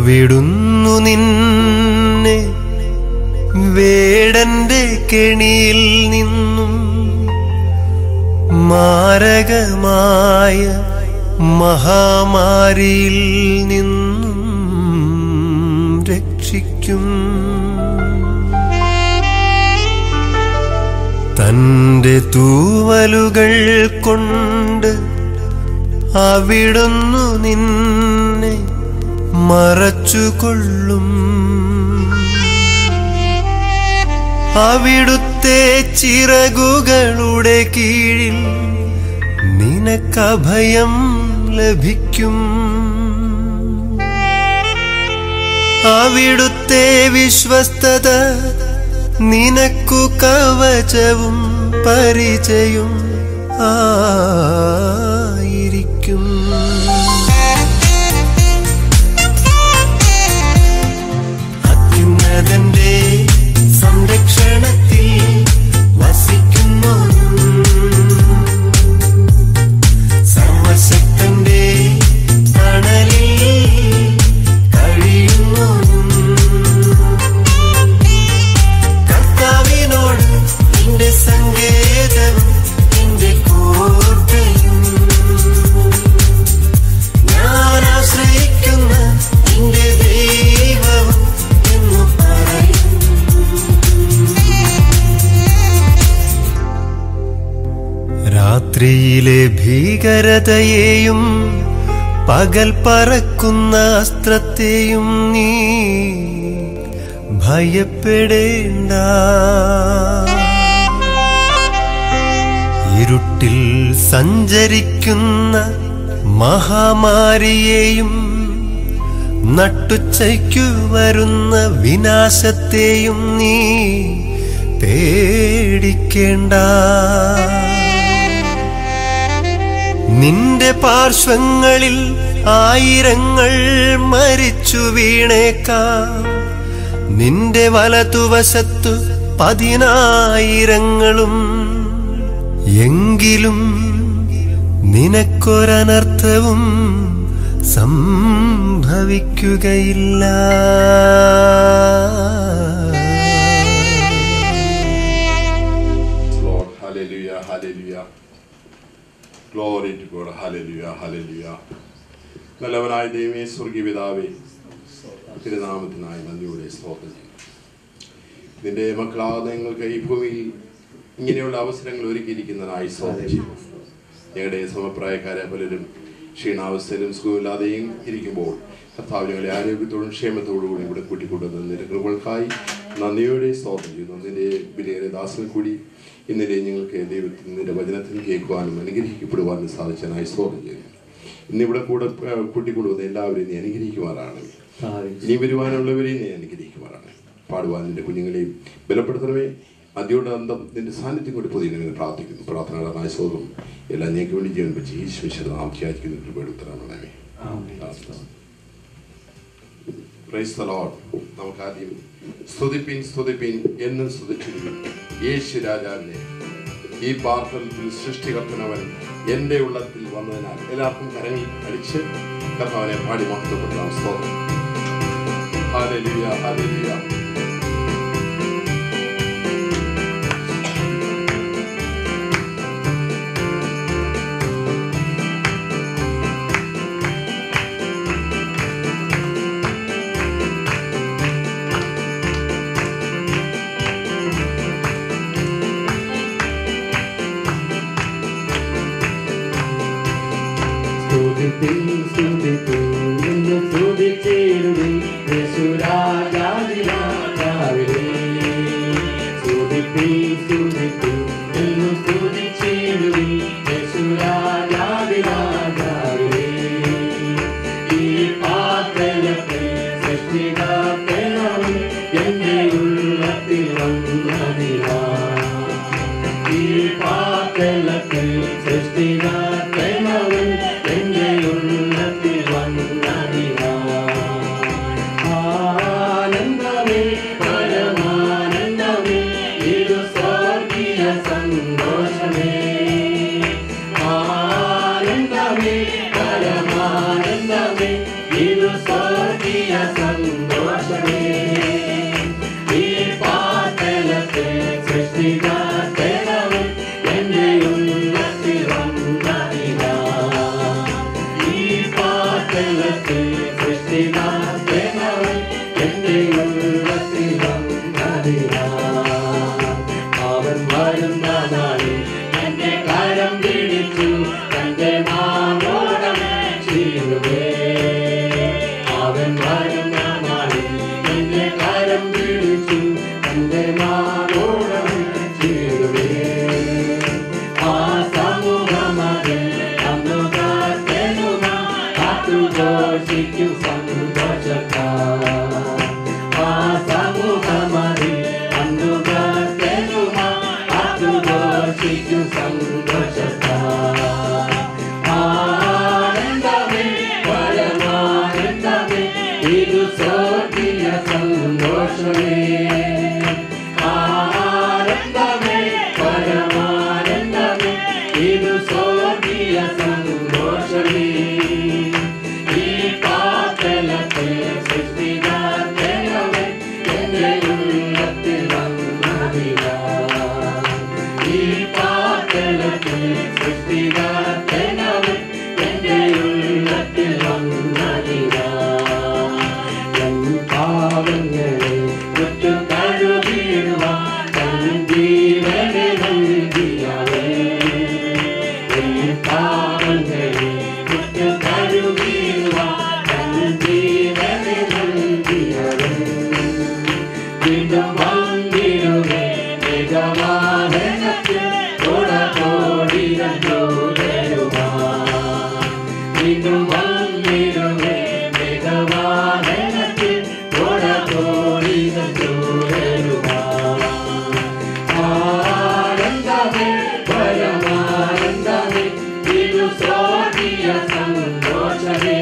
വിടുന്നു നിന്നെ വേടന്റെ കെണിയിൽ നിന്നും മാരകമായ മഹാമാരിയിൽ നിന്നും രക്ഷിക്കും തന്റെ തൂവലുകൾ കൊണ്ട് അവിടുന്നു നിന്നെ മറച്ചുകൊള്ളും അവിടുത്തെ ചിറകുകളുടെ കീഴിൽ നിനക്കഭയം ലഭിക്കും അവിടുത്തെ വിശ്വസ്തത നിനക്കു കവചവും പരിചയും ആയിരിക്കും അത്യുന്നതന്റെ സംരക്ഷണത്തിൽ വസിക്കുന്നു സർവശക്തന്റെ തണലിൽ കഴിയുന്നു കർത്താവിനോട് നിന്റെ സങ്കേതവും നിന്റെ കോട്ടയും ഞാൻ ആശ്രയിക്കുന്ന നിന്റെ ദൈവവും എന്ന് പറയും രാത്രിയിലെ ഭീകരതയെയും പകൽ പറക്കുന്ന അസ്ത്രത്തെയും നീ ഭയപ്പെടേണ്ട ഇരുട്ടിൽ സഞ്ചരിക്കുന്ന മഹാമാരിയെയും നട്ടുച്ചയ്ക്കു വരുന്ന വിനാശത്തെയും നീ പേടിക്കേണ്ട നിന്റെ പാർശ്വങ്ങളിൽ ആയിരങ്ങൾ മരിച്ചു വീണേക്കാം നിന്റെ വലതുവശത്തു പതിനായിരങ്ങളും എങ്കിലും നിനക്കൊരനർത്ഥവും സംഭവിക്കുകയില്ല Lord, hallelujah, hallelujah. Glory to God, hallelujah, hallelujah. നല്ലവനായ ദൈവമേ സ്വർഗീയ പിതാവേ തിരുനാമത്തിനായി നന്ദിയോടെ സ്തോത്രം ചെയ്യും നിന്റെ മക്കളാകുന്ന ഞങ്ങൾക്ക് ഈ ഭൂമിയിൽ ഇങ്ങനെയുള്ള അവസരങ്ങൾ ഒരുക്കിയിരിക്കുന്നതിനായി സ്തോത്രം ചെയ്യും ഞങ്ങളുടെ സമപ്രായക്കാരെ പലരും ക്ഷീണാവസ്ഥയിലും സുഖമില്ലാതെയും ഇരിക്കുമ്പോൾ കർത്താവ് ഞങ്ങളെ ആരോഗ്യത്തോടും ക്ഷേമത്തോടും കൂടി ഇവിടെ കൂട്ടിക്കൊണ്ടുവന്ന നിന്റെ കൃപകൾക്കായി നന്ദിയോടെ സ്തോത്രം ചെയ്യുന്നു നിന്റെ വിലയേറെ ദാസനെ കൂടി ഇന്നലെ ഞങ്ങൾക്ക് ദൈവത്തിൽ നിന്റെ വചനത്തിൽ കേൾക്കുവാനും അനുഗ്രഹിക്കപ്പെടുവാനും സാധിച്ചതിനായി സ്തോത്രം ചെയ്യുന്നു ഇന്നിവിടെ കൂടെ ഏഹ്, കൂട്ടിക്കൊണ്ടുവന്ന എല്ലാവരെയും നീ അനുഗ്രഹിക്കുമാറാണ് ഇനി വരുവാനുള്ളവരെയും നീ അനുഗ്രഹിക്കുമാറാണ് പാടുവാൻ നിന്റെ കുഞ്ഞുങ്ങളെയും ബലപ്പെടുത്തണമേ അതിയോട് അന്തം നിന്റെ സാന്നിധ്യം കൊണ്ട് പൊതിയണമെന്ന് പ്രാർത്ഥിക്കുന്നു പ്രാർത്ഥനയുടെ സ്വതം എല്ലാം ഞങ്ങൾക്ക് വേണ്ടി ജീവൻ വെച്ച് ഈശ്വര നാമത്യായിരിക്കുന്ന കൃപയുടെ ഉത്തരവാണമേ പ്രൈസ് ദ ലോർഡ് നമുക്ക് ആദ്യം സ്തുതിപ്പിൻ സ്തുതിപ്പിൻ എന്നും സ്തുതിച്ചിരുന്നു യേശു രാജാവിനെ ഈ പാർത്ഥത്തിൽ സൃഷ്ടികർത്തനവൻ എന്റെ ഉള്ളത്തിൽ വന്നതിനാൽ എല്ലാവർക്കും കരങ്ങൾ അടിച്ച് കർത്താവിനെ പാടി മഹത്വപ്പെടുത്താം സ്തോത്രം ഹല്ലേലൂയ ഹല്ലേലൂയ സ്തുതിപ്പിൻ സ്തുതിപ്പിൻ എന്ന് സ്തുതിച്ചിടുവിൻ യേശുരാജാതിരാജാവിനെ സ്തുതിപ്പിൻ സ്തുതിപ്പിൻ എന്ന് സ്തുതിച്ചിടുവിൻ യേശുരാജാതിരാജാവിനെ ഈ പാത്രത്തിൽ സൃഷ്ടികാത്തനം എന്റെ ഉള്ളത്തിൽ വന്നതിനാ ഈ പാതലത്തിൽ സൃഷ്ടികാത്തനവൻ എന്റെ ഉള്ളത്തിൽ വന്നു സ്വർഗീയ സന്തോഷമേ ഈ പാതലത്തിൽ സൃഷ്ടിതാത്തനവൻ എന്റെ ഉള്ളത്തിൽ വന്നതിനാ ഈ പാതലത്തിൽ സൃഷ്ടിതാത്തനവൻ എന്റെ ഉള്ളത്തിൽ വന്നതിനാ എൻ പാവങ്ങളെ കുറ്റു കഴുകിടുവാൻ തൻ ജീവനെ നൽകിയവൻ എൻ പാവങ്ങളെ കുറ്റു കഴുകിടുവാൻ തൻ ജീവനെ നൽകിയവൻ വീണ്ടും വന്നിടുമേ മേഘവാഹനത്തിൽ കൊടകോടികൾ ചോദരുമാ വീണ്ടും വന്നിടുമേ മേഘവാഹനത്തിൽ കൊടകോടികൾ ചോദരുമാ ആനന്ദമേ പരമാനന്ദമേ ഇതു സ്വർഗീയ സന്തോഷമേ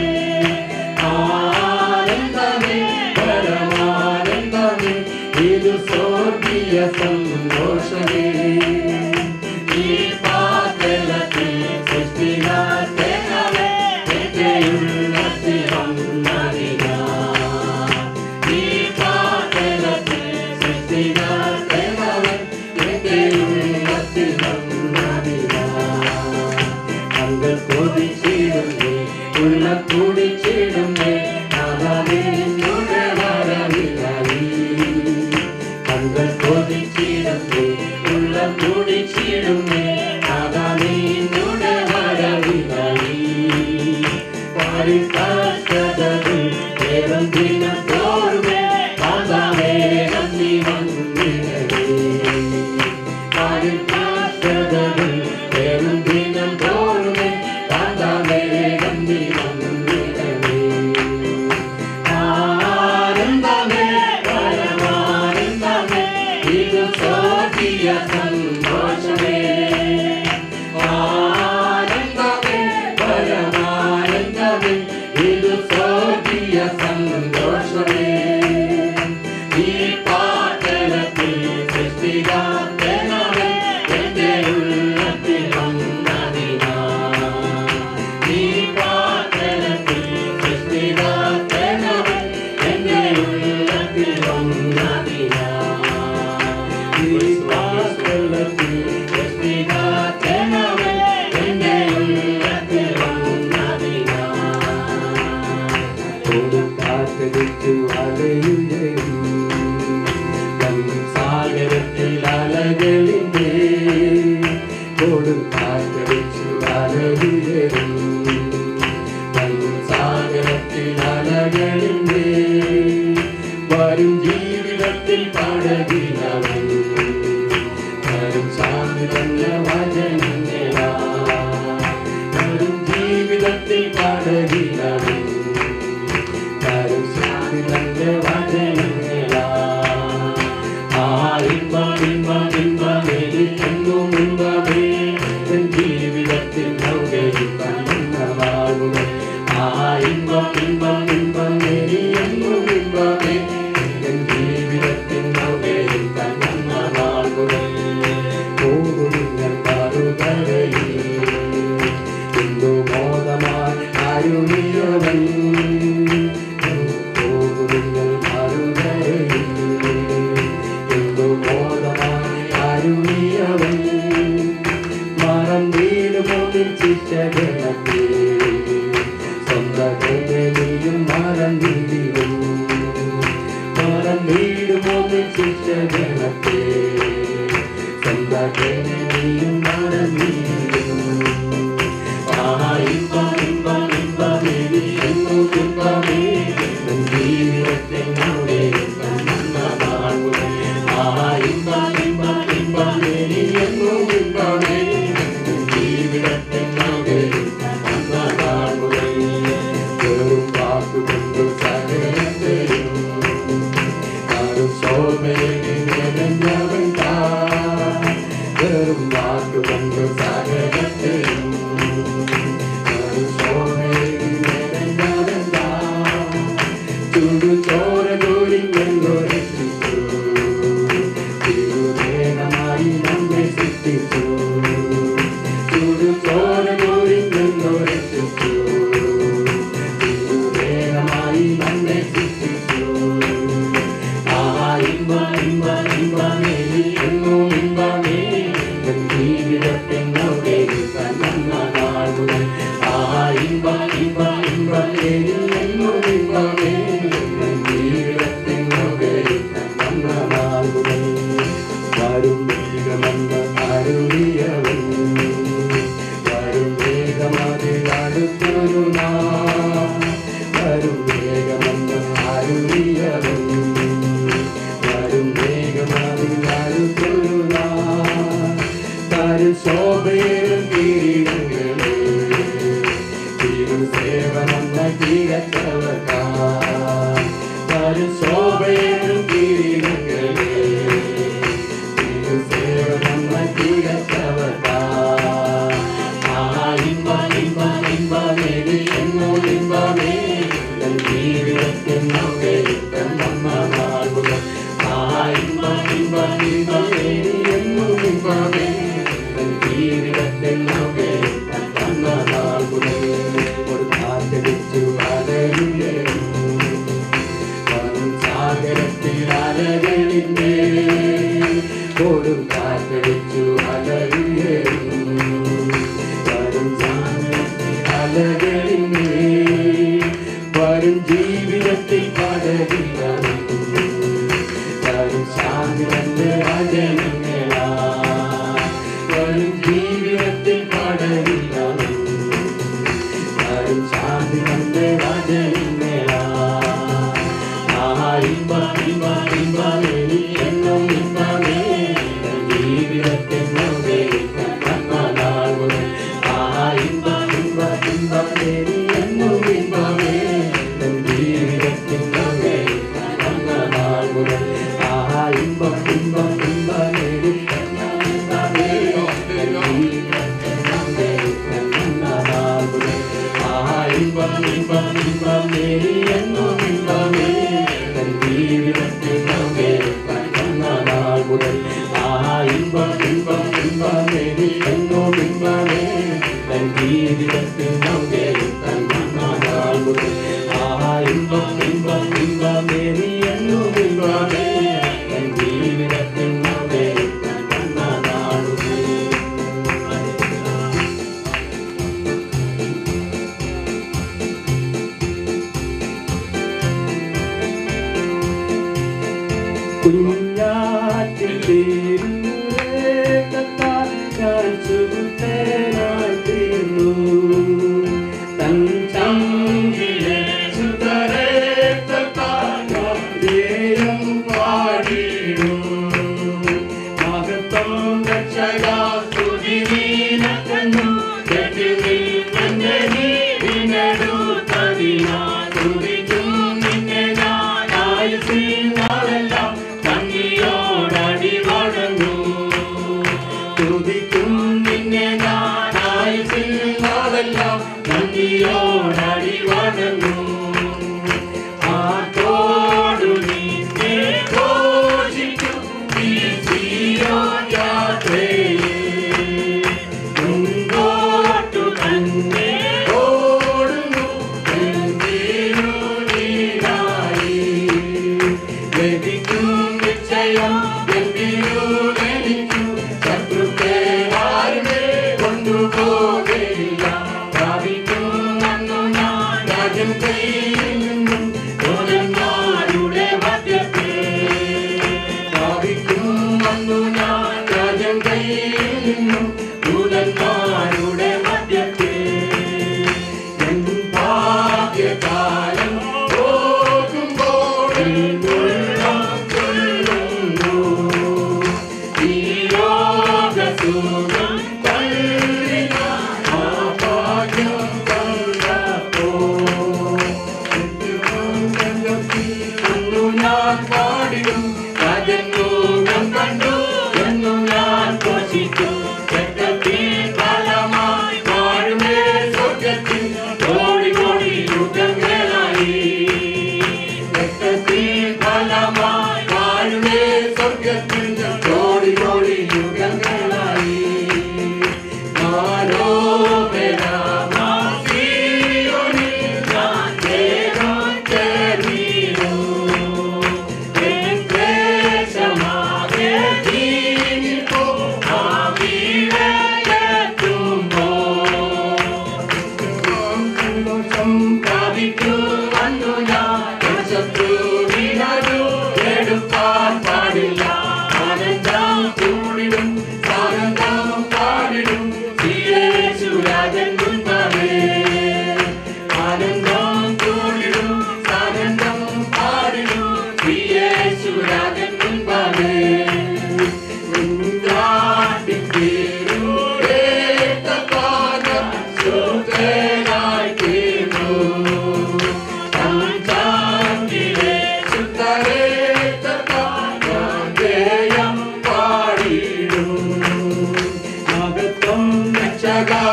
ആനന്ദമേ പരമാനന്ദമേ ഇതു സ്വർഗീയ സന്തോഷമേ ഈ പാതലത്തിൽ സൃഷ്ടികാത്തനവൻ എന്റെ ഉള്ളത്തിൽ വന്നതിനാ ഈ പാതലത്തിൽ സൃഷ്ടികാത്തനവൻ എന്റെ ഉള്ളത്തിൽ വന്നതിനാ കങ്ങൾ കൊതിച്ചിടുന്നേ ഉള്ള കുടിച്ചിടുന്നേ അവനെ നിന്നുടെ വരവിലായി കങ്ങൾ കൊതിച്ചിടുന്നേ ഉള്ള കുടിച്ചിടുന്നേ അവനെ നിന്നുടെ വരവിലായി പരിസാക്ഷതകൾ ഏവം ദിനം തോറുമേ കാന്താവേ നന്ദി വന്നിടേ പരിസാക്ഷതകൾ ഏവം ദിനം തോറുമേ കാന്താവേ നന്ദി വന്നിടേ ആനന്ദമേ പരമാനന്ദമേ ഇത് സ്വർഗീയ സന്തോഷമേ ആനന്ദമേ പരമാനന്ദമേ ഇത് സ്വർഗീയ സന്തോഷമേ ഈ പാതലത്തിൽ സൃഷ്ടികാത്തനവൻ എന്റെ ഉള്ളത്തിൽ വന്നതിനാ ഈ പാതലത്തിൽ സൃഷ്ടികാത്തനവൻ എന്റെ ഉള്ളത്തിൽ വന്നതിനാ ഈ പാതലത്തിൽ സൃഷ്ടികാത്തനവൻ എന്റെ ഉള്ളത്തിൽ വന്നതിനാ കൊടുക്കാത്തടിച്ചു അലയുകയും സാഗരത്തിൽ അലകളിന്റെ കൊടുക്കാത്തടിച്ചു അലയുകയും സാഗരത്തിൽ അലകളിന്റെ വരും ജീവിതത്തിൽ പടകിലവൻ വരും ശാന്തി തന്നെ വചനങ്ങളാ വരും ജീവിതത്തിൽ പടകിലവൻ വരും ശാന്തി തന്നെ വചനങ്ങളാ ആ ഇമ്പം ഇമ്പം ഇമ്പം എനിക്കെന്നും ഇമ്പമേ എൻ ജീവിതത്തിൽ നൗകയിൽ കണ്ണുന്ന വാഴുക ആ ഇമ്പം ഇമ്പം ഇമ്പം എനിക്കെന്നും ഇമ്പമേ എൻ ജീവിതത്തിൽ നൗകയിൽ കണ്ണുന്ന വാഴുക പോകുന്ന മറുകരയിൽ എന്തു മോദമായി അരുണിയവൻ പോകുന്ന മറുകരയിൽ എന്തു മോദമായി അരുണിയവൻ മറന്നീടുമൊന്നും ശിക്ഷകണത്തെ സ്വന്തം മറന്നീടും മറന്നീടുമൊന്നും ശിക്ഷകണത്തെ സ്വന്തം മറന്നീടും ആഹാ ഇമ്പം ഇമ്പം ഇമ്പമേ നീ എങ്ങും ഇമ്പമേ എൻ ജീവിതത്തിനൂടെ കണ്ണുന്ന നാളുകൾ ആഹാ ഇമ്പം ഇമ്പം ഇമ്പമേ നീ എങ്ങും ഇമ്പമേ എൻ ജീവിതത്തിനൂടെ കണ്ണുന്ന ചുടുചോര ചൊരിഞ്ഞെന്നു രക്ഷിച്ചു വേഗമായി നമ്മെ സൃഷ്ടിച്ചു ആ ഇമ്പ ഇമ്പ ഇമ്പമേ എന്നും ഇമ്പമേ എൻ ജീവിതത്തിൽ നോക്കേക്കാൻ വന്ന നാൾ മുതൽ ആ ഇമ്പ ഇമ്പ ഇമ്പമേ എന്നും ഇമ്പമേ എൻ ജീവിതത്തിൽ നോക്കേക്കാൻ വന്ന നാൾ മുതൽ വരും വേഗമെന്ന് അരുളിയവൻ വരും വേഗമതിൽ അടുത്തൊരു നാൾ വരും വേഗമെന്ന് അരുളിയവൻ വരും വേഗമതിൽ അടുത്തൊരു നാൾ തരുശോഭയും കിരീടങ്ങളെ തിരുസേവനം തികച്ചവർക്കാ തരുശോഭയും കിരീടങ്ങളെ തിരുസേവനം തികച്ചവർക്കാ ആ ഇമ്പ ഇമ്പ ഇമ്പമേ എന്നോ ഇമ്പമേ എൻ ജീവിതത്തിൽ നമുക്ക് ഇഷ്ടം വന്ന നാൾ മുതൽ ആ ഇമ്പ ഇമ്പ ഇമ്പമേ എന്നോ ഇമ്പമേ എൻ ജീവിതത്തിൽ നമുക്ക് ഇഷ്ടം വന്ന നാൾ മുതൽ ഒരു കാറ്റടിച്ചു അലയിലേ വരും സാഗരത്തിൽ അലകളിന്മേ കൊടും കാറ്റടിച്ചു അലയിലേ വരും സാഗരത്തിൽ അലകളിന്മേ വരും ജീവിതത്തിൽ പടരില്ല വരും ശാന്തിന്റെ വചനങ്ങളാ വരും ജീവിതത്തിൽ പടരില്ല വരും ശാന്തിന്റെ വചനങ്ങളാ ആ ഇമ്പ ഇമ്പ ഇമ്പമേ എന്നും ഇമ്പമേ എൻ ജീവിതത്തിൽ നോക്കേ വന്ന നാൾ മുതൽ ആ ഇമ്പ ഇമ്പ ഇമ്പമേ എന്നും ഇമ്പമേ എൻ ജീവിതത്തിൽ നോക്കേ വന്ന നാൾ മുതൽ ആ ഇമ്പ ഇമ്പ ഇമ്പമേ ഇമ്പമേ എൻ ജീവിതത്തിൽ നോക്കേ വന്ന നാൾ മുതൽ ആ ഇമ്പ ഇമ്പ ഇമ്പമേ എന്നും ഇമ്പമേ എൻ ജീവിതത്തിൽ നോക്കേ വന്ന നാൾ മുതൽ ആ ഇമ്പ ഇമ്പ ഇമ്പമേ എന്നും ഇമ്പമേ എൻ ജീവിതത്തിൽ നോക്കേ വന്ന നാൾ മുതൽ ആ ഇമ്പ ഇമ്പ ഇമ്പമേ എന്നും ഇമ്പമേ എൻ ജീവിതത്തിൽ നോക്കേ വന്ന നാൾ മുതൽ കുഞ്ഞാറ്റിൽ തീരുന്നേക്കത്താൽ ഞാൻ സുഹൃത്തേനായി തീർന്നു തൻ ചങ്കിലെ സുതരേക്കത്താൽ ഞാൻ ധ്യേയം പാടിയിടും മഹത്വം രക്ഷകാ സ്തുതി നീനക്കുന്നു കെട്ടുവിൽ എന്റെ നീവിനെടുത്തതിനാ സ്തുതിക്കും നിന്നെ ഞാൻ ആയുസ്സിൽ നാളെല്ലാം ഭംഗിയോടടി വഴങ്ങും സ്തുതിക്കും നിന്നെ ഞാൻ ആയുസ്സിൽ നാളെല്ലാം ഭംഗിയോടടി വഴങ്ങും ആട്ടോടു നിന്നെ ഘോഷിക്കും ഈ സിയോൻ യാത്രയിൽ. മുൻപോട്ടു തന്നെ ഓടുന്നു എന്തിനുനീനായി. ലഭിക്കും നിശ്ചയം എന്തിനുലഭിക്കും ശത്രുക്കളെ ആരുമേ കൊണ്ടുപോകില്ല പ്രാപിക്കും അന്നു ഞാൻ രാജ്യം കൈ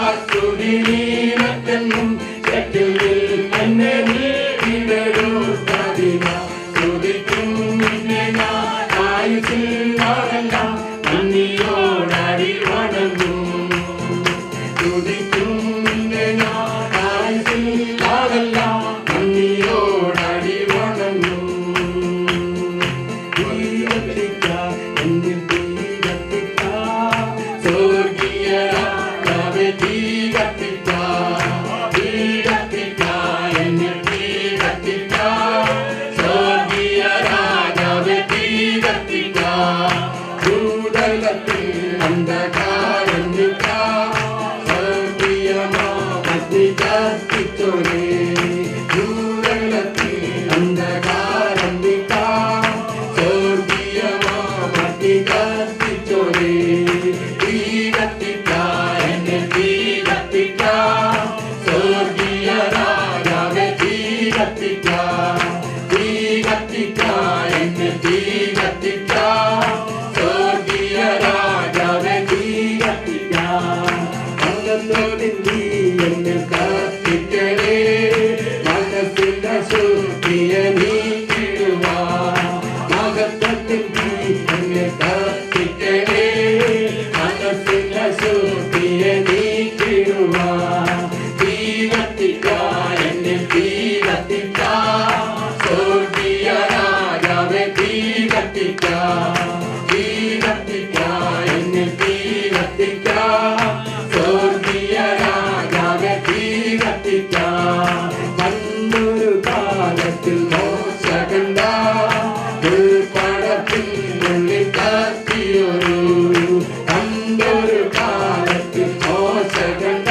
സ്തുതി നീനക്കെന്നും ചെറ്റിൽ എന്നെ നീ വിടരുത്തതിനാ സ്തുതിക്കും നിന്നെ ഞാൻ ആയുസിൽ നാളെല്ലാം നന്ദിയോടടി വണങ്ങും സ്തുതിക്കും നിന്നെ ഞാൻ ആയുസിൽ നാളെല്ലാം നന്ദിയോടടി വണങ്ങും തീകത്തിക്ക എന്നിൽ തീകത്തിക്ക സ്വർഗീയരാജാവേ തീകത്തിക്ക തീകത്തിക്ക എന്നിൽ തീകത്തിക്ക സ്വർഗീയരാജാവേ തീകത്തിക്ക ഭൂതലത്തിൽ അന്ധകാരം നിൽക്ക സ്വർഗീയമാകത്തി കത്തിച്ചോരേ ഭൂതലത്തിൽ അന്ധകാരം നിൽക്ക സ്വർഗീയമാകത്തി കത്തിച്ചോരേ തീ കത്തിക്ക എന്നെ തീ കത്തിക്ക സ്വർഗീയ രാജാവേ തീ കത്തിക്ക തീ കത്തിക്ക എന്നെ തീ കത്തിക്ക സ്വർഗീയ രാജാവേ തീ കത്തിക്ക അന്നത്തോടിൽ നീ എന്നെ കത്തിക്കണേ മനസ്സിന്റെ ശുദ്ധിയ നീക്കിടുവാ മകത്വത്തിൽ നീ എന്നെ കത്തിക്കണേ മനസ്സിന്റെ ശുദ്ധിയ നീക്കിടുവാ തീ കത്തിക്ക എന്നെ തീ കത്തിക്ക സ്വർഗീയ രാജാവേ തീ കത്തിക്ക തീ കത്തിക്ക എന്നെ തീ കത്തിക്ക സ്വർഗീയ രാജാവേ തീ കത്തിക്ക കണ്ണൊരു കാലത്തിൽ മോശകണ്ട ഉൾപ്പടത്തിൽ ഉള്ളിൽ കത്തിയൊരു കണ്ടൊരു കാലത്തിൽ മോശകണ്ട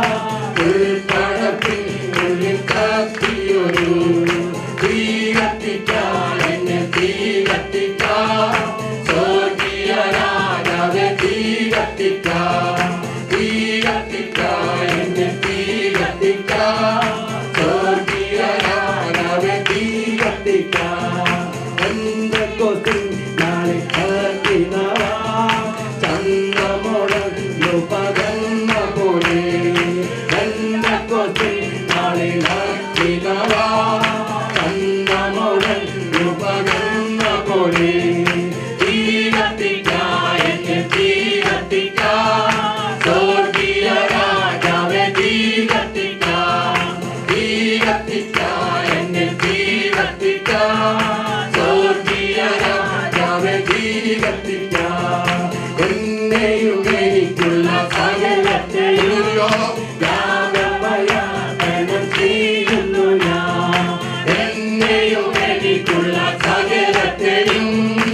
ഉൾപ്പടത്തിൽ ഉള്ളിൽ കത്തിയൊരു തീ കത്തിക്ക എന്നെ തീ കത്തിക്ക സ്വർഗീയ രാജാവേ തീ കത്തിക്ക തീ കത്തിക്ക എന്നെ തീ കത്തിക്ക സ്വർഗീയ രാജാവേ തീ കത്തിക്ക എന്റെ കൊസിൻ നാളെ കത്തിനവാ ചന്ദ്രമുടങ്ങു പകർന്ന പോലെ എന്റെ കൊസിൻ നാളെ കത്തിനവാ ചന്ദ്രമുടങ്ങു പകർന്ന പോലെ തീ കത്തിക്ക എന്നെ തീ കത്തിക്ക സ്വർഗീയ രാജാവേ തീ കത്തിക്ക തീ കത്തിക്ക എന്നെ തീ കത്തിക്ക സ്വർഗീയ രാജാവേ തീ കത്തിക്ക എന്നെയും എനിക്കുള്ള സകലത്തെയും യാഗമയാഗം ചെയ്യുന്നു ഞാൻ എന്നെയും എനിക്കുള്ള സകലത്തെയും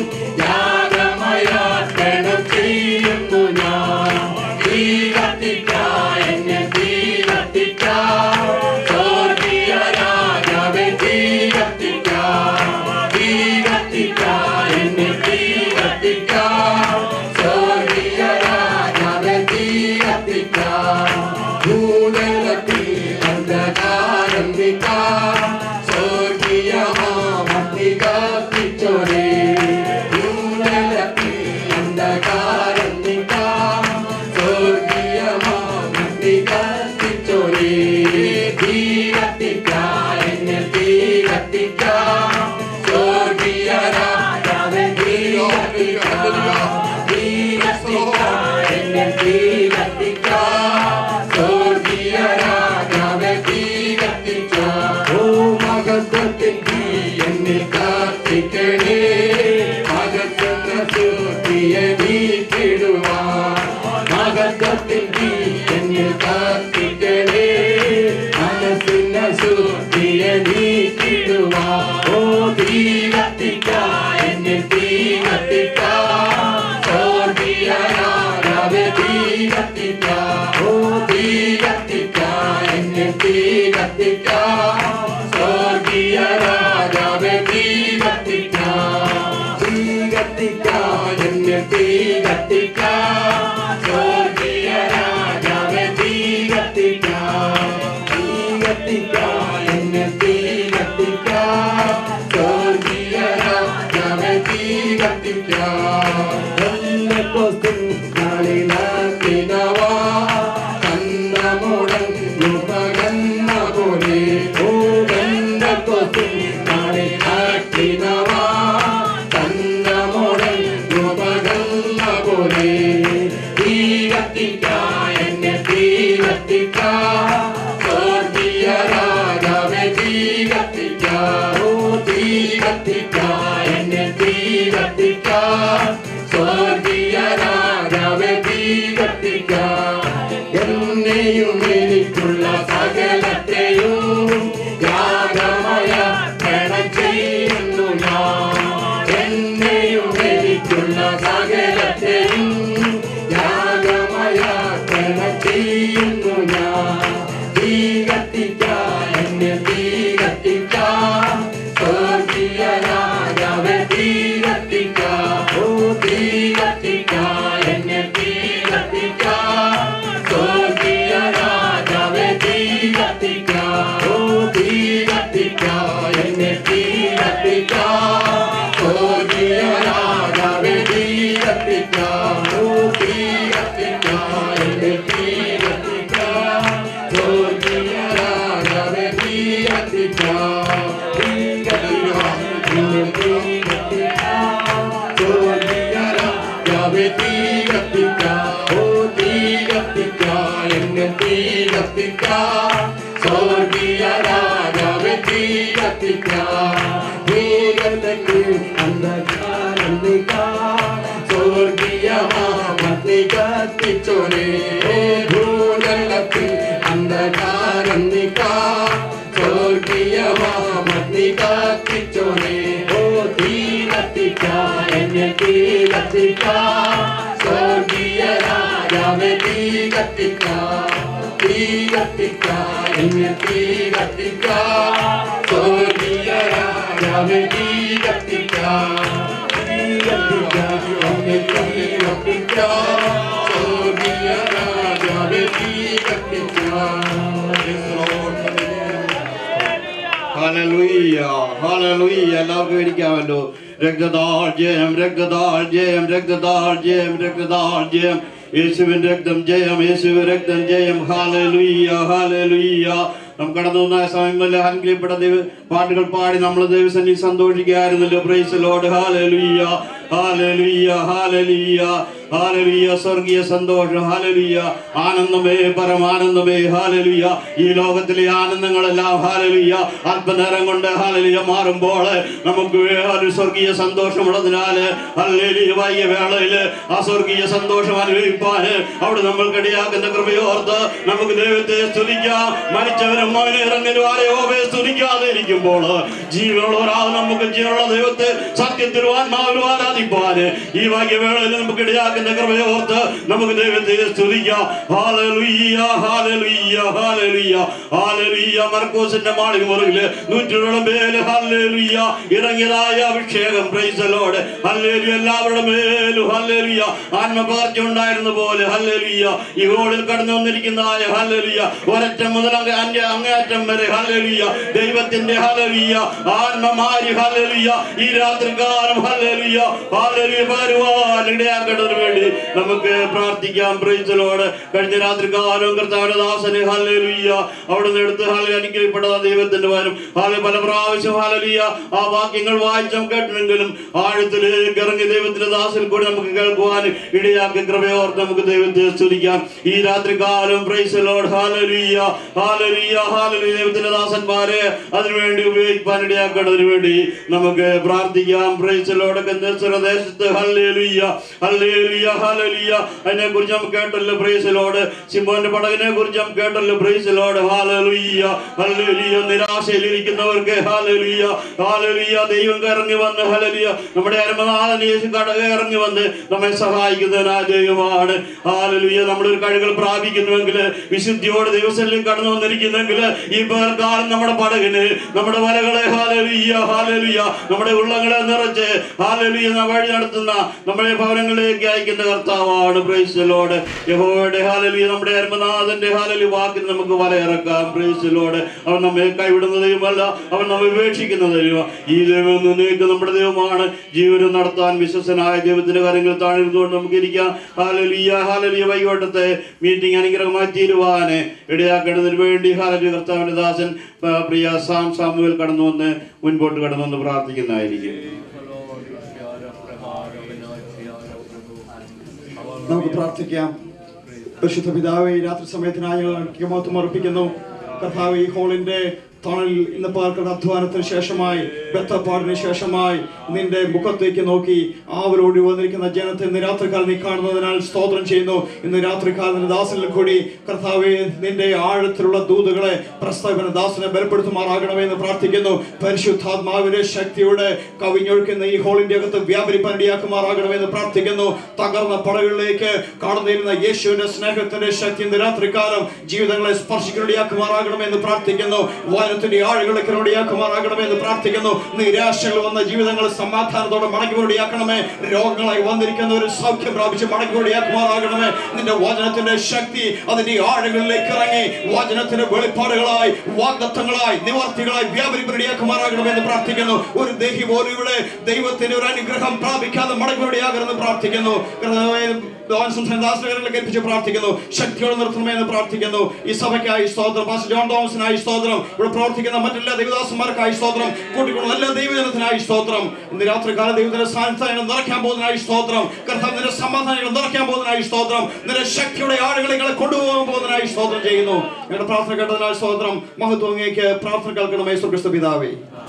യാഗമയാഗം ചെയ്യുന്നു ഞാൻ തീ കത്തിക്ക എന്നെ തീ കത്തിക്ക സ്വർഗീയ രാജാവേ തീ കത്തിക്ക തീ കത്തിക്ക എന്നെ തീ കത്തിക്ക സ്വർഗീയ രാജാവേ തീ കത്തിക്ക ഭൂതലത്തിൽ അന്ധകാരം നിൽക്ക സ്വർഗീയമാമത്തി കത്തിച്ചോരേ ഭൂതലത്തിൽ അന്ധകാരം നിൽക്ക സ്വർഗീയമാമത്തി കത്തിച്ചോരേ തീ കത്തിക്ക എന്നെ തീ കത്തിക്ക സ്വർഗീയ രാജാവേ തീ കത്തിക്ക തീ കത്തിക്ക എന്നെ തീ കത്തിക്ക സ്വർഗീയ രാജാവേ തീ കത്തിക്ക ഓ മകത്വത്തിൽ തീ എന്നെ കത്തിക്കണേ മകത്വ സ്തുതിയെ നീക്കിടുവാൻ മകത്വത്തിൽ തീ എന്നെ കത്തിക്കണേ മനസ്സിന്റെ ശുദ്ധിയെ നീക്കിടുവാൻ ഓ തീ കത്തിക്ക എന്നെ തീ കത്തിക്ക സ്വർഗീയ രാജാവേ തീ കത്തിക്ക ഓ തീ കത്തിക്ക എന്നെ തീ കത്തിക്ക സ്വർഗീയ രാജാവേ തീ കത്തിക്ക തീ കത്തിക്ക എന്നെ തീ കത്തിക്ക സ്വർഗീയ രാജാവേ തീ കത്തിക്ക തീ കത്തിക്ക എന്നെ തീ കത്തിക്ക സ്വർഗീയ രാജാവേ തീ കത്തിക്ക എന്നെ കൊസ്തും നാളിനാക്കിനവാ തന്നമുടങ്ങു പകന്ന പോലെ ഓ ബന്ധക്കൊത്തും നാളെ അഗ്നിനവാ തന്നമുടങ്ങു പകന്ന പോലെ തീ കത്തിക്കാ എന്നെ തീ കത്തിക്കാ സ്വർഗീയ രാജാവേ തീ കത്തിക്കാ ഓ തീ കത്തിക്കാ എന്നെ തീ കത്തിക്കാ സ്വർഗീയ രാജാവേ തീ കത്തിക്കാ എന്നെയും എനിക്കുള്ള സകലത്തെയും യാഗമയ ഗണം ചെയ്യുന്നു ഞാൻ എന്നെയും എനിക്കുള്ള സകലത്തെയും യാഗമയ ഗണം ചെയ്യുന്നു ഞാൻ തീ കത്തിക്ക എന്നെ തീ കത്തിക്ക സ്വർഗീയ രാജാവേ തീ കത്തിക്ക ഓ തീ കത്തിക്ക എന്നെ തീ കത്തിക്ക സ്വർഗീയ രാജാവേ തീ കത്തിക്ക ഓ തീ കത്തിക്ക എന്നെ തീ കത്തിക്ക സ്വർഗീയ രാജാവേ തീ കത്തിക്ക ഓ തീ കത്തിക്ക എന്നെ തീ കത്തിക്ക സ്വർഗീയ രാജാവേ തീ കത്തിക്ക തീ കത്തിക്ക എന്നെ തീ കത്തിക്ക സ്വർഗീയ രാജാവേ തീ കത്തിക്ക ഓ തീ കത്തിക്ക എന്നെ തീ കത്തിക്ക സ്വർഗീയ രാജാവേ തീ കത്തിക്ക ഭൂഗതത്തിൽ അന്ധകാരം നീക്കാ സ്വർഗീയ മാമത്തി കത്തിച്ചോനെ ഓ ഭൂഗതത്തിൽ അന്ധകാരം നീക്കാ സ്വർഗീയ മാമത്തി കത്തിച്ചോനെ ഓ തീ കത്തിക്ക എന്നെ തീ കത്തിക്ക സ്വർഗീയ രാജാവേ തീ കത്തിക്ക തീ കത്തിക്ക എന്നെ തീ കത്തിക്ക സ്വർഗീയ രാജാവേ തീ കത്തിക്ക തീ കത്തിക്ക എന്നെ തീ കത്തിക്ക സ്വർഗീയ രാജാവേ തീ കത്തിക്ക ഹല്ലേലൂയ ഹല്ലേലൂയ എല്ലാവർക്കും ഇരിക്കാമല്ലോ രക്തദാൾ ജയം രക്തദാൾ ജയം രക്തദാൾ ജയം രക്തദാൾ ജയം യേശുവിൻ രക്തം ജയം യേശുവിൻ രക്തം ജയം ഹാലലുയ്യ ഹാലലുയ്യ നമുക്ക് കടന്നു വന്ന സമയങ്ങളിൽ അനുഗ്രഹപ്പെട്ട ദൈവ പാട്ടുകൾ പാടി നമ്മൾ ദൈവസന്നിധി സന്തോഷിക്കായിരുന്നല്ലോ പ്രൈസ് ലോഡ് ഹാലലുയ്യ ഹാലലുയ്യ ഹാലലുയ്യ ഹാലലുയ്യ സ്വർഗീയ സന്തോഷം ഹാലലുയ്യ ആനന്ദമേ പരമാനന്ദമേ ഹാലലുയ്യ ഈ ലോകത്തിലെ ആനന്ദങ്ങളെല്ലാം ഹാലലുയ്യ അല്പനേരം കൊണ്ട് ഹാലലുയ്യ മാറുമ്പോൾ നമുക്ക് ഒരു സ്വർഗീയ സന്തോഷമുള്ളതിനാല് ഹല്ലേലൂയ വൈകിയ വേളയിൽ ആ സ്വർഗീയ സന്തോഷം അനുഭവിപ്പാൻ അവിടെ നമ്മൾക്കിടയാക്കുന്ന കൃപയോർത്ത് നമുക്ക് ദൈവത്തെ സ്തുതിക്കാം മരിച്ചവരും അവനെ ഇറങ്ങലും ആരെയോവെ സ്തുതിക്കാതെ ഇരിക്കുമ്പോൾ ജീവനുള്ളവരാ നമുക്ക് ജീവനുള്ള ദൈവത്തെ സത്യത്തിലും ആത്മാവിലും ആരാധിപ്പാന് ഈ ഭാഗ്യവേളയിൽ നമുക്ക് ഇടയാക്കുന്ന കൃപയോർത്ത് നമുക്ക് ദൈവത്തെ സ്തുതിക്കാം ഹാലലുയ്യ ഹാലലുയ്യ ഹാലലുയ്യ ഹാലലുയ്യ മർക്കോസിന്റെ മാളിക മുറിയില് നൂറ്റിയോളം പേര് ഹാലലുയ്യ ഇറങ്ങിയതായ അഭിഷേകം പ്രൈസലോട് ഹല്ലേലു എല്ലാവരുടെ മേലും ഹല്ലേലുയ്യ ആത്മപകർച്ച ഉണ്ടായിരുന്ന പോലെ ഹല്ലേലുയ്യ ഈ ഹോളിൽ കടന്നു വന്നിരിക്കുന്നതായ ഹല്ലേലുയ്യ ഒരറ്റം മുതൽ അങ്ങ് അന്യ അങ്ങേയറ്റം വരെ ഹല്ലേലുയ്യ ദൈവത്തിന്റെ ഹല്ലേലുയ്യ ആത്മമാരി ഹല്ലേലുയ്യ ഈ രാത്രികാലം ഹല്ലേലുയ്യ ഹല്ലേലുയ്യ പകരുവാൻ ഇടയാക്കേണ്ടതിന് വേണ്ടി നമുക്ക് പ്രാർത്ഥിക്കാം പ്രൈസലോട് കഴിഞ്ഞ രാത്രികാലം കർത്താവിന്റെ ദാസന് ഹല്ലേലുയ്യ അവിടെ നിന്ന് എടുത്ത് ഹാലെ അനുഗ്രഹിപ്പെട്ട ദൈവത്തിന്റെ വരും ഹാലെ പല പ്രാവശ്യം ഹാലലിയ ആ വാക്യങ്ങൾ വായിച്ചും കേട്ടില്ലെങ്കിലും ആഴത്തിലേക്ക് ഇറങ്ങി ദൈവത്തിന്റെ ദാസിൽ കൂടി നമുക്ക് കേൾക്കുവാൻ ഇടയാക്കി കൃപയോർത്ത് നമുക്ക് ദൈവത്തെ സ്തുതിക്കാം ഈ രാത്രി കാലം പ്രൈസലോട് ഹാലലിയ ഹാലലിയ ഹാലലിയ ദൈവത്തിന്റെ ദാസന്മാരെ അതിനുവേണ്ടി ഉപയോഗിക്കാൻ ഇടയാക്കേണ്ടതിന് വേണ്ടി നമുക്ക് പ്രാർത്ഥിക്കാം പ്രൈസലോട് ദേശത്ത് ഹല്ലേലുയ്യ ഹല്ലേലുയ്യ ഹാലലിയ അതിനെ കുറിച്ച് നമുക്ക് കേട്ടല്ലോ പ്രൈസലോട് സിംഹോന്റെ പടകിനെ കുറിച്ച് നമുക്ക് കേട്ടല്ലോ പ്രൈസലോട് ഹാലലുയ്യ ഹല്ലേലുയ്യ നിരാശയിലിരിക്കുന്നവർക്ക് ഹാലലുയ്യ ഹാലലുയ്യ ദൈവം ഇറങ്ങി വന്ന് ഹലലിയ നമ്മുടെ അരമനാഥൻ യേശു കടക ഇറങ്ങി വന്ന് നമ്മെ സഹായിക്കുന്നതിനാ ദൈവമാണ് ഹാലലുയ്യ നമ്മളൊരു കഴിവുകൾ പ്രാപിക്കുന്നുവെങ്കിൽ വിശുദ്ധിയോട് ദിവസങ്ങളിൽ കടന്നു വന്നിരിക്കുന്നെങ്കിൽ ഈ പേർക്കാലം നമ്മുടെ പടകിന് നമ്മുടെ വലകളെ ഹാലലുയ്യ ഹാലലുയ്യ നമ്മുടെ ഉള്ളങ്ങളെ നിറച്ച് ഹാലലുയ്യ വഴി നടത്തുന്ന നമ്മളെ ഭവനങ്ങളിലേക്ക് അയക്കുന്ന കർത്താവാണ് പ്രൈസലോട് യഹോയുടെ ഹാലലി നമ്മുടെ അരുമനാഥന്റെ ഹാലലി വാക്കിന് നമുക്ക് വലയിറക്കാം പ്രൈസലോട് അവൻ നമ്മെ കൈവിടുന്നതയുമല്ല അവൻ നമ്മെ ഉപേക്ഷിക്കുന്നതയും ഈ ദൈവം നിന്നേക്ക് നമ്മുടെ ദൈവമാണ് ജീവനം നടത്താൻ വിശ്വസനായ ദൈവത്തിന്റെ കാര്യങ്ങൾ താണിരുന്നുകൊണ്ട് നമുക്ക് ഇരിക്കാം ഹാലലിയ ഹാലലിയ വൈകോട്ടത്തെ മീറ്റിംഗ് അനുഗ്രഹമായി തീരുവാന് ഇടയാക്കേണ്ടതിന് വേണ്ടി ഹാലലി കർത്താവിന്റെ ദാസൻ ആ, പ്രിയ സാം സാമുവേൽ കടന്നു വന്ന് മുൻപോട്ട് കടന്നു വന്ന് പ്രാർത്ഥിക്കുന്നതായിരിക്കും നമുക്ക് പ്രാർത്ഥിക്കാം പരിശുദ്ധ പിതാവെ ഈ രാത്രി സമയത്തിനായി ഞങ്ങൾ മഹത്വം അർപ്പിക്കുന്നു കർത്താവ് ഈ ഹോളിന്റെ തണലിൽ ഇന്ന് പാർക്കുന്ന അധ്വാനത്തിന് ശേഷമായി ബത്തപ്പാടിന് ശേഷമായി നിന്റെ മുഖത്തേക്ക് നോക്കി ആവരോടി വന്നിരിക്കുന്ന ജനത്തെ ഇന്ന് രാത്രികാലം നീ കാണുന്നതിനാൽ സ്തോത്രം ചെയ്യുന്നു ഇന്ന് രാത്രികാലം നിന്റെ ദാസനിൽ കൂടി കർത്താവെ നിന്റെ ആഴത്തിലുള്ള ദൂതുകളെ പ്രസ്താവന ദാസനെ ബലപ്പെടുത്തുമാറാകണമേ എന്ന് പ്രാർത്ഥിക്കുന്നു പരിശുദ്ധാത്മാവിന്റെ ശക്തിയുടെ കവിഞ്ഞൊഴുക്കുന്ന ഈ ഹോളിന്റെ അകത്ത് വ്യാപരിപ്പാൻ ഇടയാക്കുമാറാകണമേ എന്ന് പ്രാർത്ഥിക്കുന്നു തകർന്ന പടകളിലേക്ക് കടന്നിരുന്ന യേശുവിന്റെ സ്നേഹത്തിന്റെ ശക്തി ഇന്ന് രാത്രികാലം ജീവിതങ്ങളെ സ്പർശിക്കണിടയാക്കുമാറാകണമേ എന്ന് പ്രാർത്ഥിക്കുന്നു വാനത്തിന്റെ ആളുകളെ കിരണിയാക്കുമാറാകണമേ എന്ന് പ്രാർത്ഥിക്കുന്നു നിരാശകൾ വന്ന ജീവിതങ്ങൾ സമാധാനത്തോടെ മടങ്ങിവരുടിയാക്കണമേ രോഗങ്ങളായി വന്നിരിക്കുന്ന ഒരു സൗഖ്യം പ്രാപിച്ച് മടങ്ങിവരുടിയാക്കുമാറാകണമേ നിന്റെ വചനത്തിന്റെ ശക്തി അതിന്റെ ആഴങ്ങളിലേക്ക് ഇറങ്ങി വചനത്തിന്റെ വെളിപ്പാടുകളായി വാഗ്ദത്തങ്ങളായി നിവർത്തികളായി വ്യാപരിപ്പടിയാക്കുമാറാകണമേ എന്ന് പ്രാർത്ഥിക്കുന്നു ഒരു ദേഹി പോലും ഇവിടെ ദൈവത്തിന്റെ ഒരു അനുഗ്രഹം പ്രാപിക്കാതെ മടങ്ങിവരുടിയാകണമെന്ന് പ്രാർത്ഥിക്കുന്നു കർത്താവേ, ദോൻ സംസ്ഥാനദാസനകളിലേക്ക് ഏൽപ്പിച്ച് പ്രാർത്ഥിക്കുന്നു ശക്തിയോടെ നിർത്തണമെന്ന് പ്രാർത്ഥിക്കുന്നു ഈ സഭയ്ക്കായി സ്തോത്രം പാസ്റ്റർ ജോൺ തോമസിനായി സ്തോത്രം ഇവിടെ പ്രവർത്തിക്കുന്ന മറ്റെല്ലാ ദൈവദാസന്മാർക്കായി സ്തോത്രം കൂട്ടിക്കൊള്ളുന്ന എല്ലാ ദൈവജനത്തിനായി സ്തോത്രം ഇന്ന് രാത്രി കാല ദൈവത്തിന്റെ സാന്നിധ്യം നിറയ്ക്കാൻ പോകുന്നതിനായി സ്തോത്രം കർത്താവിന്റെ സമാധാനങ്ങൾ നിറയ്ക്കാൻ പോകുന്നതിനായി സ്തോത്രം നിന്റെ ശക്തിയുടെ ആളുകളെ നിങ്ങളെ കൊണ്ടുപോകാൻ പോകുന്നതിനായി സ്തോത്രം ചെയ്യുന്നു ഞങ്ങളുടെ പ്രാർത്ഥന കേട്ടതിനാൽ സ്തോത്രം മഹത്വം അങ്ങേക്ക് പ്രാർത്ഥന കേൾക്കണമേ സുക്രിസ്തു പിതാവേ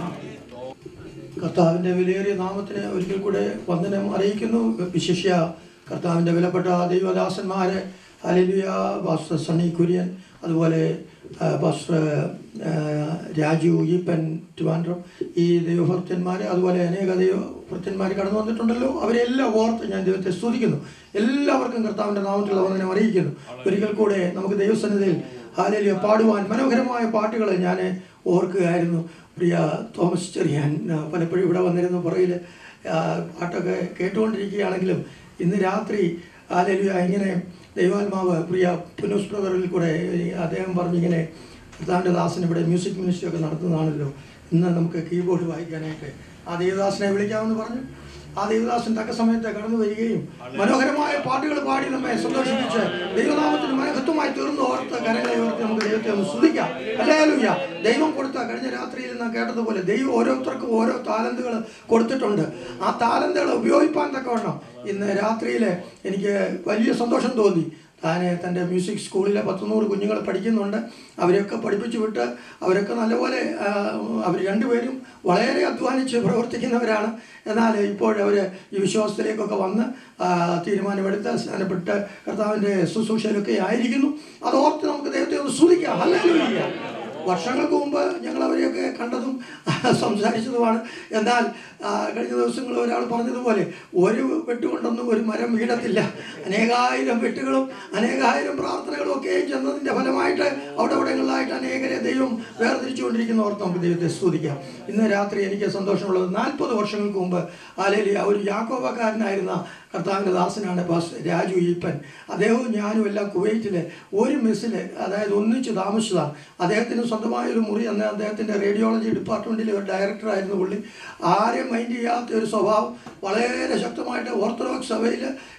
കർത്താവിൻ്റെ വിലയേറിയ നാമത്തിന് ഒരിക്കൽ കൂടെ വന്ദനം അറിയിക്കുന്നു വിശിഷ്യ കർത്താവിൻ്റെ വിലപ്പെട്ട ദൈവദാസന്മാരെ അലിലിയ പാസ്റ്റർ സണ്ണി കുര്യൻ അതുപോലെ ആ, പാസ്റ്റർ ആ, രാജു ഈപ്പൻ ട്രിവാൻഡ്രം ഈ ദൈവഭക്തന്മാർ അതുപോലെ അനേക ദൈവഭക്തന്മാർ കടന്നു വന്നിട്ടുണ്ടല്ലോ അവരെല്ലാം ഓർത്ത് ഞാൻ ദൈവത്തെ സ്തുതിക്കുന്നു എല്ലാവർക്കും കർത്താവിൻ്റെ നാമത്തിലുള്ള വന്ദനം അറിയിക്കുന്നു ഒരിക്കൽ കൂടെ നമുക്ക് ദൈവസന്നിധിയിൽ ഹാലേലിയ പാടുവാൻ മനോഹരമായ പാട്ടുകൾ ഞാൻ ഓർക്കുകയായിരുന്നു പ്രിയ തോമസ് ചെറിയാൻ ആ, പലപ്പോഴും ഇവിടെ വന്നിരുന്നു പുറകിൽ ആ, പാട്ടൊക്കെ കേട്ടുകൊണ്ടിരിക്കുകയാണെങ്കിലും ഇന്ന് രാത്രി ഹാലേലിയ ഇങ്ങനെ ദൈവാത്മാവ് പ്രിയ പുനൂസ് ബ്രദറിൽ കൂടെ ഈ അദ്ദേഹം പറഞ്ഞിങ്ങനെ കർത്താവിൻ്റെ ദാസൻ ഇവിടെ മ്യൂസിക് മിനിസ്ട്രി ഒക്കെ നടത്തുന്നതാണല്ലോ ഇന്ന് നമുക്ക് കീബോർഡ് വായിക്കാനായിട്ട് ആ ദേവദാസനെ വിളിക്കാമെന്ന് പറഞ്ഞു ആ ദേവദാസൻ തക്ക സമയത്ത് കടന്നു വരികയും മനോഹരമായ പാട്ടുകൾ പാടി നമ്മെ സന്തോഷിപ്പിച്ച് ദൈവനാമത്തിന് മനഹത്വമായി തീർന്നു ഓർത്ത് കരങ്ങളെ ഓർത്ത് നമുക്ക് ദൈവത്തെ ഒന്ന് സ്തുതിക്കാം അല്ലാലുയ്യ ദൈവം കൊടുത്ത കഴിഞ്ഞ രാത്രിയിൽ നാം കേട്ടതുപോലെ ദൈവം ഓരോരുത്തർക്കും ഓരോ താലന്തുകൾ കൊടുത്തിട്ടുണ്ട് ആ താലന്തുകൾ ഉപയോഗിപ്പാൻ തക്കവണ്ണം ഇന്ന് രാത്രിയിൽ എനിക്ക് വലിയ സന്തോഷം തോന്നി താൻ തൻ്റെ മ്യൂസിക് സ്കൂളിലെ പത്തുനൂറ് കുഞ്ഞുങ്ങൾ പഠിക്കുന്നുണ്ട് അവരെയൊക്കെ പഠിപ്പിച്ചു വിട്ട് അവരൊക്കെ നല്ലപോലെ ആ, അവർ രണ്ടുപേരും വളരെ അധ്വാനിച്ച് പ്രവർത്തിക്കുന്നവരാണ് എന്നാൽ ഇപ്പോഴവർ ഈ വിശ്വാസത്തിലേക്കൊക്കെ വന്ന് ആ, തീരുമാനമെടുത്ത് സ്നാനപ്പെട്ട് കർത്താവിൻ്റെ ശുശ്രൂഷയിലൊക്കെ ആയിരിക്കുന്നു അതോർത്ത് നമുക്ക് ദൈവത്തെ ഒന്ന് സ്തുതിക്കാം ഹല്ലേലൂയ വർഷങ്ങൾക്ക് മുമ്പ് ഞങ്ങൾ അവരെയൊക്കെ കണ്ടതും സംസാരിച്ചതുമാണ് എന്നാൽ ആ, കഴിഞ്ഞ ദിവസങ്ങൾ ഒരാൾ പറഞ്ഞതുപോലെ ഒരു വെട്ടുകൊണ്ടൊന്നും ഒരു മരം വീഴത്തില്ല അനേകായിരം വെട്ടുകളും അനേകായിരം പ്രാർത്ഥനകളും ഒക്കെ ചെന്നതിൻ്റെ ഫലമായിട്ട് അവിടെ അവിടങ്ങളിലായിട്ട് അനേകരെ ദൈവം വേർതിരിച്ചുകൊണ്ടിരിക്കുന്ന ഓർത്ത് നമുക്ക് ദൈവത്തെ സ്തുതിക്കാം ഇന്ന് രാത്രി എനിക്ക് സന്തോഷമുള്ളത് നാൽപ്പത് വർഷങ്ങൾക്ക് മുമ്പ് ആലേലി ഒരു യാക്കോബക്കാരനായിരുന്ന കർത്താവിൻ്റെ ദാസനാണ് പാസ്റ്റർ രാജു ഈപ്പൻ അദ്ദേഹവും ഞാനും എല്ലാം കുവൈറ്റിൽ ഒരു മെസ്സിൽ അതായത് ഒന്നിച്ച് താമസിച്ചതാണ് അദ്ദേഹത്തിന് സ്വന്തമായ ഒരു മുറി അന്ന് അദ്ദേഹത്തിൻ്റെ റേഡിയോളജി ഡിപ്പാർട്ട്മെൻറ്റിലെ ഒരു ഡയറക്ടറായിരുന്നു പുള്ളി ആരെയും മൈൻഡ് ചെയ്യാത്ത ഒരു സ്വഭാവം വളരെ ശക്തമായിട്ട് ഓർത്തഡോക്സ് സഭയിൽ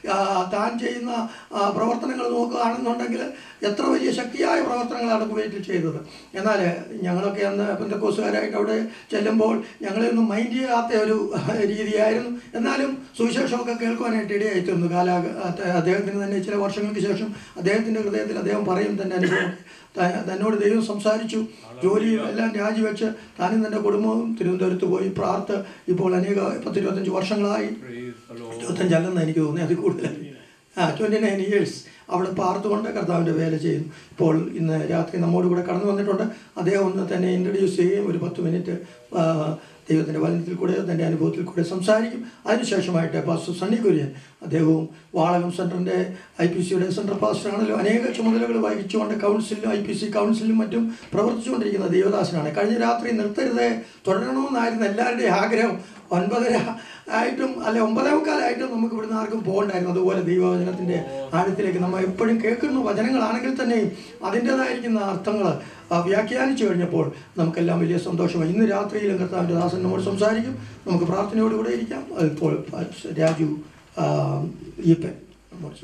താൻ ചെയ്യുന്ന ആ, പ്രവർത്തനങ്ങൾ നോക്കുകയാണെന്നുണ്ടെങ്കിൽ എത്ര വലിയ ശക്തിയായ പ്രവർത്തനങ്ങളാണ് കുവൈറ്റിൽ ചെയ്തത് എന്നാൽ ഞങ്ങളൊക്കെ അന്ന് പെന്തക്കോസുകാരായിട്ട് അവിടെ ചെല്ലുമ്പോൾ ഞങ്ങളെ ഒന്നും മൈൻഡ് ചെയ്യാത്ത ഒരു രീതിയായിരുന്നു എന്നാലും സുവിശേഷമൊക്കെ കേൾക്കുവാനായിട്ട് ഇടയായി തീർന്നു കാല അദ്ദേഹത്തിന് തന്നെ ചില വർഷങ്ങൾക്ക് ശേഷം അദ്ദേഹത്തിൻ്റെ ഹൃദയത്തിൽ അദ്ദേഹം പറയും തൻ്റെ അനുഭവം ത- തന്നോട് ദൈവം സംസാരിച്ചു ജോലിയും എല്ലാം രാജിവെച്ച് താനും തൻ്റെ കുടുംബവും തിരുവനന്തപുരത്ത് പോയി പ്രാർത്ഥ ഇപ്പോൾ അനേക പത്തിരുപത്തഞ്ച് വർഷങ്ങളായി ഇരുപത്തഞ്ചല്ലെന്ന് എനിക്ക് തോന്നി അത് കൂടുതലായി ആ ട്വൻറ്റി നയൻ ഇയേഴ്സ് അവിടെ പാർത്തുകൊണ്ട് കർത്താവിൻ്റെ വേല ചെയ്യുന്നു ഇപ്പോൾ ഇന്ന് രാത്രി നമ്മോട് കൂടെ കടന്നു വന്നിട്ടുണ്ട് അദ്ദേഹം ഒന്ന് തന്നെ ഇൻട്രൊഡ്യൂസ് ചെയ്യുകയും ഒരു പത്ത് മിനിറ്റ് ആ, ദൈവത്തിൻ്റെ വചനത്തിൽ കൂടെ തൻ്റെ അനുഭവത്തിൽ കൂടെ സംസാരിക്കും അതിനുശേഷമായിട്ട് പാസ്റ്റർ സണ്ണി കുര്യൻ അദ്ദേഹവും വാളകം സെൻറ്ററിൻ്റെ ഐ പി സിയുടെ സെൻട്രൽ പാസ്റ്ററാണല്ലോ അനേക ചുമതലകൾ വഹിച്ചുകൊണ്ട് കൗൺസിലും ഐ പി സി കൗൺസിലും മറ്റും പ്രവർത്തിച്ചുകൊണ്ടിരിക്കുന്ന ദേവദാസനാണ് കഴിഞ്ഞ രാത്രി നിർത്തരുത് തുടരണമെന്നായിരുന്നു എല്ലാവരുടെയും ആഗ്രഹം ഒൻപതര ആയിട്ടും അല്ലെ ഒമ്പതേ മുക്കാലായിട്ടും നമുക്ക് ഇവിടുന്ന് ആർക്കും പോകണ്ടായിരുന്നു അതുപോലെ ദൈവവചനത്തിൻ്റെ ആഴത്തിലേക്ക് നമ്മൾ എപ്പോഴും കേൾക്കുന്ന വചനങ്ങളാണെങ്കിൽ തന്നെയും അതിൻ്റെതായിരിക്കുന്ന അർത്ഥങ്ങൾ വ്യാഖ്യാനിച്ചു കഴിഞ്ഞപ്പോൾ നമുക്കെല്ലാം വലിയ സന്തോഷമായി ഇന്ന് രാത്രിയിലും കർത്താവിൻ്റെ ദാസൻ നമ്മോട് സംസാരിക്കും നമുക്ക് പ്രാർത്ഥനയോടുകൂടെ ഇരിക്കാം ഇപ്പോൾ രാജു ആ, ഈപ്പൻ നമ്മോട്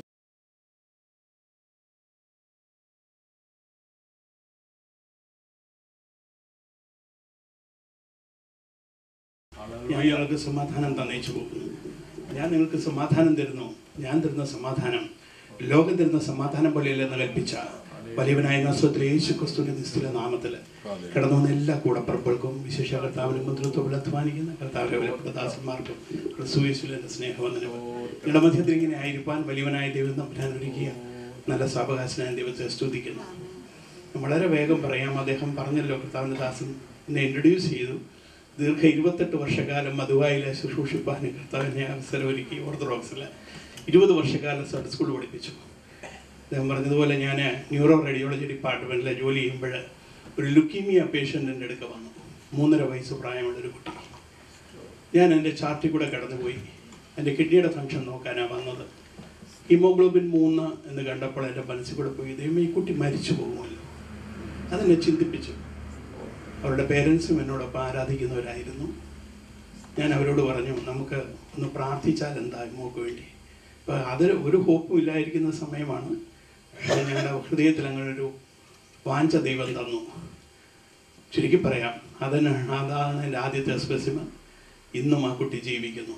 ഞാൻ നിങ്ങൾക്ക് സമാധാനം തന്നേച്ചു പോകുന്നു ഞാൻ നിങ്ങൾക്ക് സമാധാനം തരുന്നു ഞാൻ തരുന്ന സമാധാനം ലോകം തരുന്ന സമാധാനം പോലെയല്ലെന്ന് കൽപ്പിച്ച വലിയവനായ നസ്വത്തിലെ യേശു ക്രിസ്തുവിന്റെ നിസ്തുല നാമത്തിൽ കിടന്നു വന്ന എല്ലാ കൂടപ്പറപ്പുകൾക്കും വിശേഷ കർത്താവിനും മുദ്രത്വത്തിൽ അധ്വാനിക്കുന്ന കർത്താവിലെ വിലപ്പെട്ട ദാസന്മാർക്കും ക്രിസ്തുയേശുവിന്റെ സ്നേഹവന്ദനം ഇടമധ്യത്തിൽ ഇങ്ങനെ ആയിരിക്കാൻ വലിയവനായ ദൈവം തമ്പുരാൻ ഒരുക്കിയ നല്ല സാവകാശനായ ദൈവത്തെ സ്തുതിക്കുന്നു വളരെ വേഗം പറയാം അദ്ദേഹം പറഞ്ഞല്ലോ കർത്താവിൻ്റെ ദാസൻ എന്നെ ഇൻട്രൊഡ്യൂസ് ചെയ്തു ദീർഘ ഇരുപത്തെട്ട് വർഷക്കാലം മധുവായിലെ ശുശ്രൂഷിപ്പാൻ കർത്താവിനെ അവസരം ഒരുക്കി ഓർത്തഡോക്സിൽ ഇരുപത് വർഷക്കാലം സഡ് സ്കൂൾ പഠിപ്പിച്ചു അദ്ദേഹം പറഞ്ഞതുപോലെ ഞാൻ ന്യൂറോ റേഡിയോളജി ഡിപ്പാർട്ട്മെൻറ്റിൽ ജോലി ചെയ്യുമ്പോൾ ഒരു ലുക്കീമിയ പേഷ്യൻറ്റിൻ്റെ അടുക്ക വന്നു മൂന്നര വയസ്സ് പ്രായമുള്ളൊരു കുട്ടി ഞാൻ എൻ്റെ ചാർട്ടിൽ കൂടെ കടന്നുപോയി എൻ്റെ കിഡ്നിയുടെ ഫങ്ഷൻ നോക്കാനാണ് വന്നത് ഹീമോഗ്ലോബിൻ മൂന്ന് എന്ന് കണ്ടപ്പോൾ എൻ്റെ മനസ്സിൽ കൂടെ പോയി ദൈവം ഈ കുട്ടി മരിച്ചു പോകുമല്ലോ അതെന്നെ ചിന്തിപ്പിച്ചു അവരുടെ പേരൻസും എന്നോടൊപ്പം ആരാധിക്കുന്നവരായിരുന്നു ഞാൻ അവരോട് പറഞ്ഞു നമുക്ക് ഒന്ന് പ്രാർത്ഥിച്ചാൽ എന്താ മോക്ക് വേണ്ടി അപ്പോൾ അത് ഒരു ഹോപ്പും ഇല്ലായിരിക്കുന്ന സമയമാണ് പക്ഷേ ഞങ്ങളുടെ ഹൃദയത്തിൽ അങ്ങനെ ഒരു വാഞ്ച ദൈവം തന്നു ചുരുക്കി പറയാം അതിനാണ് അതാണ് എൻ്റെ ആദ്യത്തെ സ്പെസിമൻ ഇന്നും ആ കുട്ടി ജീവിക്കുന്നു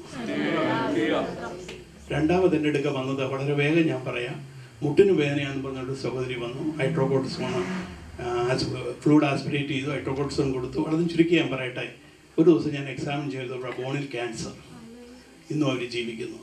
രണ്ടാമത് എൻ്റെ അടുക്ക വന്നത് വളരെ വേഗം ഞാൻ പറയാം മുട്ടിന് വേദനയാണെന്ന് പറഞ്ഞൊരു സഹോദരി വന്നു ഹൈഡ്രോകോട്സോൺ ഫ്ലൂഡ് ആസ്പിറേറ്റ് ചെയ്തു ഹൈഡ്രോകോട്സോൺ കൊടുത്തു വളരെ ചുരുക്കി ഞാൻ പറയട്ടെ ഒരു ദിവസം ഞാൻ എക്സാമിൻ ചെയ്തപ്പോൾ ബോണിൽ ക്യാൻസർ ഇന്നും അവർ ജീവിക്കുന്നു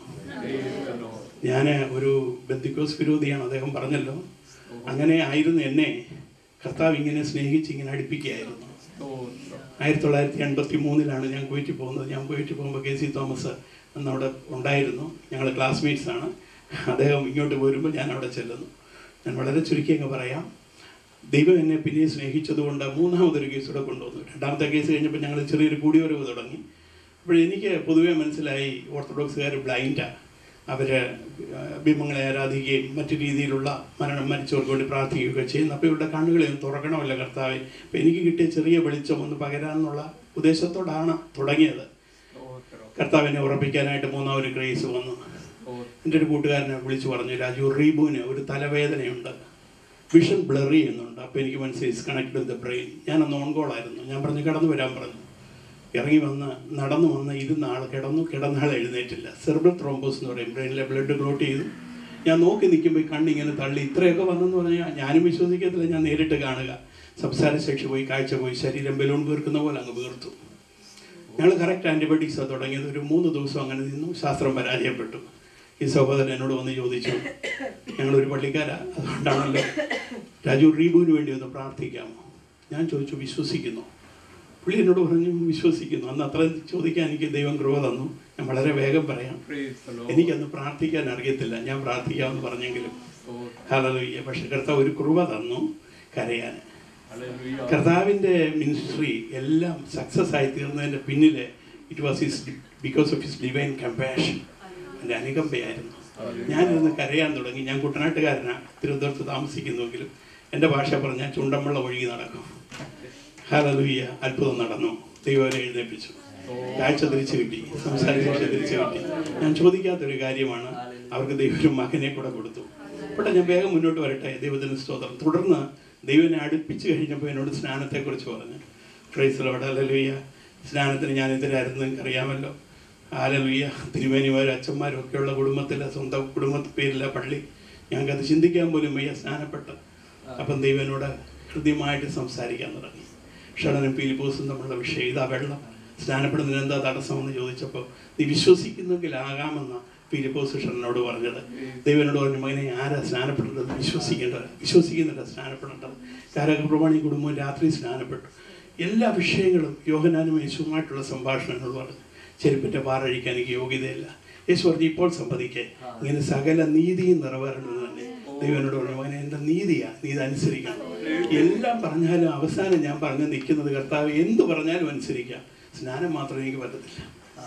ഞാൻ ഒരു ബന്ധിക്കോസ് വിരോധിയാണ് അദ്ദേഹം പറഞ്ഞല്ലോ അങ്ങനെ ആയിരുന്നു എന്നെ കർത്താവ് ഇങ്ങനെ സ്നേഹിച്ച് ഇങ്ങനെ അടുപ്പിക്കുകയായിരുന്നു ആയിരത്തി തൊള്ളായിരത്തി എൺപത്തി മൂന്നിലാണ് ഞാൻ കുവൈറ്റിൽ പോകുന്നത് ഞാൻ കുവൈറ്റിൽ പോകുമ്പോൾ കെ സി തോമസ് അന്ന് അവിടെ ഉണ്ടായിരുന്നു ഞങ്ങൾ ക്ലാസ്മേറ്റ്സ് ആണ് അദ്ദേഹം ഇങ്ങോട്ട് പോരുമ്പോൾ ഞാൻ അവിടെ ചെല്ലുന്നു ഞാൻ വളരെ ചുരുക്കി അങ്ങ് പറയാം ദൈവം എന്നെ പിന്നെ സ്നേഹിച്ചതുകൊണ്ട് മൂന്നാമതൊരു കേസ് കൂടെ കൊണ്ടുവന്നു രണ്ടാമത്തെ കേസ് കഴിഞ്ഞപ്പോൾ ഞങ്ങൾ ചെറിയൊരു കൂടിവരവ് തുടങ്ങി അപ്പോൾ എനിക്ക് പൊതുവേ മനസ്സിലായി ഓർത്തഡോക്സുകാർ ബ്ലൈൻഡാണ് അവർ ബിംബങ്ങളെ ആരാധിക്കുകയും മറ്റു രീതിയിലുള്ള മരണം മരിച്ചവർക്ക് വേണ്ടി പ്രാർത്ഥിക്കുകയൊക്കെ ചെയ്യുന്നു അപ്പോൾ ഇവരുടെ കണ്ണുകളെയും തുറക്കണമല്ല കർത്താവെ അപ്പോൾ എനിക്ക് കിട്ടിയ ചെറിയ വെളിച്ചം ഒന്ന് പകരാമെന്നുള്ള ഉദ്ദേശത്തോടാണ് തുടങ്ങിയത് കർത്താവിനെ ഉറപ്പിക്കാനായിട്ട് മൂന്നാമൊരു ക്രേസ് വന്നു എൻ്റെ ഒരു കൂട്ടുകാരനെ വിളിച്ചു പറഞ്ഞു രാജു റീബുവിന് ഒരു തലവേദനയുണ്ട് വിഷൻ ബ്ലറി ചെയ്യുന്നുണ്ട് അപ്പോൾ എനിക്ക് മനസ്സിലായി കണക്ട് വിത്ത് ദ ബ്രെയിൻ ഞാനന്ന് ഓൺ കോളായിരുന്നു ഞാൻ പറഞ്ഞു കിടന്നു വരാൻ പറഞ്ഞു ഇറങ്ങി വന്ന് നടന്നു വന്ന് ഇരുന്ന ആൾ കിടന്നു കിടന്ന ആൾ എഴുന്നേറ്റില്ല സെർബൽ ത്രോംബോസ് എന്ന് പറയും ബ്രെയിനിലെ ബ്ലഡ് ക്ലോട്ട് ചെയ്തു ഞാൻ നോക്കി നിൽക്കുമ്പോൾ ഈ കണ്ണിങ്ങനെ തള്ളി ഇത്രയൊക്കെ വന്നെന്ന് പറഞ്ഞാൽ ഞാനും വിശ്വസിക്കത്തില്ല ഞാൻ നേരിട്ട് കാണുക സംസാരശേഷി പോയി കാഴ്ച പോയി ശരീരം ബലൂൺ വീർക്കുന്ന പോലെ അങ്ങ് വീർത്തു ഞങ്ങൾ കറക്റ്റ് ആൻറ്റിബയോട്ടിക്സാണ് തുടങ്ങിയത് ഒരു മൂന്ന് ദിവസം അങ്ങനെ നിന്നു ശാസ്ത്രം പരാജയപ്പെട്ടു ഈ സഹോദരൻ എന്നോട് വന്ന് ചോദിച്ചു ഞങ്ങളൊരു പള്ളിക്കാരാ അതുകൊണ്ടാണല്ലോ രാജു റീബുവിന് വേണ്ടി ഒന്ന് പ്രാർത്ഥിക്കാമോ ഞാൻ ചോദിച്ചു വിശ്വസിക്കുന്നു പുള്ളി എന്നോട് പറഞ്ഞു വിശ്വസിക്കുന്നു അന്ന് അത്ര ചോദിക്കാൻ എനിക്ക് ദൈവം കൃപ തന്നു ഞാൻ വളരെ വേഗം പറയാം എനിക്കന്ന് പ്രാർത്ഥിക്കാൻ അറിയത്തില്ല ഞാൻ പ്രാർത്ഥിക്കാമെന്ന് പറഞ്ഞെങ്കിലും ഹലലുയ്യ പക്ഷെ കർത്താവ് ഒരു കൃപ തന്നു കരയാൻ കർത്താവിൻ്റെ മിനിസ്ട്രി എല്ലാം സക്സസ് ആയി തീർന്നതിൻ്റെ പിന്നിൽ it was his because of his divine compassion എൻ്റെ അനുകമ്പയായിരുന്നു ഞാനിരുന്ന് കരയാൻ തുടങ്ങി ഞാൻ കുട്ടനാട്ടുകാരനാണ് തിരുവനന്തപുരത്ത് താമസിക്കുന്നുവെങ്കിലും എൻ്റെ ഭാഷ പറഞ്ഞാൽ ചുണ്ടമ്പള്ള ഒഴുകി നടക്കും ഹാലലുയ്യ അത്ഭുതം നടന്നു ദൈവനെ എഴുന്നേൽപ്പിച്ചു കാഴ്ച തിരിച്ചു കിട്ടി സംസാരിച്ച തിരിച്ചു കിട്ടി ഞാൻ ചോദിക്കാത്തൊരു കാര്യമാണ് അവർക്ക് ദൈവം ഒരു മകനെ കൂടെ കൊടുത്തു പക്ഷേ ഞാൻ വേഗം മുന്നോട്ട് വരട്ടെ ദൈവത്തിന് സ്തോത്രം തുടർന്ന് ദൈവനെ അടുപ്പിച്ച് കഴിഞ്ഞപ്പോൾ എന്നോട് സ്നാനത്തെക്കുറിച്ച് പറഞ്ഞു ഫ്രൈസിലോട് അലലുയ്യ സ്നാനത്തിന് ഞാൻ എതിരായിരുന്നു നിങ്ങൾക്ക് അറിയാമല്ലോ ആലലുയ്യ തിരുമേനിമാരും അച്ഛന്മാരും ഒക്കെയുള്ള കുടുംബത്തിലെ സ്വന്തം കുടുംബ പേരിലെ പള്ളി ഞങ്ങൾക്കത് ചിന്തിക്കാൻ പോലും വയ്യ സ്നാനപ്പെട്ട് അപ്പം ദൈവനോട് ഹൃദ്യമായിട്ട് സംസാരിക്കാൻ തുടങ്ങി ഷടനും പീലിപ്പോസും തമ്മിലുള്ള വിഷയം ഇതാ വെള്ളം സ്നാനപ്പെടുന്നതിന് എന്താ തടസ്സമെന്ന് ചോദിച്ചപ്പോൾ നീ വിശ്വസിക്കുന്നെങ്കിൽ ആകാമെന്ന പീലിപ്പോസ് ഷടനോട് പറഞ്ഞത് ദൈവനോട് പറഞ്ഞു മകനെ ആരാ സ്നാനപ്പെടേണ്ടത് വിശ്വസിക്കേണ്ടത് വിശ്വസിക്കുന്നില്ല സ്നാനപ്പെടേണ്ടത് കാരകപ്രമാണി കുടുംബം രാത്രി സ്നാനപ്പെട്ടു എല്ലാ വിഷയങ്ങളും യോഹനാനും യേശുവുമായിട്ടുള്ള സംഭാഷണങ്ങൾ പറഞ്ഞു ചെരുപ്പിൻ്റെ പാറഴിക്കാൻ എനിക്ക് യോഗ്യതയില്ല യേശു പറഞ്ഞു ഇപ്പോൾ സമ്മതിക്കേ ഇങ്ങനെ സകല നീതിയും നിറവേറണമെന്ന് തന്നെ ദൈവനോട് പറഞ്ഞു മകനെ എൻ്റെ നീതിയാ നീ ഇത് അനുസരിക്കണം എല്ലാം പറഞ്ഞാലും അവസാനം ഞാൻ പറഞ്ഞു നിൽക്കുന്നത് കർത്താവ് എന്ത് പറഞ്ഞാലും അനുസരിക്കാം സ്നാനം മാത്രം എനിക്ക് പറ്റത്തില്ല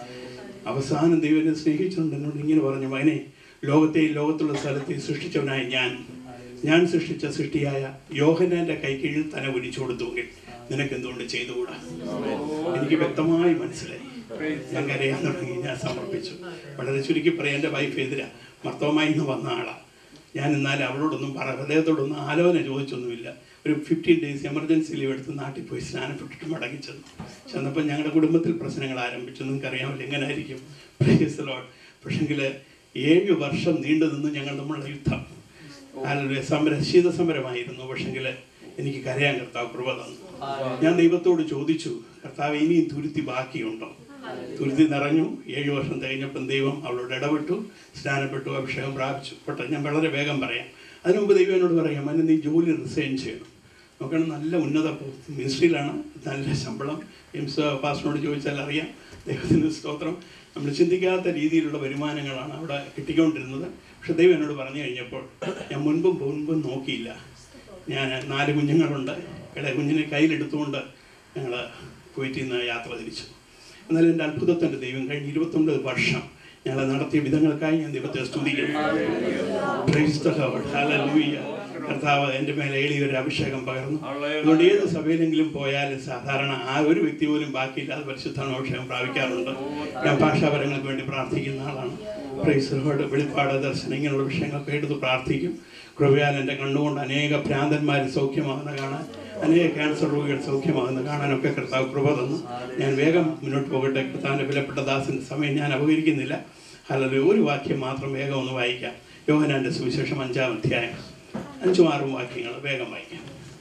അവസാനം ദൈവനെ സ്നേഹിച്ചുകൊണ്ട് എന്നോട് ഇങ്ങനെ പറഞ്ഞു മകനെ ലോകത്തെയും ലോകത്തുള്ള സ്ഥലത്തെയും സൃഷ്ടിച്ചവനായ ഞാൻ ഞാൻ സൃഷ്ടിച്ച സൃഷ്ടിയായ യോഹനാന്റെ കൈക്കീഴിൽ തന്നെ ഒലിച്ചു കൊടുത്തുവെങ്കിൽ നിനക്ക് എന്തുകൊണ്ട് ചെയ്തുകൂടാ എനിക്ക് വ്യക്തമായി മനസ്സിലായി ഞാൻ കരയാൻ തുടങ്ങി ഞാൻ സമർപ്പിച്ചു വളരെ ചുരുക്കി പറയാം എൻ്റെ വൈഫ് എതിരാ മർത്തോമായി നിന്ന് വന്ന ആളാ ഞാൻ എന്നാൽ അവളോടൊന്നും പറ അദ്ദേഹത്തോടൊന്നും ആലോചന ചോദിച്ചൊന്നുമില്ല ഒരു ഫിഫ്റ്റീൻ ഡേയ്സ് എമർജൻസി ലീവ് എടുത്ത് നാട്ടിൽ പോയി സ്നാനപ്പെട്ടിട്ട് മടങ്ങി ചെന്നു ചെന്നപ്പോൾ ഞങ്ങളുടെ കുടുംബത്തിൽ പ്രശ്നങ്ങൾ ആരംഭിച്ചു നിങ്ങൾക്ക് അറിയാമല്ലോ എങ്ങനായിരിക്കും പ്രൈസ് ലോഡ് പക്ഷെങ്കിൽ ഏഴ് വർഷം നീണ്ടു നിന്ന് ഞങ്ങൾ നമ്മളുടെ യുദ്ധം അല്ല സമര ശീതസമരമായിരുന്നു പക്ഷെങ്കിൽ എനിക്ക് കരയാൻ കർത്താവ് കൃപ തന്നു ഞാൻ ദൈവത്തോട് ചോദിച്ചു കർത്താവ് ഇനിയും തുരുത്തി ബാക്കിയുണ്ടോ തുരുത്തി നിറഞ്ഞു ഏഴു വർഷം തികഞ്ഞപ്പം ദൈവം അവളോട് ഇടപെട്ടു സ്നാനപ്പെട്ടു അഭിഷേകം പ്രാപിച്ചു പെട്ടെന്ന് ഞാൻ വളരെ വേഗം പറയാം അതിനു മുമ്പ് ദൈവം എന്നോട് പറയാം അതിന് നീ ജോലി റിസൈൻ ചെയ്യണം നോക്കണം നല്ല ഉന്നത മിനിസ്ട്രിയിലാണ് നല്ല ശമ്പളം എംസ് പാസിനോട് ചോദിച്ചാൽ അറിയാം ദൈവത്തിന് സ്തോത്രം നമ്മൾ ചിന്തിക്കാത്ത രീതിയിലുള്ള വരുമാനങ്ങളാണ് അവിടെ കിട്ടിക്കൊണ്ടിരുന്നത് പക്ഷെ ദൈവം എന്നോട് പറഞ്ഞു കഴിഞ്ഞപ്പോൾ ഞാൻ മുൻപും മുൻപും നോക്കിയില്ല ഞാൻ നാല് കുഞ്ഞുങ്ങളുണ്ട് ഇടയ കുഞ്ഞിനെ കയ്യിലെടുത്തുകൊണ്ട് ഞങ്ങൾ കുവൈറ്റിൽ നിന്ന് യാത്ര തിരിച്ചു എന്നാൽ എൻ്റെ അത്ഭുതത്തിൻ്റെ ദൈവം കഴിഞ്ഞ ഇരുപത്തൊമ്പത് വർഷം ഞങ്ങൾ നടത്തിയ വിധങ്ങൾക്കായി ഞാൻ ദൈവത്തെ സ്തുതിക്കുന്നു Praise the Lord. Hallelujah. കർത്താവ് എൻ്റെ മേലെ ഏളി ഒരു അഭിഷേകം പകർന്നു അതുകൊണ്ട് ഏത് സഭയിലെങ്കിലും പോയാലും സാധാരണ ആ ഒരു വ്യക്തി പോലും ബാക്കിയില്ലാതെ പരിശുദ്ധാണ് അഭിഷേകം പ്രാപിക്കാറുണ്ട് ഞാൻ ഭാഷാപരങ്ങൾക്ക് വേണ്ടി പ്രാർത്ഥിക്കുന്ന ആളാണ് പ്രൈസ് ലോഡ് വെളിപ്പാട് ദർശനം ഇങ്ങനെയുള്ള വിഷയങ്ങളൊക്കെ എടുത്ത് പ്രാർത്ഥിക്കും കൃപയാൽ എൻ്റെ കണ്ണുകൊണ്ട് അനേക ഭ്രാന്തന്മാർ സൗഖ്യമാകുന്ന കാണാൻ അനേക ക്യാൻസർ രോഗികൾ സൗഖ്യമാകുന്ന കാണാനൊക്കെ കർത്താവ് കൃപ തന്നു ഞാൻ വേഗം മുന്നോട്ട് പോകട്ടെ കർത്താവിൻ്റെ വിലപ്പെട്ട ദാസിൻ്റെ സമയം ഞാൻ അപകരിക്കുന്നില്ല അല്ലെങ്കിൽ ഒരു വാക്യം മാത്രം വേഗം ഒന്ന് വായിക്കാം യോഹനാന്റെ സുവിശേഷം അഞ്ചാം അധ്യായം അഞ്ചും ആറും വാക്യങ്ങൾ വേഗം വായിക്കാം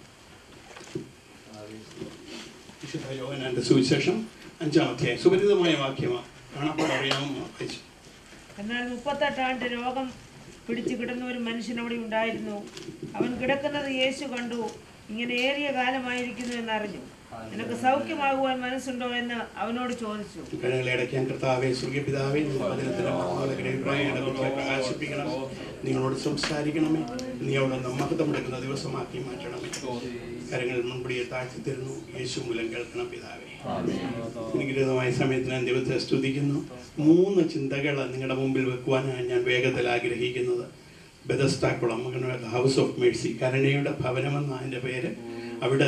വിശുദ്ധ യോഹനാന്റെ സുവിശേഷം അഞ്ചാം അധ്യായം സുപരിതമായ വാക്യമാണ് കാണാപ്പാട് അറിയാവുന്ന വായിച്ചു എന്നാൽ മുപ്പത്തെട്ടാണ്ട് രോഗം പിടിച്ചു കിടന്ന ഒരു മനുഷ്യൻ അവിടെ ഉണ്ടായിരുന്നു അവൻ കിടക്കുന്നത് യേശു കണ്ടു ഇങ്ങനെ ഏറിയ കാലമായിരിക്കുന്നു എന്നറിഞ്ഞു നിനക്ക് സൗഖ്യമാകുവാൻ മനസ്സുണ്ടോ എന്ന് അവനോട് ചോദിച്ചു കരങ്ങളെ അടയ്ക്കാൻ കർത്താവെ സ്വർഗപിതാവെ വചനത്തിന്റെ മഹാനഗരെ കുറിച്ച് പ്രകാശിപ്പിക്കണം നിങ്ങളോട് സംസാരിക്കണമേ നീ അവിടെ മഹത്വം എടുക്കുന്ന ദിവസമാക്കി മാറ്റണമേ കരങ്ങളിൽ മുൻപിടിയെ താഴ്ത്തി തരുന്നു യേശു മൂലം കേൾക്കണം പിതാവേ അനുഗ്രഹമായ സമയത്ത് ഞാൻ ദൈവത്തെ സ്തുതിക്കുന്നു മൂന്ന് ചിന്തകൾ നിങ്ങളുടെ മുമ്പിൽ വെക്കുവാനാണ് ഞാൻ വേഗത്തിൽ ആഗ്രഹിക്കുന്നത് ബെദസ്താക്കുളം ഹൗസ് ഓഫ് മേഴ്സി കരുണയുടെ ഭവനമെന്ന അതിൻ്റെ പേര് അവിടെ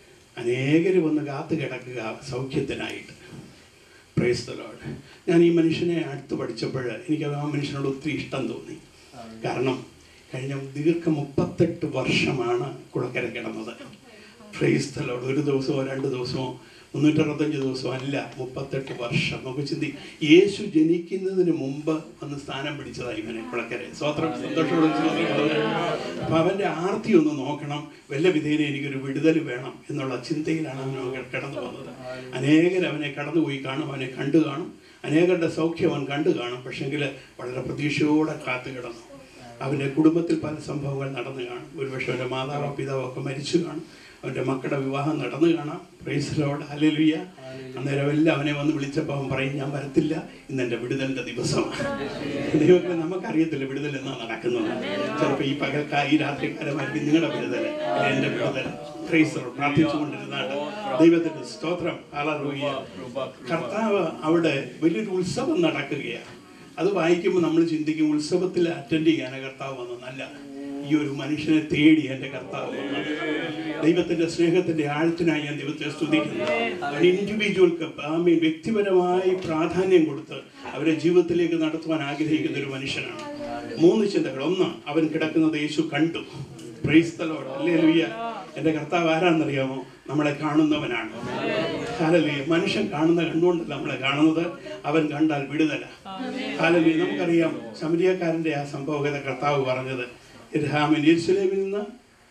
അനേകർ വന്ന് കാത്തു കിടക്കുക സൗഖ്യത്തിനായിട്ട് പ്രൈസ് ദ ലോർഡ് ഞാൻ ഈ മനുഷ്യനെ അടുത്ത് പഠിച്ചപ്പോൾ എനിക്ക് ആ മനുഷ്യനോട് ഒത്തിരി ഇഷ്ടം തോന്നി കാരണം കഴിഞ്ഞ ദീർഘ മുപ്പത്തെട്ട് വർഷമാണ് കുളക്കര കിടന്നത് പ്രൈസ് ദ ലോർഡ് ഒരു ദിവസമോ രണ്ട് ദിവസമോ മുന്നൂറ്ററുപത്തഞ്ച് ദിവസം അല്ല മുപ്പത്തെട്ട് വർഷം നമുക്ക് ചിന്തി യേശു ജനിക്കുന്നതിന് മുമ്പ് വന്ന് സ്ഥാനം പിടിച്ചതായി ഇവനെ കുളക്കരെ സ്വത്രം സന്തോഷത്തോടെ ചിന്തിക്കുന്നത് അപ്പൊ അവന്റെ ആർത്തി ഒന്ന് നോക്കണം വല്ല വിധേന എനിക്കൊരു വിടുതൽ വേണം എന്നുള്ള ചിന്തയിലാണ് അവൻ കിടന്നു വന്നത് അനേകർ അവനെ കടന്നുപോയി കാണും അവനെ കണ്ടു കാണും അനേകരുടെ സൗഖ്യം അവൻ കണ്ടു കാണും പക്ഷെങ്കിൽ വളരെ പ്രതീക്ഷയോടെ കാത്തു കിടന്നു അവൻ്റെ കുടുംബത്തിൽ പല സംഭവങ്ങൾ നടന്നു കാണും ഒരുപക്ഷെ അവൻ്റെ മാതാവോ പിതാവോ ഒക്കെ മരിച്ചു കാണും അവൻ്റെ മക്കളുടെ വിവാഹം നടന്നു കാണാം പ്രൈസിലോട് ഹലലുയ്യ അന്നേരം എല്ലാം അവനെ വന്ന് വിളിച്ചപ്പോൾ അവൻ പറയും ഞാൻ വരത്തില്ല ഇന്ന് എൻ്റെ വിടുതലിൻ്റെ ദിവസമാണ് ദൈവത്തെ നമുക്കറിയത്തില്ല വിടുതൽ എന്നാ നടക്കുന്നത് ചിലപ്പോൾ ഈ പകൽക്കാ ഈ രാത്രിക്കാലമായിരിക്കും നിങ്ങളുടെ വിടുതൽ അല്ലെ എൻ്റെ വിടുതൽ ക്രൈസ്തവർ പ്രാർത്ഥിച്ചുകൊണ്ടിരുന്നാണ് ദൈവത്തിന്റെ സ്തോത്രം ഹല്ലേലൂയ കർത്താവ് അവിടെ വലിയൊരു ഉത്സവം നടക്കുകയാണ് അത് വായിക്കുമ്പോൾ നമ്മൾ ചിന്തിക്കും ഉത്സവത്തിൽ അറ്റൻഡ് ചെയ്യാൻ കർത്താവ് വന്നതല്ല ഈ ഒരു മനുഷ്യനെ തേടി എൻ്റെ കർത്താവ് വന്നത് ദൈവത്തിന്റെ സ്നേഹത്തിന്റെ ആഴത്തിനായി ഞാൻ ദൈവത്തെ സ്തുതിക്കുന്നു അവൻ ഇൻഡിവിജ്വൽക്ക് ആമീൻ വ്യക്തിപരമായി പ്രാധാന്യം കൊടുത്ത് അവരെ ജീവിതത്തിലേക്ക് നടത്തുവാൻ ആഗ്രഹിക്കുന്ന ഒരു മനുഷ്യനാണ് മൂന്ന് ചിന്തകൾ ഒന്ന് അവൻ കിടക്കുന്നത് യേശു കണ്ടു പ്രൈസ് the Lord. ഹല്ലേലൂയ. എൻ്റെ കർത്താവ് ആരാന്നറിയാമോ നമ്മളെ കാണുന്നവനാണ് ഹാലലൂയ മനുഷ്യൻ കാണുന്ന കണ്ടുകൊണ്ടല്ല നമ്മളെ കാണുന്നത് അവൻ കണ്ടാൽ വിടുതല ഹാലലൂയ നമുക്കറിയാം ശമരിയക്കാരൻ്റെ ആ സംഭവകത കർത്താവ് പറഞ്ഞത് ഇർഹാമൻ യെരുശലേമിൽ നിന്ന്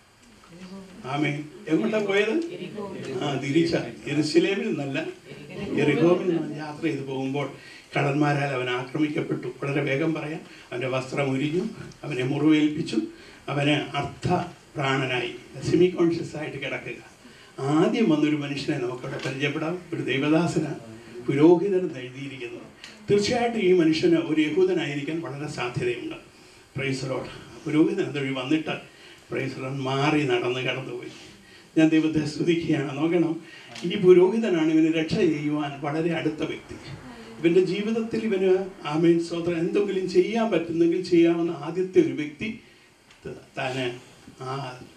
ആമേൻ എങ്ങോട്ടാ പോയത് ആ തിരിച്ച എരുസലേമിൽ നിന്നല്ല എറിഹോമിൽ നിന്ന് യാത്ര ചെയ്ത് പോകുമ്പോൾ കടന്മാരാൽ അവൻ ആക്രമിക്കപ്പെട്ടു വളരെ വേഗം പറയാം അവൻ്റെ വസ്ത്രം ഉരിഞ്ഞു അവനെ മുറിവേൽപ്പിച്ചു അവന് അർത്ഥ പ്രാണനായി സെമി കോൺഷ്യസ് ആയിട്ട് കിടക്കുക ആദ്യം വന്നൊരു മനുഷ്യനെ നമുക്കവിടെ പരിചയപ്പെടാം ഒരു ദൈവദാസനാണ് പുരോഹിതൻ എന്ന് എഴുതിയിരിക്കുന്നത് തീർച്ചയായിട്ടും ഈ മനുഷ്യന് ഒരു യഹൂദനായിരിക്കാൻ വളരെ സാധ്യതയുണ്ട് പ്രൈസലോട്ട് പുരോഹിതൻ എന്തൊഴി വന്നിട്ട് പ്രൈസലോൺ മാറി നടന്ന് കടന്നുപോയി ഞാൻ ദൈവത്തെ സ്തുതിക്കുകയാണ് നോക്കണം ഈ പുരോഹിതനാണ് ഇവന് രക്ഷ ചെയ്യുവാൻ വളരെ അടുത്ത വ്യക്തി ഇവന്റെ ജീവിതത്തിൽ ഇവന് ആമേൻ സ്വതന്ത്രം എന്തെങ്കിലും ചെയ്യാൻ പറ്റുന്നെങ്കിൽ ചെയ്യാവുന്ന ആദ്യത്തെ ഒരു വ്യക്തി ത- താന് ആ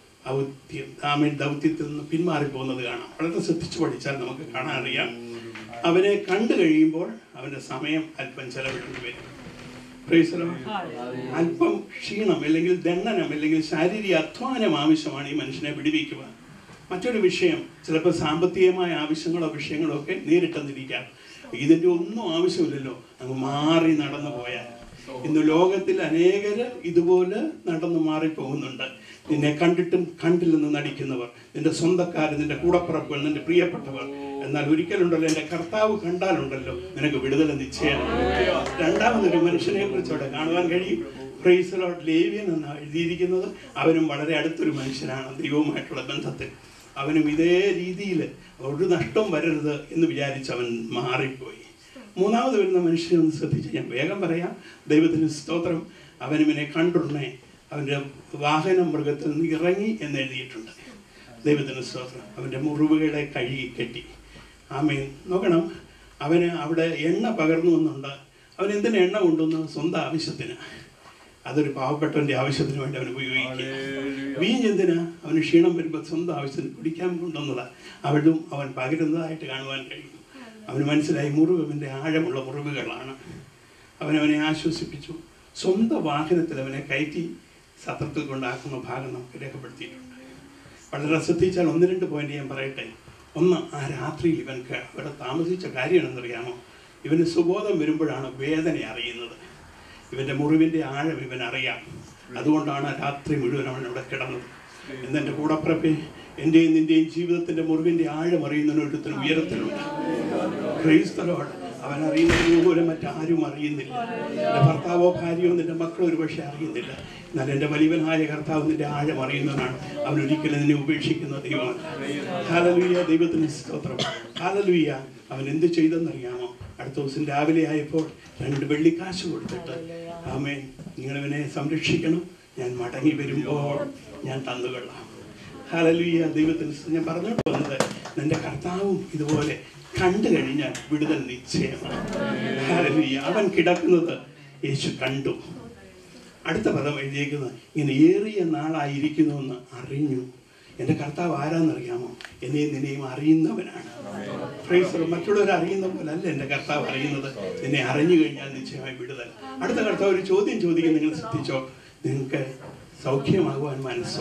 ദൗത്യം ആമേൻ ദൗത്യത്തിൽ നിന്ന് പിന്മാറി പോകുന്നത് കാണാം വളരെ ശ്രദ്ധിച്ചു പഠിച്ചാൽ നമുക്ക് കാണാൻ അറിയാം അവനെ കണ്ടു കഴിയുമ്പോൾ അവന്റെ സമയം അല്പം ചെലവിടേണ്ടി വരും Praise the Lord. അല്പം ക്ഷീണം അല്ലെങ്കിൽ ദണ്ഡനം അല്ലെങ്കിൽ ശാരീരിക അധ്വാനം ആവശ്യമാണ് ഈ മനുഷ്യനെ വിടുവിക്കുവാൻ മറ്റൊരു വിഷയം ചിലപ്പോൾ സാമ്പത്തികമായ ആവശ്യങ്ങളോ വിഷയങ്ങളോ ഒക്കെ നേരിട്ടെന്നിരിക്കാം ഇതിൻ്റെ ഒന്നും ആവശ്യമില്ലല്ലോ അങ്ങ് മാറി നടന്നു പോയാൽ ഇന്ന് ലോകത്തിൽ അനേകര് ഇതുപോലെ നടന്നു മാറിപ്പോകുന്നുണ്ട് നിന്നെ കണ്ടിട്ടും കണ്ടില്ലെന്ന് നടിക്കുന്നവർ നിന്റെ സ്വന്തക്കാർ നിന്റെ കൂടപ്പിറപ്പുകൾ നിന്റെ പ്രിയപ്പെട്ടവർ എന്നാൽ ഒരിക്കലുണ്ടല്ലോ എൻ്റെ കർത്താവ് കണ്ടാലുണ്ടല്ലോ നിനക്ക് വിടുതൽ നിശ്ചയം രണ്ടാമതൊരു മനുഷ്യനെ കുറിച്ച് അവിടെ കാണുവാൻ കഴിയും പ്രൈസലോട്ട് ലേവ്യൻ എന്നാണ് എഴുതിയിരിക്കുന്നത് അവനും വളരെ അടുത്തൊരു മനുഷ്യനാണ് ദൈവവുമായിട്ടുള്ള ബന്ധത്തിൽ അവനും ഇതേ രീതിയിൽ ഒരു നഷ്ടം വരരുത് എന്ന് വിചാരിച്ച് അവൻ മാറിപ്പോയി മൂന്നാമത് വരുന്ന മനുഷ്യനെ ഒന്ന് ശ്രദ്ധിച്ച് ഞാൻ വേഗം പറയാം ദൈവത്തിന് സ്തോത്രം അവനിവനെ കണ്ടുടനെ അവൻ്റെ വാഹനം മൃഗത്തിൽ നിന്ന് ഇറങ്ങി എന്ന് എഴുതിയിട്ടുണ്ട് ദൈവത്തിന് സ്തോത്രം അവൻ്റെ മുറിവുകളെ കഴുകി കെട്ടി ആമേൻ നോക്കണം അവന് അവിടെ എണ്ണ പകർന്നു എന്നുണ്ട് അവൻ എന്തിനാ എണ്ണ കൊണ്ടുവന്നു സ്വന്തം ആവശ്യത്തിന് അതൊരു പാവപ്പെട്ടവൻ്റെ ആവശ്യത്തിന് വേണ്ടി അവൻ ഉപയോഗിക്കുക വീഞ്ഞ് എന്തിനാ അവന് ക്ഷീണം വരുമ്പോൾ സ്വന്തം ആവശ്യത്തിന് കുടിക്കാൻ കൊണ്ടുവന്നതാ അവളും അവൻ പകരുന്നതായിട്ട് കാണുവാൻ കഴിയും അവന് മനസ്സിലായി മുറിവ് അവൻ്റെ ആഴമുള്ള മുറിവുകളാണ് അവൻ അവനെ ആശ്വസിപ്പിച്ചു സ്വന്തം വാഹനത്തിൽ അവനെ കയറ്റി സത്രത്തിൽ കൊണ്ടാക്കുന്ന ഭാഗം നമുക്ക് രേഖപ്പെടുത്തിയിട്ടുണ്ട് വളരെ ശ്രദ്ധിച്ചാൽ ഒന്ന് രണ്ട് പോയിന്റ് ഞാൻ പറയട്ടെ ഒന്ന് ആ രാത്രിയിൽ ഇവൻക്ക് അവിടെ താമസിച്ച കാര്യം എന്തെന്നറിയാമോ ഇവന് സുബോധം വരുമ്പോഴാണ് വേദന അറിയുന്നത് ഇവൻ്റെ മുറിവിൻ്റെ ആഴം ഇവൻ അറിയാം അതുകൊണ്ടാണ് ആ രാത്രി മുഴുവൻ അവൻ അവിടെ കിടന്നത് എന്നെൻ്റെ കൂടപ്പിറപ്പെ എൻ്റെയും നിൻ്റെയും ജീവിതത്തിൻ്റെ മുറിവിൻ്റെ ആഴം അറിയുന്നതിനൊരുത്തിന് ഉയരത്തിലുണ്ട് ക്രൈസ്തലോട് അവൻ അറിയുന്നത് പോലെ മറ്റാരും അറിയുന്നില്ല എൻ്റെ ഭർത്താവോ ഭാര്യയോ നിന്റെ മക്കളോ ഒരു പക്ഷേ അറിയുന്നില്ല എന്നാൽ എൻ്റെ വലിയവനായ കർത്താവ് നിന്റെ ആഴം അറിയുന്നവനാണ് അവൻ ഒരിക്കലും നിന്നെ ഉപേക്ഷിക്കുന്ന ദൈവമാണ് ഹാലലുയ്യ ദൈവത്തിന് സ്തോത്രം ഹാലലുയ്യ അവൻ എന്ത് ചെയ്തെന്നറിയാമോ അടുത്ത ദിവസം രാവിലെ ആയപ്പോൾ രണ്ട് വെള്ളിക്കാശ് കൊടുത്തിട്ട് ആമേൻ നിങ്ങളിവനെ സംരക്ഷിക്കണം ഞാൻ മടങ്ങി വരുമ്പോൾ ഞാൻ തന്നുകൊള്ളാം ഹാലലുയ്യ ദൈവത്തിന് സ്തുതി. ഞാൻ പറഞ്ഞോട്ട് വന്നത് നിന്റെ കർത്താവും ഇതുപോലെ കണ്ടു കഴിഞ്ഞാൽ വിടുതൽ നിശ്ചയമാണ് ഹാലലുയ്യ അവൻ കിടക്കുന്നത് യേശു കണ്ടു അടുത്ത പദം എഴുതിയേക്കുന്നത് ഇങ്ങനെ ഏറിയ നാളായിരിക്കുന്നുവെന്ന് അറിഞ്ഞു എൻ്റെ കർത്താവ് ആരാന്നറിയാമോ എന്നെയും നിന്നെയും അറിയുന്നവനാണ് ഫ്രൈസർ മറ്റുള്ളവർ അറിയുന്ന പോലെ അല്ല എൻ്റെ കർത്താവ് അറിയുന്നത് നിന്നെ അറിഞ്ഞു കഴിഞ്ഞാൽ നിശ്ചയമായി വിടുതൽ അടുത്ത കർത്താവ് ഒരു ചോദ്യം ചോദിക്കും നിങ്ങൾ ശ്രദ്ധിച്ചോ നിങ്ങൾക്ക് സൗഖ്യമാകുവാൻ മനസ്സോ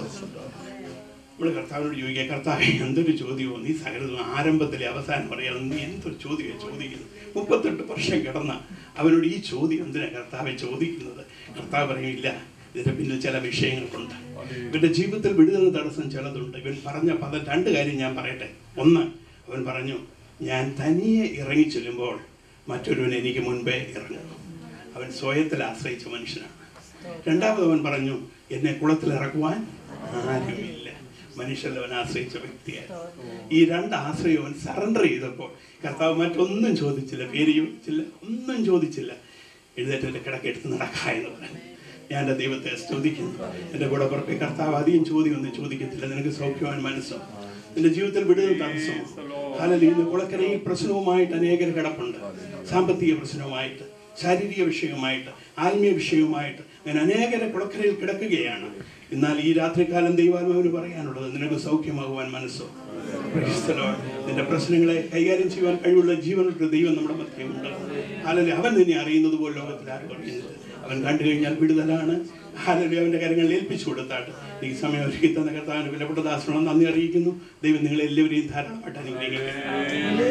നമ്മൾ കർത്താവിനോട് ചോദിക്കുക കർത്താവ് എന്തൊരു ചോദ്യമോ നീ സകലതും ആരംഭത്തിലെ അവസാനം പറയാം നീ എന്തൊരു ചോദ്യമോ ചോദിക്കുന്നത് മുപ്പത്തെട്ട് വർഷം കിടന്ന അവനോട് ഈ ചോദ്യം എന്തിനാ കർത്താവെ ചോദിക്കുന്നത് കർത്താവ് പറയില്ല ഇതിന്റെ പിന്നിൽ ചില വിഷയങ്ങളുണ്ട് ഇവന്റെ ജീവിതത്തിൽ വിടുതൽ തടസ്സം ചിലതുണ്ട് ഇവൻ പറഞ്ഞ പദം രണ്ട് കാര്യം ഞാൻ പറയട്ടെ ഒന്ന് അവൻ പറഞ്ഞു ഞാൻ തനിയെ ഇറങ്ങി ചെല്ലുമ്പോൾ മറ്റൊരുവൻ എനിക്ക് മുൻപേ ഇറങ്ങും അവൻ സ്വയത്തിൽ ആശ്രയിച്ച മനുഷ്യനാണ് രണ്ടാമത് അവൻ പറഞ്ഞു എന്നെ കുളത്തിൽ ഇറക്കുവാൻ ആരുമില്ല മനുഷ്യരിൽ അവൻ ആശ്രയിച്ച വ്യക്തിയാണ് ഈ രണ്ട് ആശ്രയം അവൻ സറണ്ടർ ചെയ്തപ്പോൾ കർത്താവ് മറ്റൊന്നും ചോദിച്ചില്ല പേര് ചോദിച്ചില്ല ഒന്നും ചോദിച്ചില്ല എഴുന്നേറ്റ് എൻ്റെ കിടക്കെടുത്ത് നടക്കുക എന്ന് പറഞ്ഞു ഞാൻ എൻ്റെ ദൈവത്തെ സ്തുതിക്കുന്നു എൻ്റെ കൂടെ പുറപ്പെ കർത്താവ് അധികം ചോദ്യമൊന്നും ചോദിക്കത്തില്ല നിനക്ക് സൗഖ്യവാൻ മനസ്സോ നിന്റെ ജീവിതത്തിൽ വിടുതൽ തടസ്സമോ അല്ലെങ്കിൽ ഇന്ന് കുളക്കരയിൽ പ്രശ്നവുമായിട്ട് അനേകർ കിടപ്പുണ്ട് സാമ്പത്തിക പ്രശ്നവുമായിട്ട് ശാരീരിക വിഷയവുമായിട്ട് ആത്മീയ വിഷയവുമായിട്ട് ഞാൻ അനേകരെ കുളക്കരയിൽ കിടക്കുകയാണ് എന്നാൽ ഈ രാത്രികാലം ദൈവാത്മാവിന് പറയാനുള്ളത് നിനക്ക് സൗഖ്യമാകുവാൻ മനസ്സോ Praise the Lord. നിന്റെ പ്രശ്നങ്ങളെ കൈകാര്യം ചെയ്യുവാൻ കഴിവുള്ള ജീവനുള്ള ദൈവം നമ്മുടെ മധ്യമുണ്ട് അല്ലെങ്കിൽ അവൻ നിന്നെ അറിയുന്നത് പോലെ ലോകത്തിൽ ആരും അറിയുന്നത് അവൻ കണ്ടു കഴിഞ്ഞാൽ വിടുതലാണ് ഹാലലി അവന്റെ കാര്യങ്ങൾ ഏൽപ്പിച്ചു കൊടുത്താട്ട് ഈ സമയം ഒരുക്കി തന്ന കർത്താവിന് വിലപ്പെട്ട ദാസനോട് നന്ദി അറിയിക്കുന്നു ദൈവം നിങ്ങളെ എല്ലാവരെയും ധാരാളമായിട്ട് അനുഗ്രഹിക്കട്ടെ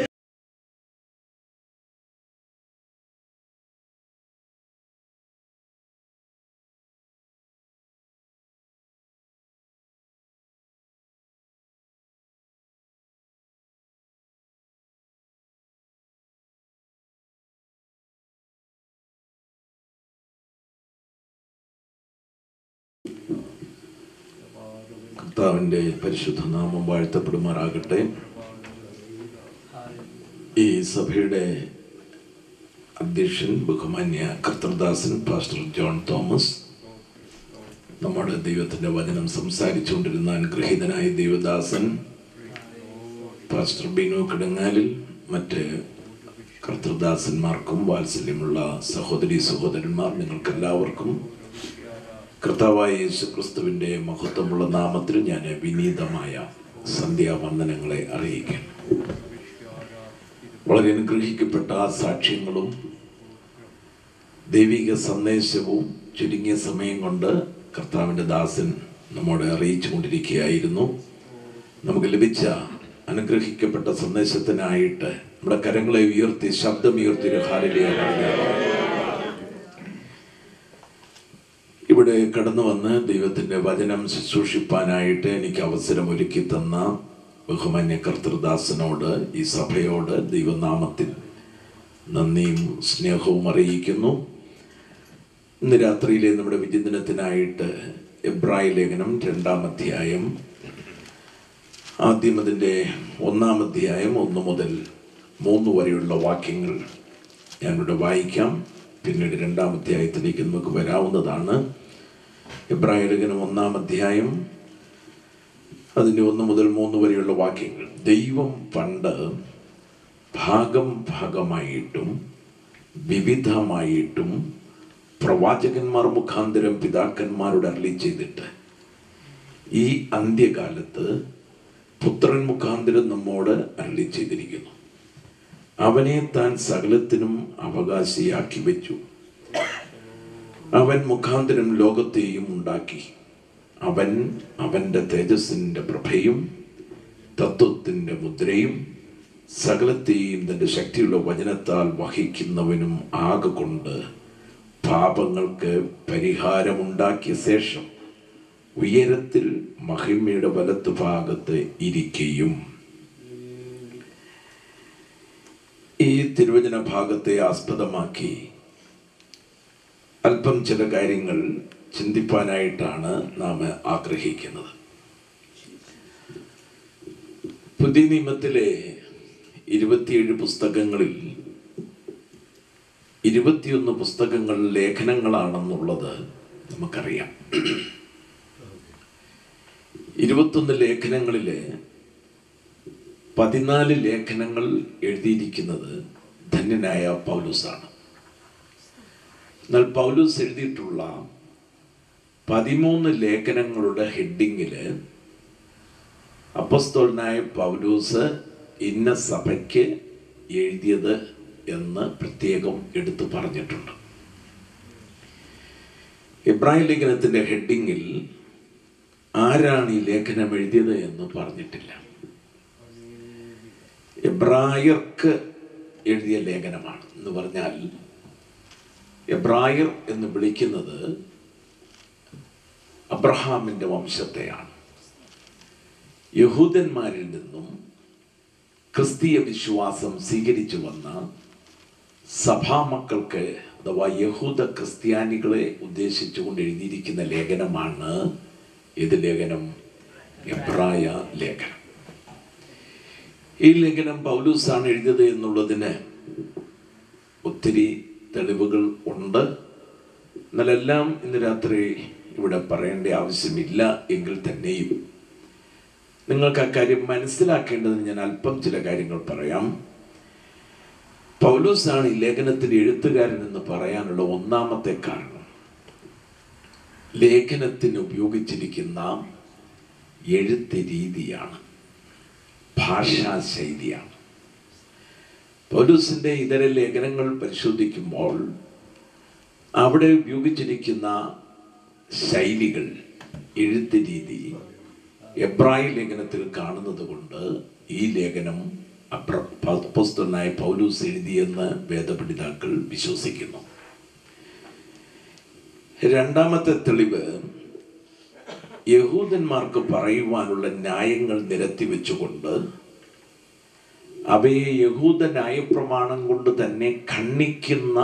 കർത്താവിൻ്റെ പരിശുദ്ധ നാമം വാഴ്ത്തപ്പെടുമാറാകട്ടെ ഈ സഭയുടെ അധ്യക്ഷൻ ബഹുമാന്യ കർത്തൃദാസൻ പാസ്റ്റർ ജോൺ തോമസ് നമ്മുടെ ദൈവത്തിൻ്റെ വചനം സംസാരിച്ചുകൊണ്ടിരുന്ന അനുഗ്രഹീതനായ ദൈവദാസൻ പാസ്റ്റർ ബിനു കിടങ്ങാലിൽ മറ്റ് കർത്തൃദാസന്മാർക്കും വാത്സല്യമുള്ള സഹോദരി സഹോദരന്മാർ നിങ്ങൾക്കെല്ലാവർക്കും കർത്താവായ യേശു ക്രിസ്തുവിൻ്റെ മഹത്വമുള്ള നാമത്തിൽ ഞാൻ വിനീതമായ സന്ധ്യാവന്ദനങ്ങളെ അറിയിക്കുന്നു വളരെ അനുഗ്രഹിക്കപ്പെട്ട സാക്ഷ്യങ്ങളും ദൈവിക സന്ദേശവും ചുരുങ്ങിയ സമയം കൊണ്ട് കർത്താവിൻ്റെ ദാസൻ നമ്മോട് അറിയിച്ചു കൊണ്ടിരിക്കുകയായിരുന്നു നമുക്ക് ലഭിച്ച അനുഗ്രഹിക്കപ്പെട്ട സന്ദേശത്തിനായിട്ട് നമ്മുടെ കരങ്ങളെ ഉയർത്തി ശബ്ദമുയർത്തി ഒരു ഹാലിലെ ഇവിടെ കടന്നു വന്ന് ദൈവത്തിൻ്റെ വചനം ശുശ്രൂഷിപ്പാനായിട്ട് എനിക്ക് അവസരം ഒരുക്കി തന്ന ബഹുമാന്യ കർത്തൃദാസനോട് ഈ സഭയോട് ദൈവനാമത്തിൽ നന്ദിയും സ്നേഹവും അറിയിക്കുന്നു ഇന്ന് രാത്രിയിലെ നമ്മുടെ വിചിന്തനത്തിനായിട്ട് എബ്രായ ലേഖനം രണ്ടാം അധ്യായം ആദ്യം അതിൻ്റെ ഒന്നാം അധ്യായം ഒന്ന് മുതൽ മൂന്ന് വരെയുള്ള വാക്യങ്ങൾ ഞാനിവിടെ വായിക്കാം പിന്നീട് രണ്ടാം അധ്യായത്തിലേക്ക് നമുക്ക് വരാവുന്നതാണ് എബ്രായ ലേഖനം ഒന്നാം അധ്യായം അതിൻ്റെ ഒന്ന് മുതൽ മൂന്ന് വരെയുള്ള വാക്യങ്ങൾ ദൈവം പണ്ട് ഭാഗം ഭാഗമായിട്ടും വിവിധമായിട്ടും പ്രവാചകന്മാർ മുഖാന്തരം പിതാക്കന്മാരോട് അരളി ചെയ്തിട്ട് ഈ അന്ത്യകാലത്ത് പുത്രൻ മുഖാന്തരം നമ്മോട് അരളി ചെയ്തിരിക്കുന്നു അവനെ താൻ സകലത്തിനും അവകാശിയാക്കി വെച്ചു അവൻ മുഖാന്തരം ലോകത്തെയും ഉണ്ടാക്കി അവൻ അവൻ്റെ തേജസ്സിൻ്റെ പ്രഭയും തത്വത്തിൻ്റെ മുദ്രയും സകലത്തെയും തൻ്റെ ശക്തിയുള്ള വചനത്താൽ വഹിക്കുന്നവനും ആകൊണ്ട് പാപങ്ങൾക്ക് പരിഹാരമുണ്ടാക്കിയ ശേഷം ഉയരത്തിൽ മഹിമയുടെ വലത്തു ഭാഗത്ത് ഇരിക്കുകയും ഈ തിരുവചന ഭാഗത്തെ ആസ്പദമാക്കി അല്പം ചില കാര്യങ്ങൾ ചിന്തിപ്പാനായിട്ടാണ് നാം ആഗ്രഹിക്കുന്നത് പുതിയ നിയമത്തിലെ ഇരുപത്തിയേഴ് പുസ്തകങ്ങളിൽ ഇരുപത്തിയൊന്ന് പുസ്തകങ്ങൾ ലേഖനങ്ങളാണെന്നുള്ളത് നമുക്കറിയാം ഇരുപത്തൊന്ന് ലേഖനങ്ങളിലെ പതിനാല് ലേഖനങ്ങൾ എഴുതിയിരിക്കുന്നത് ധന്യനായ പൗലൂസാണ് എന്നാൽ പൗലൂസ് എഴുതിയിട്ടുള്ള പതിമൂന്ന് ലേഖനങ്ങളുടെ ഹെഡിങ്ങില് അപ്പസ്തോലനായ പൗലൂസ് ഇന്ന സഭയ്ക്ക് എഴുതിയത് എന്ന് പ്രത്യേകം എടുത്തു പറഞ്ഞിട്ടുണ്ട് ഇബ്രാഹിം ലേഖനത്തിന്റെ ഹെഡിങ്ങിൽ ആരാണ് ഈ ലേഖനം എഴുതിയത് എന്ന് പറഞ്ഞിട്ടില്ല എബ്രായർക്ക് എഴുതിയ ലേഖനമാണ് എന്ന് പറഞ്ഞാൽ എബ്രായർ എന്ന് വിളിക്കുന്നത് അബ്രഹാമിൻ്റെ വംശത്തെയാണ് യഹൂദന്മാരിൽ നിന്നും ക്രിസ്തീയ വിശ്വാസം സ്വീകരിച്ചു വന്ന സഭാമക്കൾക്ക് അഥവാ യഹൂദ ക്രിസ്ത്യാനികളെ ഉദ്ദേശിച്ചുകൊണ്ട് എഴുതിയിരിക്കുന്ന ലേഖനമാണ് ഇത് ലേഖനം എബ്രായ ലേഖനം ഈ ലേഖനം പൗലൂസാണ് എഴുതിയത് എന്നുള്ളതിന് ഒത്തിരി തെളിവുകൾ ഉണ്ട് എന്നാലെല്ലാം ഇന്ന് രാത്രി ഇവിടെ പറയേണ്ട ആവശ്യമില്ല എങ്കിൽ തന്നെയും നിങ്ങൾക്ക് ആ കാര്യം മനസ്സിലാക്കേണ്ടതിന് ഞാൻ അല്പം ചില കാര്യങ്ങൾ പറയാം പൗലോസാണ് ഈ ലേഖനത്തിന്റെ എഴുത്തുകാരൻ എന്ന് പറയാനുള്ള ഒന്നാമത്തെ കാരണം ലേഖനത്തിന് ഉപയോഗിച്ചിരിക്കുന്ന എഴുത്ത് രീതിയാണ് ഭാഷാശൈലിയാണ് പൗലൂസിന്റെ ഇതര ലേഖനങ്ങൾ പരിശോധിക്കുമ്പോൾ അവിടെ ഉപയോഗിച്ചിരിക്കുന്ന ശൈലികൾ എഴുത്ത് രീതി എബ്രായ ലേഖനത്തിൽ കാണുന്നത് കൊണ്ട് ഈ ലേഖനം അപ്രസ്തനായ പൗലൂസ് എഴുതിയെന്ന് വേദപണ്ഡിതാക്കൾ വിശ്വസിക്കുന്നു രണ്ടാമത്തെ തെളിവ് യഹൂദന്മാർക്ക് പറയുവാനുള്ള ന്യായങ്ങൾ നിരത്തി വെച്ചുകൊണ്ട് അവയെ യഹൂദ ന്യായപ്രമാണം കൊണ്ട് തന്നെ ഖണ്ഡിക്കുന്ന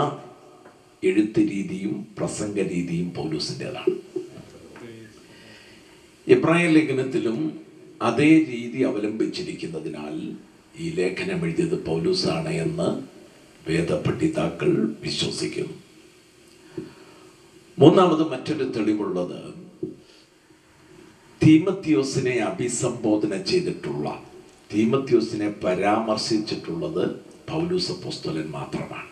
എഴുത്ത് രീതിയും പ്രസംഗ രീതിയും പൗലൂസിൻ്റെതാണ് ഇബ്രാഹിം ലേഖനത്തിലും അതേ രീതി അവലംബിച്ചിരിക്കുന്നതിനാൽ ഈ ലേഖനം എഴുതിയത് പൗലൂസാണ് എന്ന് വേദപണ്ഡിതാക്കൾ വിശ്വസിക്കുന്നു മൂന്നാമത് മറ്റൊരു തെളിവുള്ളത് തീമത്യോസിനെ അഭിസംബോധന ചെയ്തിട്ടുള്ള തീമത്യോസിനെ പരാമർശിച്ചിട്ടുള്ളത് പൗലൂസ് അപ്പോസ്തലൻ മാത്രമാണ്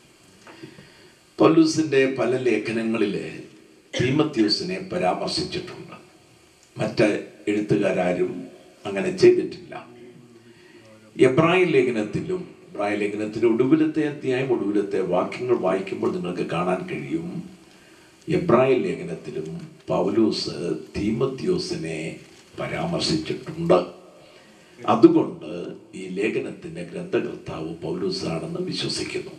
പൗലൂസിന്റെ പല ലേഖനങ്ങളിൽ തീമത്യോസിനെ പരാമർശിച്ചിട്ടുണ്ട് മറ്റ് എഴുത്തുകാരും അങ്ങനെ ചെയ്തിട്ടില്ല എബ്രാഹിം ലേഖനത്തിലും എബ്രാഹിം ലേഖനത്തിലെ ഒടുവിലത്തെ അധ്യായം ഒടുവിലത്തെ വാക്യങ്ങൾ വായിക്കുമ്പോൾ നിങ്ങൾക്ക് കാണാൻ കഴിയും എബ്രാഹിം ലേഖനത്തിലും പൗലൂസ് തീമത്യോസിനെ പരാമർശിച്ചിട്ടുണ്ട് അതുകൊണ്ട് ഈ ലേഖനത്തിന്റെ ഗ്രന്ഥകർത്താവ് പൗലൂസാണെന്ന് വിശ്വസിക്കുന്നു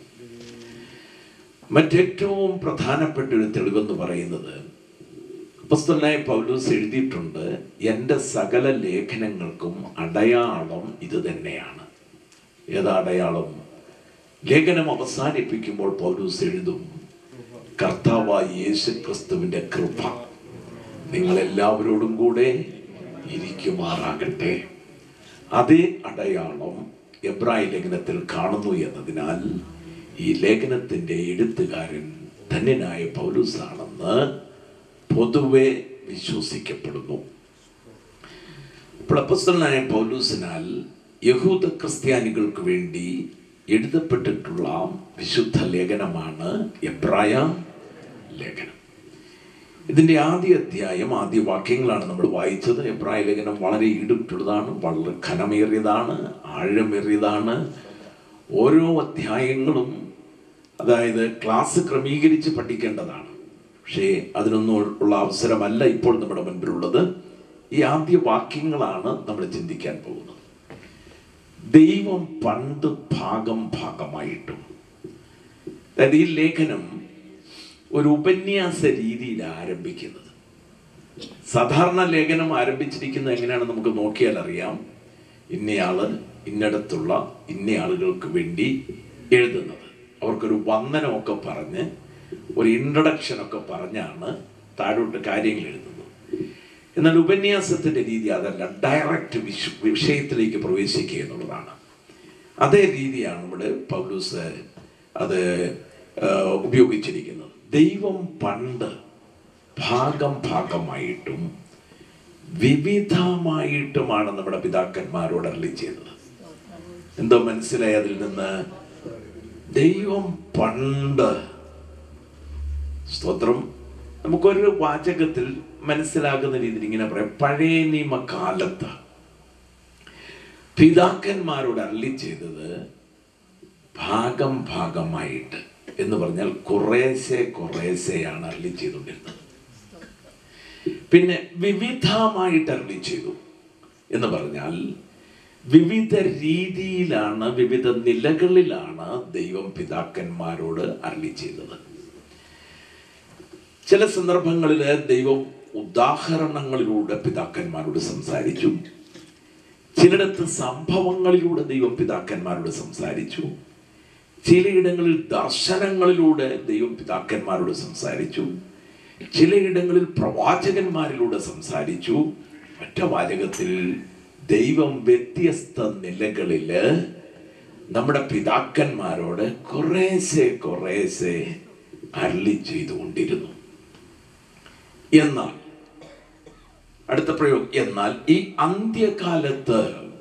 മറ്റേറ്റവും പ്രധാനപ്പെട്ട ഒരു തെളിവെന്ന് പറയുന്നത് അപ്പസ്തലനായ പൗലൂസ് എഴുതിയിട്ടുണ്ട് എൻ്റെ സകല ലേഖനങ്ങൾക്കും അടയാളം ഇത് തന്നെയാണ് ഏതാ അടയാളം ലേഖനം അവസാനിപ്പിക്കുമ്പോൾ പൗലൂസ് എഴുതും കർത്താവായ യേശു ക്രിസ്തുവിൻ്റെ കൃപ നിങ്ങളെല്ലാവരോടും കൂടെ ഇരിക്കുമാറാകട്ടെ അതേ അടയാളം എബ്രായ ലേഖനത്തിൽ കാണുന്നു എന്നതിനാൽ ഈ ലേഖനത്തിന്റെ എഴുത്തുകാരൻ ധന്യനായ പൗലൂസാണെന്ന് പൊതുവെ വിശ്വസിക്കപ്പെടുന്നു അപ്പോൾ അപ്പസ്തലനായ പൗലൂസിനാൽ യഹൂദ ക്രിസ്ത്യാനികൾക്ക് വേണ്ടി എഴുതപ്പെട്ടിട്ടുള്ള വിശുദ്ധ ലേഖനമാണ് എബ്രായ ലേഖനം ഇതിന്റെ ആദ്യ അധ്യായം ആദ്യ വാക്യങ്ങളാണ് നമ്മൾ വായിച്ചത് എബ്രായ ലേഖനം വളരെ ഇടുട്ടുള്ളതാണ് വളരെ ഘനമേറിയതാണ് ആഴമേറിയതാണ് ഓരോ അധ്യായങ്ങളും അതായത് ക്ലാസ് ക്രമീകരിച്ച് പഠിക്കേണ്ടതാണ് പക്ഷേ അതിനൊന്നും ഉള്ള അവസരമല്ല ഇപ്പോൾ നമ്മുടെ മുൻപിലുള്ളത് ഈ ആദ്യ വാക്യങ്ങളാണ് നമ്മൾ ചിന്തിക്കാൻ പോകുന്നത് ദൈവം പണ്ട് ഭാഗം ഭാഗമായിട്ടും അതായത് ഈ ലേഖനം ഒരു ഉപന്യാസ രീതിയിൽ ആരംഭിക്കുന്നത് സാധാരണ ലേഖനം ആരംഭിച്ചിരിക്കുന്നത് എങ്ങനെയാണ് നമുക്ക് നോക്കിയാൽ അറിയാം ഇന്നയാള് ഇന്നടത്തുള്ള ഇന്നയാളുകൾക്ക് വേണ്ടി എഴുതുന്നത് അവർക്കൊരു വന്ദനമൊക്കെ പറഞ്ഞ് ഒരു ഇൻട്രഡക്ഷൻ ഒക്കെ പറഞ്ഞാണ് താഴോട്ട് കാര്യങ്ങൾ എഴുതുന്നത് എന്നാൽ ഉപന്യാസത്തിന്റെ രീതി അതല്ല ഡയറക്റ്റ് വിഷ വിഷയത്തിലേക്ക് പ്രവേശിക്കുക എന്നുള്ളതാണ് അതേ രീതിയാണ് ഇവിടെ പൗലൂസ് അത് ആ, ഉപയോഗിച്ചിരിക്കുന്നത് ദൈവം പണ്ട് ഭാഗം ഭാഗമായിട്ടും വിവിധമായിട്ടുമാണ് നമ്മുടെ പിതാക്കന്മാരോട് അരളി ചെയ്തത് എന്തോ മനസ്സിലായി അതിൽ നിന്ന് ദൈവം പണ്ട് സ്തോത്രം നമുക്കൊരു വാചകത്തിൽ മനസ്സിലാകുന്ന രീതിയിൽ ഇങ്ങനെ പറയാം പഴയ നിയമകാലത്ത് പിതാക്കന്മാരോട് അരളി ചെയ്തത് ഭാഗം ഭാഗമായിട്ട് എന്ന് പറഞ്ഞാൽ കുറേശ്ശെ കുറേശ്ശെയാണ് അരളി ചെയ്തുകൊണ്ടിരുന്നത് പിന്നെ വിവിധമായിട്ട് അരളി ചെയ്തു എന്ന് പറഞ്ഞാൽ വിവിധ രീതിയിലാണ് വിവിധ നിലകളിലാണ് ദൈവം പിതാക്കന്മാരോട് അരളി ചെയ്തത് ചില സന്ദർഭങ്ങളിൽ ദൈവം ഉദാഹരണങ്ങളിലൂടെ പിതാക്കന്മാരോട് സംസാരിച്ചു ചിലയിടത്ത് സംഭവങ്ങളിലൂടെ ദൈവം പിതാക്കന്മാരോട് സംസാരിച്ചു ചിലയിടങ്ങളിൽ ദർശനങ്ങളിലൂടെ ദൈവം പിതാക്കന്മാരോട് സംസാരിച്ചു ചിലയിടങ്ങളിൽ പ്രവാചകന്മാരിലൂടെ സംസാരിച്ചു ഒറ്റ വാചകത്തിൽ ദൈവം വ്യത്യസ്ത നിലകളില് നമ്മുടെ പിതാക്കന്മാരോട് കുറേശ്ശെ കുറേശ്ശെ അരളി ചെയ്തുകൊണ്ടിരുന്നു എന്നാൽ അടുത്ത പ്രയോഗം എന്നാൽ ഈ അന്ത്യകാലത്ത്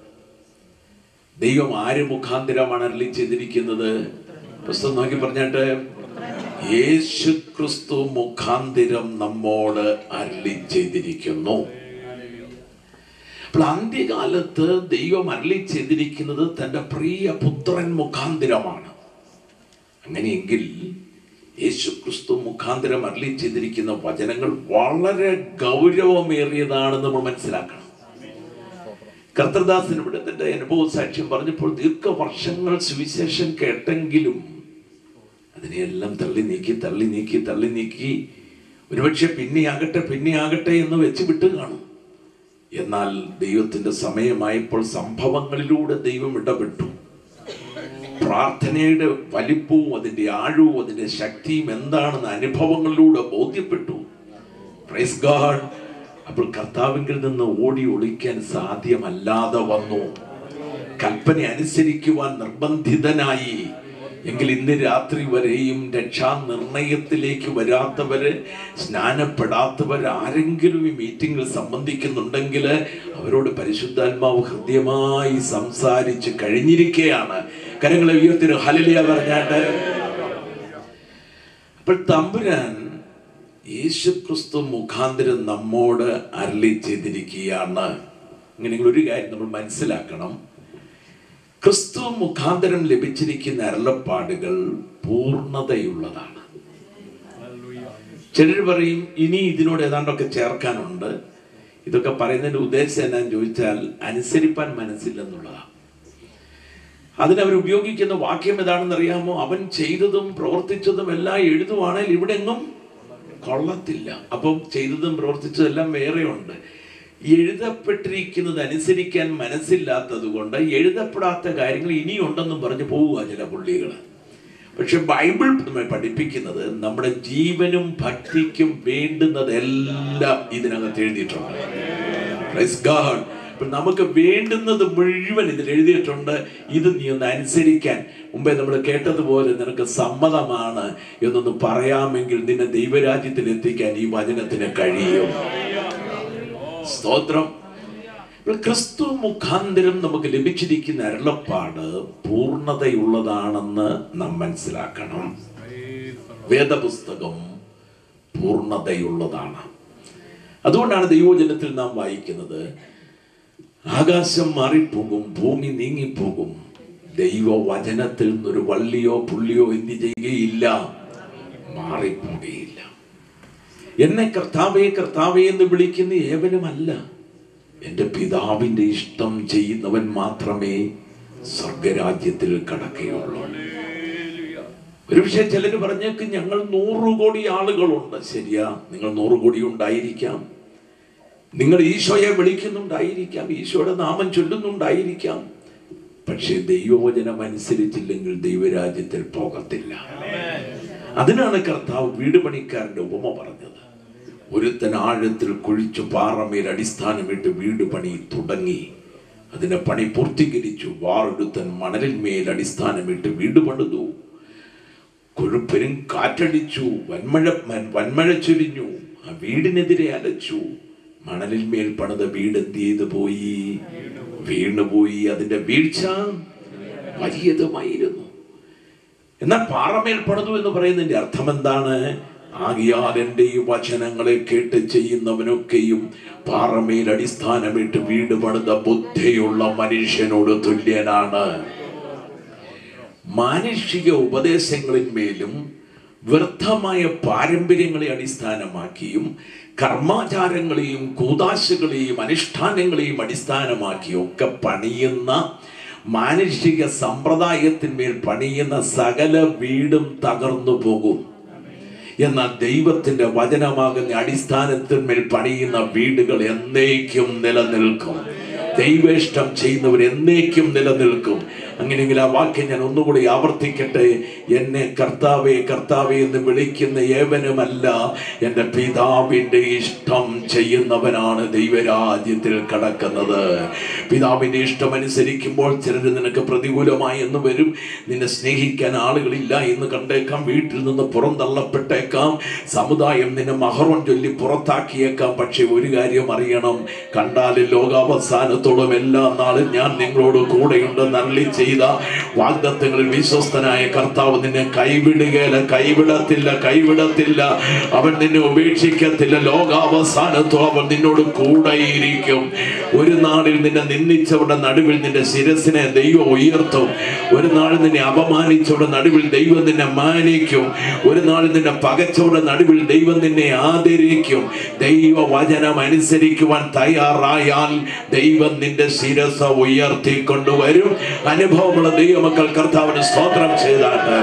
ദൈവം ആര് മുഖാന്തരമാണ് അരളി ചെയ്തിരിക്കുന്നത് പുസ്തകം നോക്കി പറഞ്ഞിട്ട് യേശു ക്രിസ്തു മുഖാന്തിരം നമ്മോട് അരളി ചെയ്തിരിക്കുന്നു അപ്പോൾ അന്ത്യകാലത്ത് ദൈവം അരളി ചെയ്തിരിക്കുന്നത് തൻ്റെ പ്രിയ പുത്രൻ മുഖാന്തിരമാണ് അങ്ങനെയെങ്കിൽ യേശു ക്രിസ്തു മുഖാന്തരം അരളി ചെയ്തിരിക്കുന്ന വചനങ്ങൾ വളരെ ഗൗരവമേറിയതാണെന്ന് നമ്മൾ മനസ്സിലാക്കണം കർത്തദാസൻ ഇവിടെ തന്റെ അനുഭവ സാക്ഷ്യം പറഞ്ഞപ്പോൾ ദീർഘവർഷങ്ങൾ സുവിശേഷം കേട്ടെങ്കിലും അതിനെയെല്ലാം തള്ളി നീക്കി തള്ളി നീക്കി തള്ളി നീക്കി ഒരുപക്ഷെ പിന്നെയാകട്ടെ പിന്നെയാകട്ടെ എന്ന് വെച്ച് വിട്ട് കാണും എന്നാൽ ദൈവത്തിന്റെ സമയമായപ്പോൾ സംഭവങ്ങളിലൂടെ ദൈവം ഇടപെട്ടു പ്രാർത്ഥനയുടെ വലിപ്പവും അതിന്റെ ആഴവും അതിന്റെ ശക്തിയും എന്താണെന്ന് അനുഭവങ്ങളിലൂടെ ബോധ്യപ്പെട്ടു പ്രൈസ് ഗാഡ് അപ്പോൾ കർത്താവിങ്കിൽ നിന്ന് ഓടി ഒളിക്കാൻ സാധ്യമല്ലാതെ വന്നു കൽപ്പന അനുസരിക്കുവാൻ നിർബന്ധിതനായി എങ്കിൽ ഇന്ന് രാത്രി വരെയും രക്ഷാനിർണയത്തിലേക്ക് വരാത്തവര് സ്നാനപ്പെടാത്തവർ ആരെങ്കിലും ഈ മീറ്റിംഗിൽ സംബന്ധിക്കുന്നുണ്ടെങ്കിൽ അവരോട് പരിശുദ്ധാത്മാവ് ഹൃദ്യമായി സംസാരിച്ച് കഴിഞ്ഞിരിക്കുകയാണ് കരങ്ങളെ ഉയർത്തിരു ഹലിലിയ പറഞ്ഞാട്ട് അപ്പോൾ തമ്പുരാൻ യേശുക്രിസ്തു മുഖാന്തരം നമ്മോട് അരളി ചെയ്തിരിക്കുകയാണ് ഇങ്ങനെ ഒരു കാര്യം നമ്മൾ മനസ്സിലാക്കണം ക്രിസ്തു മുഖാന്തരം ലഭിച്ചിരിക്കുന്ന അരുളപ്പാടുകൾ പൂർണ്ണതയുള്ളതാണ് ചിലർ പറയും ഇനി ഇതിനോട് ഏതാണ്ടൊക്കെ ചേർക്കാനുണ്ട് ഇതൊക്കെ പറയുന്നതിന്റെ ഉദ്ദേശം എന്നാന്ന് ചോദിച്ചാൽ അനുസരിപ്പാൻ മനസ്സില്ലെന്നുള്ളതാണ് അതിനവർ ഉപയോഗിക്കുന്ന വാക്യം ഏതാണെന്ന് അറിയാമോ അവൻ ചെയ്തതും പ്രവർത്തിച്ചതും എല്ലാം എഴുതുവാണെങ്കിൽ ഇവിടെ എങ്ങും കൊള്ളത്തില്ല അപ്പം ചെയ്തതും പ്രവർത്തിച്ചതും എല്ലാം വേറെയുണ്ട് എഴുതപ്പെട്ടിരിക്കുന്നത് അനുസരിക്കാൻ മനസ്സില്ലാത്തത് കൊണ്ട് എഴുതപ്പെടാത്ത കാര്യങ്ങൾ ഇനിയുണ്ടെന്നും പറഞ്ഞ് പോവുക ചില പുള്ളികൾ പക്ഷെ ബൈബിൾ നമ്മെ പഠിപ്പിക്കുന്നത് നമ്മുടെ ജീവനും ഭക്തിക്കും വേണ്ടുന്നതെല്ലാം ഇതിനകത്ത് എഴുതിയിട്ടുണ്ട് Praise God. അപ്പൊ നമുക്ക് വേണ്ടുന്നത് മുഴുവൻ ഇതിൽ എഴുതിയിട്ടുണ്ട് ഇത് നീ ഒന്ന് അനുസരിക്കാൻ മുമ്പേ നമ്മൾ കേട്ടതുപോലെ നിനക്ക് സമ്മതമാണ് എന്നൊന്ന് പറയാമെങ്കിൽ നിന്നെ ദൈവരാജ്യത്തിൽ എത്തിക്കാൻ ഈ വചനത്തിന് കഴിയും സ്തോത്രം ഇപ്പോൾ ക്രിസ്തു മുഖാന്തരം നമുക്ക് ലഭിച്ചിരിക്കുന്ന അരുളപ്പാട് പൂർണ്ണതയുള്ളതാണെന്ന് നാം മനസ്സിലാക്കണം വേദപുസ്തകം പൂർണ്ണതയുള്ളതാണ് അതുകൊണ്ടാണ് ദൈവജനത്തിൽ നാം വായിക്കുന്നത് ആകാശം മാറിപ്പോകും ഭൂമി നീങ്ങിപ്പോകും ദൈവവചനത്തിൽ നിന്നൊരു വള്ളിയോ പുള്ളിയോ എന്ത് ചെയ്യുകയില്ല മാറിപ്പോകുകയില്ല എന്നെ കർത്താവേ കർത്താവേ എന്ന് വിളിക്കുന്ന ഏവനുമല്ല എൻ്റെ പിതാവിൻ്റെ ഇഷ്ടം ചെയ്യുന്നവൻ മാത്രമേ സ്വർഗരാജ്യത്തിൽ കടക്കുകയുള്ളൂ ഒരുപക്ഷെ ചിലർ പറഞ്ഞേക്ക് ഞങ്ങൾ നൂറ് കോടി ആളുകളുണ്ട് ശരിയാ നിങ്ങൾ നൂറ് കോടി ഉണ്ടായിരിക്കാം നിങ്ങൾ ഈശോയെ വിളിക്കുന്നുണ്ടായിരിക്കാം ഈശോയുടെ നാമം ചൊല്ലുന്നുണ്ടായിരിക്കാം പക്ഷെ ദൈവവചനം അനുസരിച്ചില്ലെങ്കിൽ ദൈവരാജ്യത്തിൽ പോകത്തില്ല അതിനാണ് കർത്താവ് വീട് പണിക്കാരന്റെ ഉപമ പറഞ്ഞത് ഒരുത്തൻ ആഴത്തിൽ കുഴിച്ചു പാറമേൽ അടിസ്ഥാനമിട്ട് വീട് പണി തുടങ്ങി അതിന്റെ പണി പൂർത്തീകരിച്ചു വാറൊരുത്തൻ മണലിൽ മേൽ അടിസ്ഥാനമിട്ട് വീട് പണിതു കൊഴുപ്പെരും കാറ്റടിച്ചു വൻമഴ മൻ- വൻമഴ ചൊരിഞ്ഞു ആ വീടിനെതിരെ അലച്ചു മണലിൽ മേൽ പണിത വീട് എന്ത് ചെയ്തു പോയി വീണുപോയി അതിന്റെ വീഴ്ച വലിയതുമായിരുന്നു എന്നാൽ പാറമേൽ പണിതു എന്ന് പറയുന്നതിന്റെ അർത്ഥം എന്താണ് ആകിയാൽ എൻ്റെ ഈ വചനങ്ങളെ കേട്ട് ചെയ്യുന്നവനൊക്കെയും പാറമേൽ അടിസ്ഥാനമിട്ട് വീട് പണിത ബുദ്ധിയുള്ള മനുഷ്യനോട് തുല്യനാണ് മാനുഷിക ഉപദേശങ്ങളിന്മേലും വ്യർത്ഥമായ പാരമ്പര്യങ്ങളെ അടിസ്ഥാനമാക്കിയും കർമാചാരങ്ങളെയും കൂതാശകളെയും അനുഷ്ഠാനങ്ങളെയും അടിസ്ഥാനമാക്കിയും ഒക്കെ പണിയുന്ന മാനുഷിക സമ്പ്രദായത്തിന്മേൽ പണിയുന്ന സകല വീടും തകർന്നു പോകും എന്നാൽ ദൈവത്തിന്റെ വചനമാകുന്ന അടിസ്ഥാനത്തിന്മേൽ പണിയുന്ന വീടുകൾ എന്നേക്കും നിലനിൽക്കും ദൈവേഷ്ടം ചെയ്യുന്നവർ എന്നേക്കും നിലനിൽക്കും അങ്ങനെയെങ്കിൽ ആ വാക്യം ഞാൻ ഒന്നുകൂടി ആവർത്തിക്കട്ടെ എന്നെ കർത്താവെ കർത്താവെ എന്ന് വിളിക്കുന്ന ഏവനുമല്ല എൻ്റെ പിതാവിൻ്റെ ഇഷ്ടം ചെയ്യുന്നവനാണ് ദൈവരാജ്യത്തിൽ കടക്കുന്നത് പിതാവിൻ്റെ ഇഷ്ടം അനുസരിക്കുമ്പോൾ ചിലർ നിനക്ക് പ്രതികൂലമായി എന്ന് വരും നിന്നെ സ്നേഹിക്കാൻ ആളുകളില്ല എന്ന് കണ്ടേക്കാം വീട്ടിൽ നിന്ന് പുറന്തള്ളപ്പെട്ടേക്കാം സമുദായം നിന്നെ മഹറോൻ ചൊല്ലി പുറത്താക്കിയേക്കാം പക്ഷെ ഒരു കാര്യം അറിയണം കണ്ടാൽ ലോകാവസാനത്തോളം എല്ലാ നാളും ഞാൻ നിങ്ങളോട് കൂടെയുണ്ടെന്ന് അരളി ചെയ്ത വാഗ്ദത്തങ്ങളിൽ വിശ്വസ്തനായ കർത്താവ് നിന്നെ കൈവിടുകയില്ല കൈവിടത്തില്ല കൈവിടത്തില്ല അവൻ നിന്നെ ഉപേക്ഷിക്കത്തില്ല ലോകാവസാനത്തോളം അവൻ നിന്നോട് കൂടെയിരിക്കും ഒരു നാളിൽ നിന്നെ നിന്ദിച്ചവരുടെ നടുവിൽ നിന്റെ ശിരസിനെ ദൈവം ഉയർത്തും ഒരു നാൾ നിന്നെ അപമാനിച്ചവരുടെ നടുവിൽ ദൈവം നിന്നെ മാനിക്കും ഒരു നാൾ നിന്നെ പകച്ചവരുടെ നടുവിൽ ദൈവം നിന്നെ ആദരിക്കും ദൈവ വചനം അനുസരിക്കുവാൻ തയ്യാറായാൽ ദൈവം നിന്റെ ശിരസ ഉയർത്തിക്കൊണ്ടുവരും അനുഭവമുള്ള ദൈവമക്കൾ കർത്താവിന് സ്തോത്രം ചെയ്താട്ട്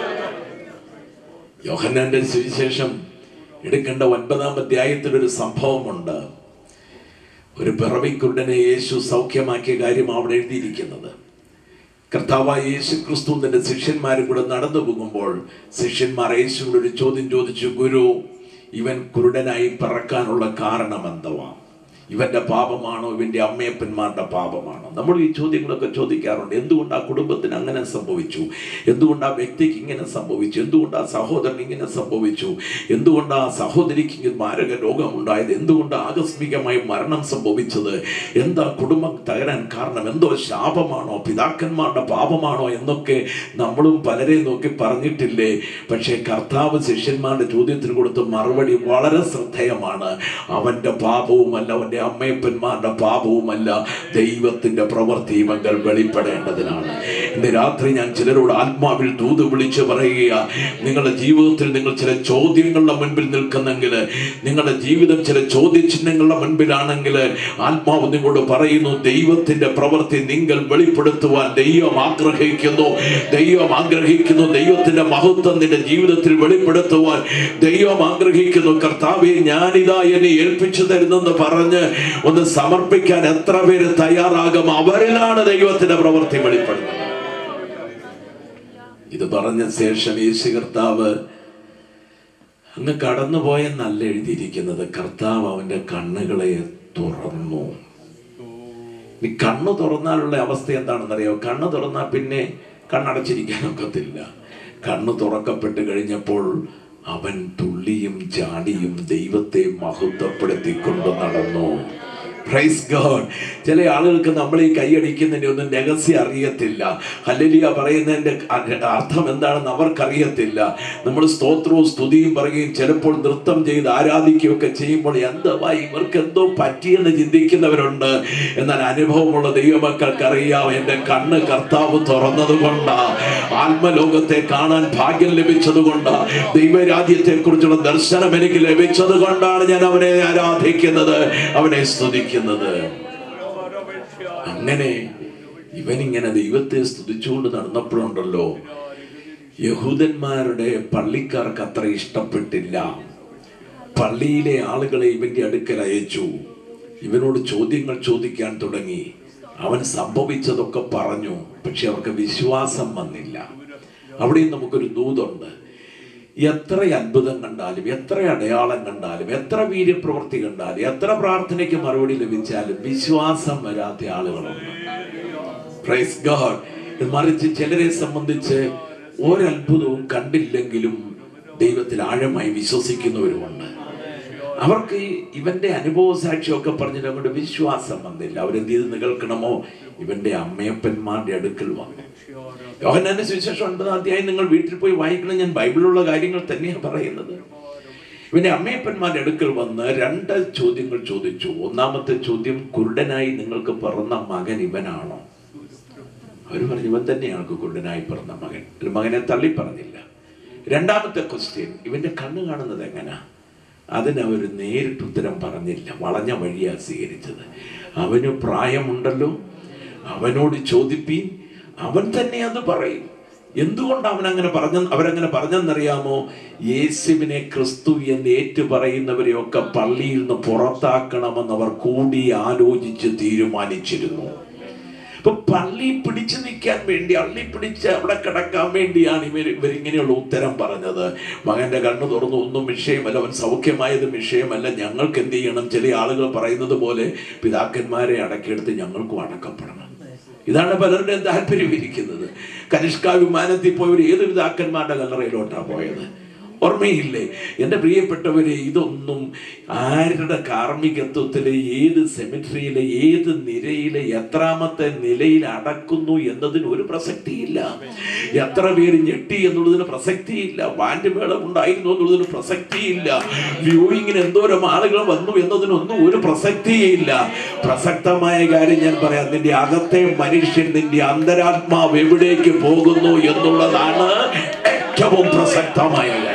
യോഹന്നാന്റെ സുവിശേഷം എടുക്കേണ്ട ഒൻപതാം അധ്യായത്തിൽ ഒരു സംഭവമുണ്ട് ഒരു പിറവിക്കുരുടനെ യേശു സൗഖ്യമാക്കിയ കാര്യം അവിടെ എഴുതിയിരിക്കുന്നത് കർത്താവായ യേശു ക്രിസ്തു തന്റെ ശിഷ്യന്മാരും കൂടെ നടന്നു പോകുമ്പോൾ ശിഷ്യന്മാർ യേശുവിനോട് ഒരു ചോദ്യം ചോദിച്ചു ഗുരു ഇവൻ കുരുടനായി പിറക്കാനുള്ള കാരണം എന്തുവാ ഇവന്റെ പാപമാണോ ഇവന്റെ അമ്മയപ്പന്മാരുടെ പാപമാണോ നമ്മൾ ഈ ചോദ്യങ്ങളൊക്കെ ചോദിക്കാറുണ്ട് എന്തുകൊണ്ട് ആ കുടുംബത്തിന് അങ്ങനെ സംഭവിച്ചു എന്തുകൊണ്ട് ആ വ്യക്തിക്ക് ഇങ്ങനെ സംഭവിച്ചു എന്തുകൊണ്ട് ആ സഹോദരൻ ഇങ്ങനെ സംഭവിച്ചു എന്തുകൊണ്ട് ആ സഹോദരിക്ക് ഇങ്ങനെ മാരക രോഗമുണ്ടായത് എന്തുകൊണ്ട് ആകസ്മികമായി മരണം സംഭവിച്ചത് എന്താ കുടുംബം തകരാൻ കാരണം എന്തോ ശാപമാണോ പിതാക്കന്മാരുടെ പാപമാണോ എന്നൊക്കെ നമ്മളും പലരെ നോക്കി പറഞ്ഞിട്ടില്ലേ പക്ഷേ കർത്താവ് ശിഷ്യന്മാരുടെ ചോദ്യത്തിന് കൊടുത്ത മറുപടി വളരെ ശ്രദ്ധേയമാണ് അവന്റെ പാപവുമല്ല അവന്റെ അമ്മയപ്പന്മാരുടെ പാപവുമല്ല ദൈവത്തിന്റെ പ്രവൃത്തി ഇവങ്ങൾ വെളിപ്പെടേണ്ടതിനാണ് ഇന്ന് രാത്രി ഞാൻ ചിലരോട് ആത്മാവിൽ ദൂത് വിളിച്ച് പറയുക നിങ്ങളുടെ ജീവിതത്തിൽ നിങ്ങൾ ചില ചോദ്യങ്ങളുടെ മുൻപിൽ നിൽക്കുന്നെങ്കിൽ നിങ്ങളുടെ ജീവിതം ചില ചോദ്യചിഹ്നങ്ങളുടെ മുൻപിലാണെങ്കിൽ ആത്മാവ് നിങ്ങളോട് പറയുന്നു ദൈവത്തിന്റെ പ്രവൃത്തി നിങ്ങൾ വെളിപ്പെടുത്തുവാൻ ദൈവം ആഗ്രഹിക്കുന്നു ദൈവം ആഗ്രഹിക്കുന്നു ദൈവത്തിന്റെ മഹത്വം നിന്റെ ജീവിതത്തിൽ വെളിപ്പെടുത്തുവാൻ ദൈവം ആഗ്രഹിക്കുന്നു കർത്താവെ ഞാനിതാ എന്നെ ഏൽപ്പിച്ചു തരുന്നെന്ന് പറഞ്ഞ് ഒന്ന് സമർപ്പിക്കാൻ എത്ര പേര് തയ്യാറാകും അവരിലാണ് ദൈവത്തിന്റെ പ്രവൃത്തി വെളിപ്പെടുന്നത് ഇത് പറഞ്ഞ ശേഷം യേശു കർത്താവ് അങ്ങ് കടന്നുപോയെന്നല്ല എഴുതിയിരിക്കുന്നത് കർത്താവ് അവന്റെ കണ്ണുകളെ തുറന്നു ഈ കണ്ണ് തുറന്നാലുള്ള അവസ്ഥ എന്താണെന്നറിയോ കണ്ണ് തുറന്നാൽ പിന്നെ കണ്ണടച്ചിരിക്കാൻ ഒക്കത്തില്ല കണ്ണ് തുറക്കപ്പെട്ട് കഴിഞ്ഞപ്പോൾ അവൻ തുള്ളിയും ചാടിയും ദൈവത്തെ മഹത്വപ്പെടുത്തിക്കൊണ്ട് നടന്നു പ്രൈസ് ഗോഡ് ചില ആളുകൾക്ക് നമ്മൾ ഈ കൈയടിക്കുന്നതിന്റെ ഒന്നും രഹസ്യം അറിയത്തില്ല ഹല്ലേലൂയ പറയുന്നതിന്റെ അ- അർത്ഥം എന്താണെന്ന് അവർക്കറിയത്തില്ല നമ്മൾ സ്തോത്രവും സ്തുതിയും പറയുകയും ചിലപ്പോൾ നൃത്തം ചെയ്ത് ആരാധിക്കുകയൊക്കെ ചെയ്യുമ്പോൾ എന്തുവാ ഇവർക്ക് എന്തോ പറ്റിയെന്ന് ചിന്തിക്കുന്നവരുണ്ട് എന്നാൽ അനുഭവമുള്ള ദൈവമക്കൾക്ക് അറിയാം എൻ്റെ കണ്ണ് കർത്താവ് തുറന്നത് കൊണ്ടാ ആത്മലോകത്തെ കാണാൻ ഭാഗ്യം ലഭിച്ചത് കൊണ്ടാ ദൈവരാജ്യത്തെ കുറിച്ചുള്ള ദർശനം എനിക്ക് ലഭിച്ചത് കൊണ്ടാണ് ഞാൻ അവനെ ആരാധിക്കുന്നത് അവനെ സ്തുതിക്കുന്നത് അങ്ങനെ ഇവനിങ്ങനെ ദൈവത്തെ സ്തുതിച്ചുകൊണ്ട് നടന്നപ്പോഴുണ്ടല്ലോ യഹൂദന്മാരുടെ പള്ളിക്കാർക്ക് അത്ര ഇഷ്ടപ്പെട്ടില്ല പള്ളിയിലെ ആളുകളെ ഇവന്റെ അടുക്കൽ അയച്ചു ഇവനോട് ചോദ്യങ്ങൾ ചോദിക്കാൻ തുടങ്ങി അവൻ സംഭവിച്ചതൊക്കെ പറഞ്ഞു പക്ഷെ അവർക്ക് വിശ്വാസം വന്നില്ല അവിടെയും നമുക്കൊരു ദൂതുണ്ട് എത്ര അത്ഭുതം കണ്ടാലും എത്ര അടയാളം കണ്ടാലും എത്ര വീര്യപ്രവൃത്തി കണ്ടാലും എത്ര പ്രാർത്ഥനയ്ക്ക് മറുപടി ലഭിച്ചാലും വിശ്വാസം വരാത്ത ആളുകളുണ്ട് പ്രൈസ് ഗോഡ് മറിച്ച് ചിലരെ സംബന്ധിച്ച് ഒരത്ഭുതവും കണ്ടില്ലെങ്കിലും ദൈവത്തിൽ ആഴമായി വിശ്വസിക്കുന്നവരുമുണ്ട് അവർക്ക് ഈ ഇവന്റെ അനുഭവ സാക്ഷിയൊക്കെ പറഞ്ഞിട്ട് അങ്ങോട്ട് വിശ്വാസം വന്നില്ല അവരെന്ത് ചെയ്ത് നികൾക്കണമോ ഇവന്റെ അമ്മയപ്പന്മാരുടെ അടുക്കൽ വന്നു യോഹന്നാന്റെ സുവിശേഷം ഒൻപതാം അധ്യായം നിങ്ങൾ വീട്ടിൽ പോയി വായിക്കണം ഞാൻ ബൈബിളിലുള്ള കാര്യങ്ങൾ തന്നെയാണ് പറയുന്നത് ഇവന്റെ അമ്മയപ്പന്മാരുടെ അടുക്കൽ വന്ന് രണ്ട് ചോദ്യങ്ങൾ ചോദിച്ചു ഒന്നാമത്തെ ചോദ്യം കുരുടനായി നിങ്ങൾക്ക് പിറന്ന മകൻ ഇവനാണോ അവർ പറഞ്ഞു ഇവൻ തന്നെയാണ് കുരുടനായി പിറന്ന മകൻ ഒരു മകനെ തള്ളി പറഞ്ഞില്ല രണ്ടാമത്തെ ക്വസ്റ്റ്യൻ ഇവന്റെ കണ്ണ് കാണുന്നത് എങ്ങനാ അതിന് അവർ നേരിട്ട് ഉത്തരം പറഞ്ഞില്ല വളഞ്ഞ വഴിയാ സ്വീകരിച്ചത് അവന് പ്രായമുണ്ടല്ലോ അവനോട് ചോദിപ്പീൻ അവൻ തന്നെ അത് പറയും എന്തുകൊണ്ട് അവൻ അങ്ങനെ പറഞ്ഞ അവരങ്ങനെ പറഞ്ഞെന്നറിയാമോ യേശുവിനെ ക്രിസ്തു എന്ന് ഏറ്റു പറയുന്നവരെയൊക്കെ പള്ളിയിൽ നിന്ന് പുറത്താക്കണമെന്ന് അവർ കൂടി ആലോചിച്ച് തീരുമാനിച്ചിരുന്നു അപ്പൊ പള്ളി പിടിച്ചു നിൽക്കാൻ വേണ്ടി അള്ളി പിടിച്ച് അവിടെ കിടക്കാൻ വേണ്ടിയാണ് ഇവർ ഇവരിങ്ങനെയുള്ള ഉത്തരം പറഞ്ഞത് മകന്റെ കണ്ണു തുറന്നു ഒന്നും വിഷയമല്ല അവൻ സൗഖ്യമായത് വിഷയമല്ല ഞങ്ങൾക്ക് എന്ത് ചെയ്യണം ചില ആളുകൾ പറയുന്നത് പോലെ പിതാക്കന്മാരെ അടക്കിയെടുത്ത് ഞങ്ങൾക്കും അടക്കപ്പെടണം ഇതാണ് പലരുടെയും താല്പര്യം ഇരിക്കുന്നത് കനിഷ്ക വിമാനത്തിൽ പോയവർ ഏത് പിതാക്കന്മാരുടെ കല്ലറയിലോട്ടാ പോയത് ഓർമ്മയില്ലേ എൻ്റെ പ്രിയപ്പെട്ടവരെ ഇതൊന്നും ആരുടെ കാർമ്മികത്വത്തിലെ ഏത് സെമിട്രിയിലെ ഏത് നിരയിലെ എത്രാമത്തെ നിലയിൽ അടക്കുന്നു എന്നതിന് ഒരു പ്രസക്തിയില്ല എത്ര പേര് ഞെട്ടി എന്നുള്ളതിന് പ്രസക്തിയില്ല ബാൻഡ് മേളം ഉണ്ടായിരുന്നു എന്നുള്ളതിന് പ്രസക്തിയില്ല വ്യൂയിങ്ങിന് എന്തോരം ആളുകൾ വന്നു എന്നതിനൊന്നും ഒരു പ്രസക്തിയില്ല പ്രസക്തമായ കാര്യം ഞാൻ പറയാം നിന്റെ അകത്തെ മനുഷ്യൻ നിന്റെ അന്തരാത്മാവ് എവിടേക്ക് പോകുന്നു എന്നുള്ളതാണ് ഏറ്റവും പ്രസക്തമായ കാര്യം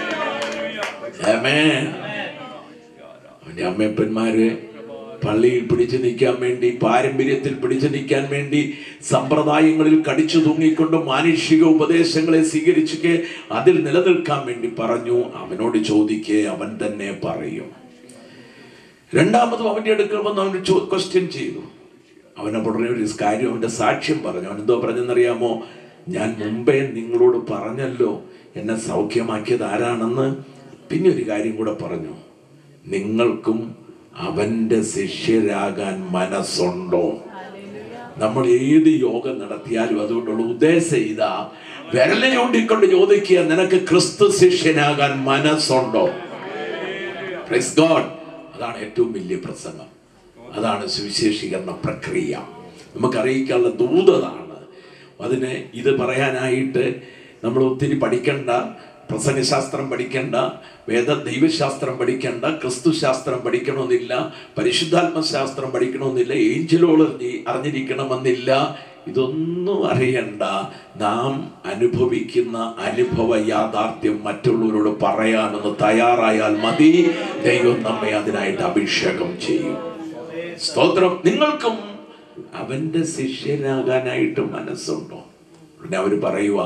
ആമേൻ. അവന്റെ അമ്മയപ്പന്മാര് പള്ളിയിൽ പിടിച്ചു നിൽക്കാൻ വേണ്ടി പാരമ്പര്യത്തിൽ പിടിച്ചു നിൽക്കാൻ വേണ്ടി സമ്പ്രദായങ്ങളിൽ കടിച്ചു തൂങ്ങിക്കൊണ്ട് മാനുഷിക ഉപദേശങ്ങളെ സ്വീകരിച്ച് അതിൽ നിലനിൽക്കാൻ വേണ്ടി പറഞ്ഞു അവനോട് ചോദിക്കേ അവൻ തന്നെ പറയും രണ്ടാമതും അവന്റെ അടുക്കൽ വന്ന് അവൻ ക്വസ്റ്റ്യൻ ചെയ്തു അവനെ ഉടനെ ഒരു കാര്യം അവന്റെ സാക്ഷ്യം പറഞ്ഞു അവൻ എന്തോ പറഞ്ഞെന്നറിയാമോ ഞാൻ മുമ്പേ നിങ്ങളോട് പറഞ്ഞല്ലോ എന്നെ സൗഖ്യമാക്കിയത് ആരാണെന്ന് പിന്നെ ഒരു കാര്യം കൂടെ പറഞ്ഞു നിങ്ങൾക്കും അവൻ്റെ ശിഷ്യരാകാൻ മനസ്സുണ്ടോ നമ്മൾ ഏത് യോഗം നടത്തിയാലും അതുകൊണ്ടുള്ള ഉദ്ദേശം ഇതാ വിരല ചൂണ്ടിക്കൊണ്ട് ചോദിക്കുക നിനക്ക് ക്രിസ്തു ശിഷ്യനാകാൻ മനസ്സുണ്ടോ Praise God. അതാണ് ഏറ്റവും വലിയ പ്രസംഗം അതാണ് സുവിശേഷീകരണ പ്രക്രിയ നമുക്കറിയിക്കാനുള്ള ദൂതതാണ് അതിന് ഇത് പറയാനായിട്ട് നമ്മൾ ഒത്തിരി പഠിക്കണ്ട പ്രസംഗശാസ്ത്രം പഠിക്കണ്ട വേദ ദൈവശാസ്ത്രം പഠിക്കണ്ട ക്രിസ്തുശാസ്ത്രം പഠിക്കണമെന്നില്ല പരിശുദ്ധാത്മശാസ്ത്രം പഠിക്കണമെന്നില്ല ഏഞ്ചലോളജി അറിഞ്ഞിരിക്കണമെന്നില്ല ഇതൊന്നും അറിയണ്ട നാം അനുഭവിക്കുന്ന അനുഭവ യാഥാർത്ഥ്യം മറ്റുള്ളവരോട് പറയാനൊന്ന് തയ്യാറായാൽ മതി ദൈവം നമ്മെ അതിനായിട്ട് അഭിഷേകം ചെയ്യും സ്തോത്രം നിങ്ങൾക്കും അവന്റെ ശിഷ്യനാകാനായിട്ട് മനസ്സുണ്ടോ ഉടനെ അവർ പറയുക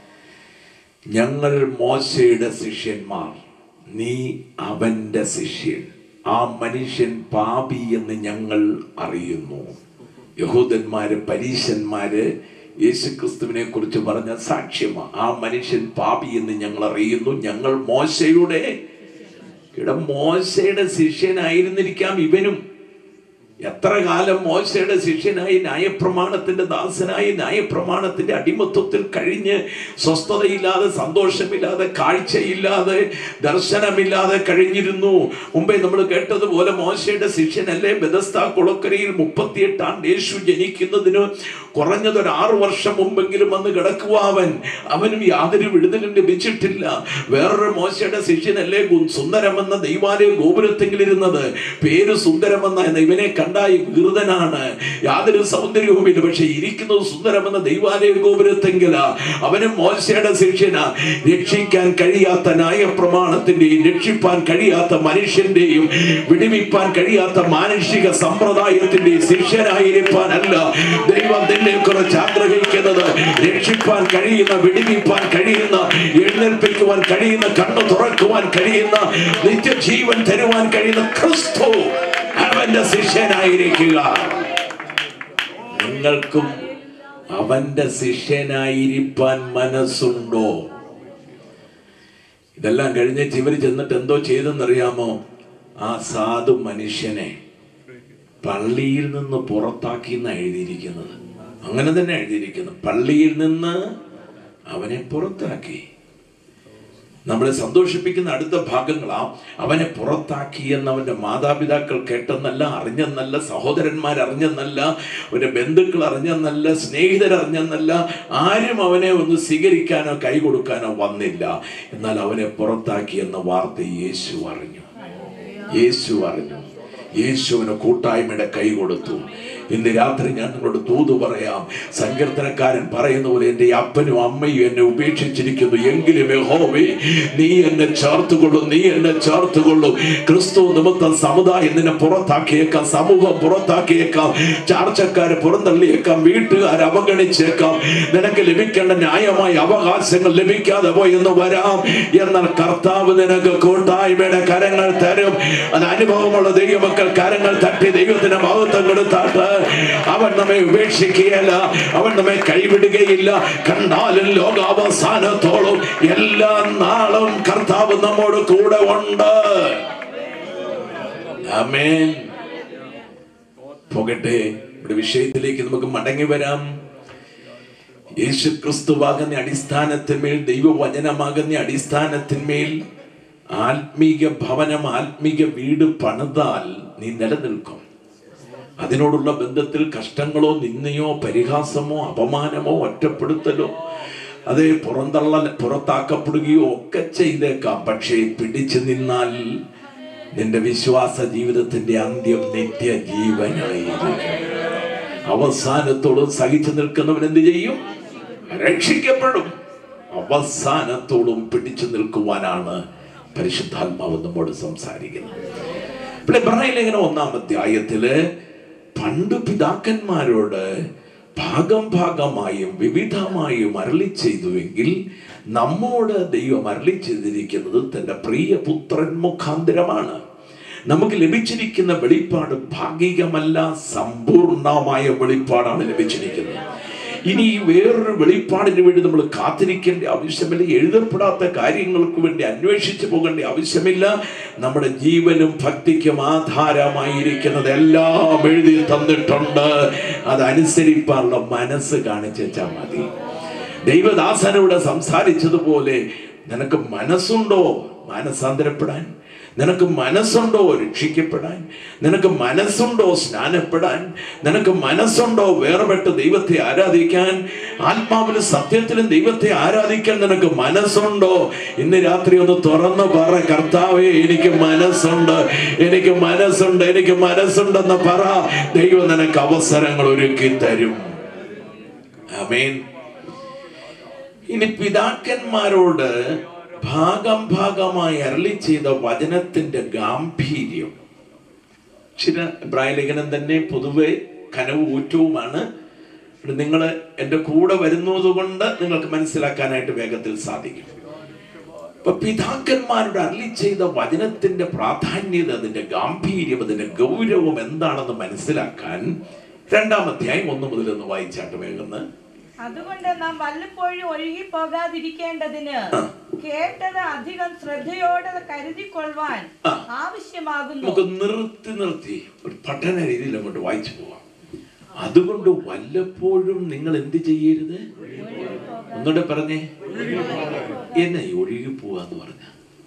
ഞങ്ങൾ മോശയുടെ ശിഷ്യന്മാർ നീ അവന്റെ ശിഷ്യൻ ആ മനുഷ്യൻ പാപി എന്ന് ഞങ്ങൾ അറിയുന്നു യഹൂദന്മാര് പരീശന്മാര് യേശുക്രിസ്തുവിനെ കുറിച്ച് പറഞ്ഞ സാക്ഷ്യമാണ് ആ മനുഷ്യൻ പാപി എന്ന് ഞങ്ങൾ അറിയുന്നു ഞങ്ങൾ മോശയുടെ ഇവിടെ മോശയുടെ ശിഷ്യനായിരുന്നിരിക്കാം ഇവനും എത്ര കാലം മോശയുടെ ശിഷ്യനായി ന്യായപ്രമാണത്തിന്റെ ദാസനായി ന്യായപ്രമാണത്തിന്റെ അടിമത്വത്തിൽ കഴിഞ്ഞ് സ്വസ്ഥതയില്ലാതെ സന്തോഷമില്ലാതെ കാഴ്ചയില്ലാതെ ദർശനമില്ലാതെ കഴിഞ്ഞിരുന്നു മുമ്പേ നമ്മൾ കേട്ടതുപോലെ മോശയുടെ ശിഷ്യനല്ലേ ബെദസ്ത കുളക്കരയിൽ മുപ്പത്തിയെട്ടാം യേശു ജനിക്കുന്നതിന് കുറഞ്ഞത് ഒരു ആറു വർഷം മുമ്പെങ്കിലും വന്ന് കിടക്കുക അവൻ അവനും യാതൊരു വിടുതലും ലഭിച്ചിട്ടില്ല വേറൊരു മോശയുടെ ശിഷ്യനല്ലേ ഗു- സുന്ദരമെന്ന ദൈവാലയ ഗോപുരത്തെങ്കിലിരുന്നത് പേര് സുന്ദരമെന്ന എന്ന ഇവനെ കണ്ടായി വികൃതനാണ് യാതൊരു സൗന്ദര്യവുമില്ല പക്ഷെ ഇരിക്കുന്നത് സുന്ദരമെന്ന ദൈവാലയ ഗോപുരത്തെങ്കില അവനും മോശയുടെ ശിഷ്യന രക്ഷിക്കാൻ കഴിയാത്ത ന്യായപ്രമാണത്തിന്റെയും രക്ഷിപ്പാൻ കഴിയാത്ത മനുഷ്യന്റെയും വിടുവിപ്പാൻ കഴിയാത്ത മാനുഷിക സമ്പ്രദായത്തിന്റെയും ശിഷ്യനായിരിക്കാനല്ല ദൈവം നിന്നെ കുറിച്ച് ആഗ്രഹിക്കുന്നത് രക്ഷിപ്പാൻ കഴിയുന്ന വിടുവിപ്പാൻ കഴിയുന്ന എഴുന്നേൽപ്പിക്കുവാൻ കഴിയുന്ന കണ്ണു തുറക്കുവാൻ കഴിയുന്ന നിത്യജീവൻ തരുവാൻ കഴിയുന്ന ക്രിസ്തു അവന്റെ ശിഷ്യനായിരിക്കുക നിങ്ങൾക്കും അവന്റെ ശിഷ്യനായിരിക്കാൻ മനസ്സുണ്ടോ ഇതെല്ലാം കഴിഞ്ഞിട്ട് ഇവർ ചെന്നിട്ട് എന്തോ ചെയ്തെന്നറിയാമോ ആ സാധു മനുഷ്യനെ പള്ളിയിൽ നിന്ന് പുറത്താക്കി എന്നാ എഴുതിയിരിക്കുന്നത് അങ്ങനെ തന്നെ എഴുതിയിരിക്കുന്നു പള്ളിയിൽ നിന്ന് അവനെ പുറത്താക്കി നമ്മളെ സന്തോഷിപ്പിക്കുന്ന അടുത്ത ഭാഗങ്ങളാ അവനെ പുറത്താക്കി എന്നവന്റെ മാതാപിതാക്കൾ കേട്ടെന്നല്ല അറിഞ്ഞെന്നല്ല സഹോദരന്മാർ അറിഞ്ഞെന്നല്ല അവന്റെ ബന്ധുക്കൾ അറിഞ്ഞെന്നല്ല സ്നേഹിതർ അറിഞ്ഞെന്നല്ല ആരും അവനെ ഒന്ന് സ്വീകരിക്കാനോ കൈ കൊടുക്കാനോ വന്നില്ല എന്നാൽ അവനെ പുറത്താക്കി എന്ന വാർത്ത യേശു അറിഞ്ഞു യേശു അറിഞ്ഞു യേശുവിന് കൂട്ടായ്മയുടെ കൈ കൊടുത്തു ഇന്ന് രാത്രി ഞാൻ നിങ്ങളോട് തൂതു പറയാം സങ്കീർത്തനക്കാരൻ പറയുന്ന പോലെ എൻ്റെ അപ്പനും അമ്മയും എന്നെ ഉപേക്ഷിച്ചിരിക്കുന്നു എങ്കിലും യഹോവേ നീ എന്നെ ചേർത്തുകൊള്ളും നീ എന്നെ ചേർത്തുകൊള്ളും ക്രിസ്തു നിമിത്തം സമുദായം നിന്നെ പുറത്താക്കിയേക്കാം സമൂഹം പുറത്താക്കിയേക്കാം ചാർച്ചക്കാരെ പുറന്തള്ളിയേക്കാം വീട്ടുകാർ അവഗണിച്ചേക്കാം നിനക്ക് ലഭിക്കേണ്ട ന്യായമായ അവകാശങ്ങൾ ലഭിക്കാതെ പോയെന്ന് വരാം എന്നാൽ കർത്താവ് നിനക്ക് കൂട്ടായ്മയുടെ കരങ്ങൾ തരും അത് അനുഭവമുള്ള ദൈവമക്കൾ കരങ്ങൾ തട്ടി ദൈവത്തിന് മഹത്വം കൊടുത്താട്ട് അവൻ നമ്മെ ഉപേക്ഷിക്കുകയല്ല അവൻ നമ്മെ കൈവിടുകയില്ല കണ്ടാലും ലോകാവസാനത്തോളം എല്ലാ നാളും കർത്താവ് നമ്മോട് കൂടെ ഉണ്ട് ആമേൻ പോകട്ടെ ഇവിടെ വിഷയത്തിലേക്ക് നമുക്ക് മടങ്ങി വരാം യേശു ക്രിസ്തുവാകുന്ന അടിസ്ഥാനത്തിന്മേൽ ദൈവവചനമാകുന്ന അടിസ്ഥാനത്തിന്മേൽ ആത്മീക ഭവനം ആത്മീക വീട് പണിതാൽ നീ നിലനിൽക്കും അതിനോടുള്ള ബന്ധത്തിൽ കഷ്ടങ്ങളോ നിന്നയോ പരിഹാസമോ അപമാനമോ ഒറ്റപ്പെടുത്തലോ അതേ പുറന്തള്ള പുറത്താക്കപ്പെടുകയോ ഒക്കെ ചെയ്തേക്കാം പക്ഷേ പിടിച്ചു നിന്നാൽ നിന്റെ വിശ്വാസ ജീവിതത്തിന്റെ അന്ത്യം നിത്യജീവനായിരിക്കും അവസാനത്തോളം സഹിച്ചു നിൽക്കുന്നവൻ എന്ത് ചെയ്യും രക്ഷിക്കപ്പെടും അവസാനത്തോളം പിടിച്ചു നിൽക്കുവാനാണ് പരിശുദ്ധാത്മാവ് നമ്മോട് സംസാരിക്കുന്നത് ഇവിടെ ഇബ്രാഹിം ലേഖനം ഒന്നാം അധ്യായത്തില് പണ്ട് പിതാക്കന്മാരോട് ഭാഗം ഭാഗമായും വിവിധമായും അരളി ചെയ്തുവെങ്കിൽ നമ്മോട് ദൈവം അരളി ചെയ്തിരിക്കുന്നത് തന്റെ പ്രിയ പുത്രൻ മുഖാന്തരമാണ് നമുക്ക് ലഭിച്ചിരിക്കുന്ന വെളിപ്പാട് ഭാഗികമല്ല സമ്പൂർണമായ വെളിപ്പാടാണ് ലഭിച്ചിരിക്കുന്നത് ഇനി ഈ വേറൊരു വെളിപ്പാടിന് വേണ്ടി നമ്മൾ കാത്തിരിക്കേണ്ട ആവശ്യമില്ല എഴുതപ്പെടാത്ത കാര്യങ്ങൾക്ക് വേണ്ടി അന്വേഷിച്ചു പോകേണ്ട ആവശ്യമില്ല നമ്മുടെ ജീവനും ഭക്തിക്കും ആധാരമായിരിക്കുന്നത് എല്ലാം എഴുതി തന്നിട്ടുണ്ട് അതനുസരിപ്പാനുള്ള മനസ്സ് കാണിച്ചാൽ മതി ദൈവദാസനോട് സംസാരിച്ചതുപോലെ നിനക്ക് മനസ്സുണ്ടോ മാനസാന്തരപ്പെടാൻ നിനക്ക് മനസ്സുണ്ടോ രക്ഷിക്കപ്പെടാൻ നിനക്ക് മനസ്സുണ്ടോ സ്നാനപ്പെടാൻ നിനക്ക് മനസ്സുണ്ടോ വേർപെട്ട് ദൈവത്തെ ആരാധിക്കാൻ ആത്മാവിലും സത്യത്തിലും ദൈവത്തെ ആരാധിക്കാൻ നിനക്ക് മനസ്സുണ്ടോ ഇന്ന് രാത്രി ഒന്ന് തുറന്നു പറ കർത്താവേ എനിക്ക് മനസ്സുണ്ട് എനിക്ക് മനസ്സുണ്ട് എനിക്ക് മനസ്സുണ്ടെന്ന് പറ ദൈവം നിനക്ക് അവസരങ്ങൾ ഒരുക്കി തരും ആമേൻ ഇനി പിതാക്കന്മാരോട് ഭാഗം ഭാഗമായി അരളി ചെയ്ത വചനത്തിന്റെ ഗാംഭീര്യം ചില ലേഖനം തന്നെ പൊതുവെ കനവ് ഊറ്റവുമാണ് നിങ്ങൾ എൻ്റെ കൂടെ വരുന്നത് കൊണ്ട് നിങ്ങൾക്ക് മനസ്സിലാക്കാനായിട്ട് വേഗത്തിൽ സാധിക്കും അപ്പൊ പിതാക്കന്മാരുടെ അരളി ചെയ്ത വചനത്തിന്റെ പ്രാധാന്യത അതിന്റെ ഗാംഭീര്യം അതിന്റെ ഗൗരവം എന്താണെന്ന് മനസ്സിലാക്കാൻ രണ്ടാം അധ്യായം ഒന്ന് മുതൽ ഒന്ന് വായിച്ചാട്ട് വേഗം അതുകൊണ്ട് നാം വല്ലപ്പോഴും ഒഴുകി പോകാതിരിക്കേണ്ടതിന് കേട്ടത് അധികം ശ്രദ്ധയോടെ കരുതിക്കൊള്ളുവാൻ ആവശ്യമാകുന്നു നമുക്ക് നിർത്തി നിർത്തി ഒരു പഠന രീതിയിൽ അങ്ങോട്ട് വായിച്ചു പോവാം അതുകൊണ്ട് വല്ലപ്പോഴും നിങ്ങൾ എന്ത് ചെയ്യരുത് ഒന്നുകൂടെ പറഞ്ഞേ എന്നെ ഒഴുകി പോവാന്ന് പറഞ്ഞ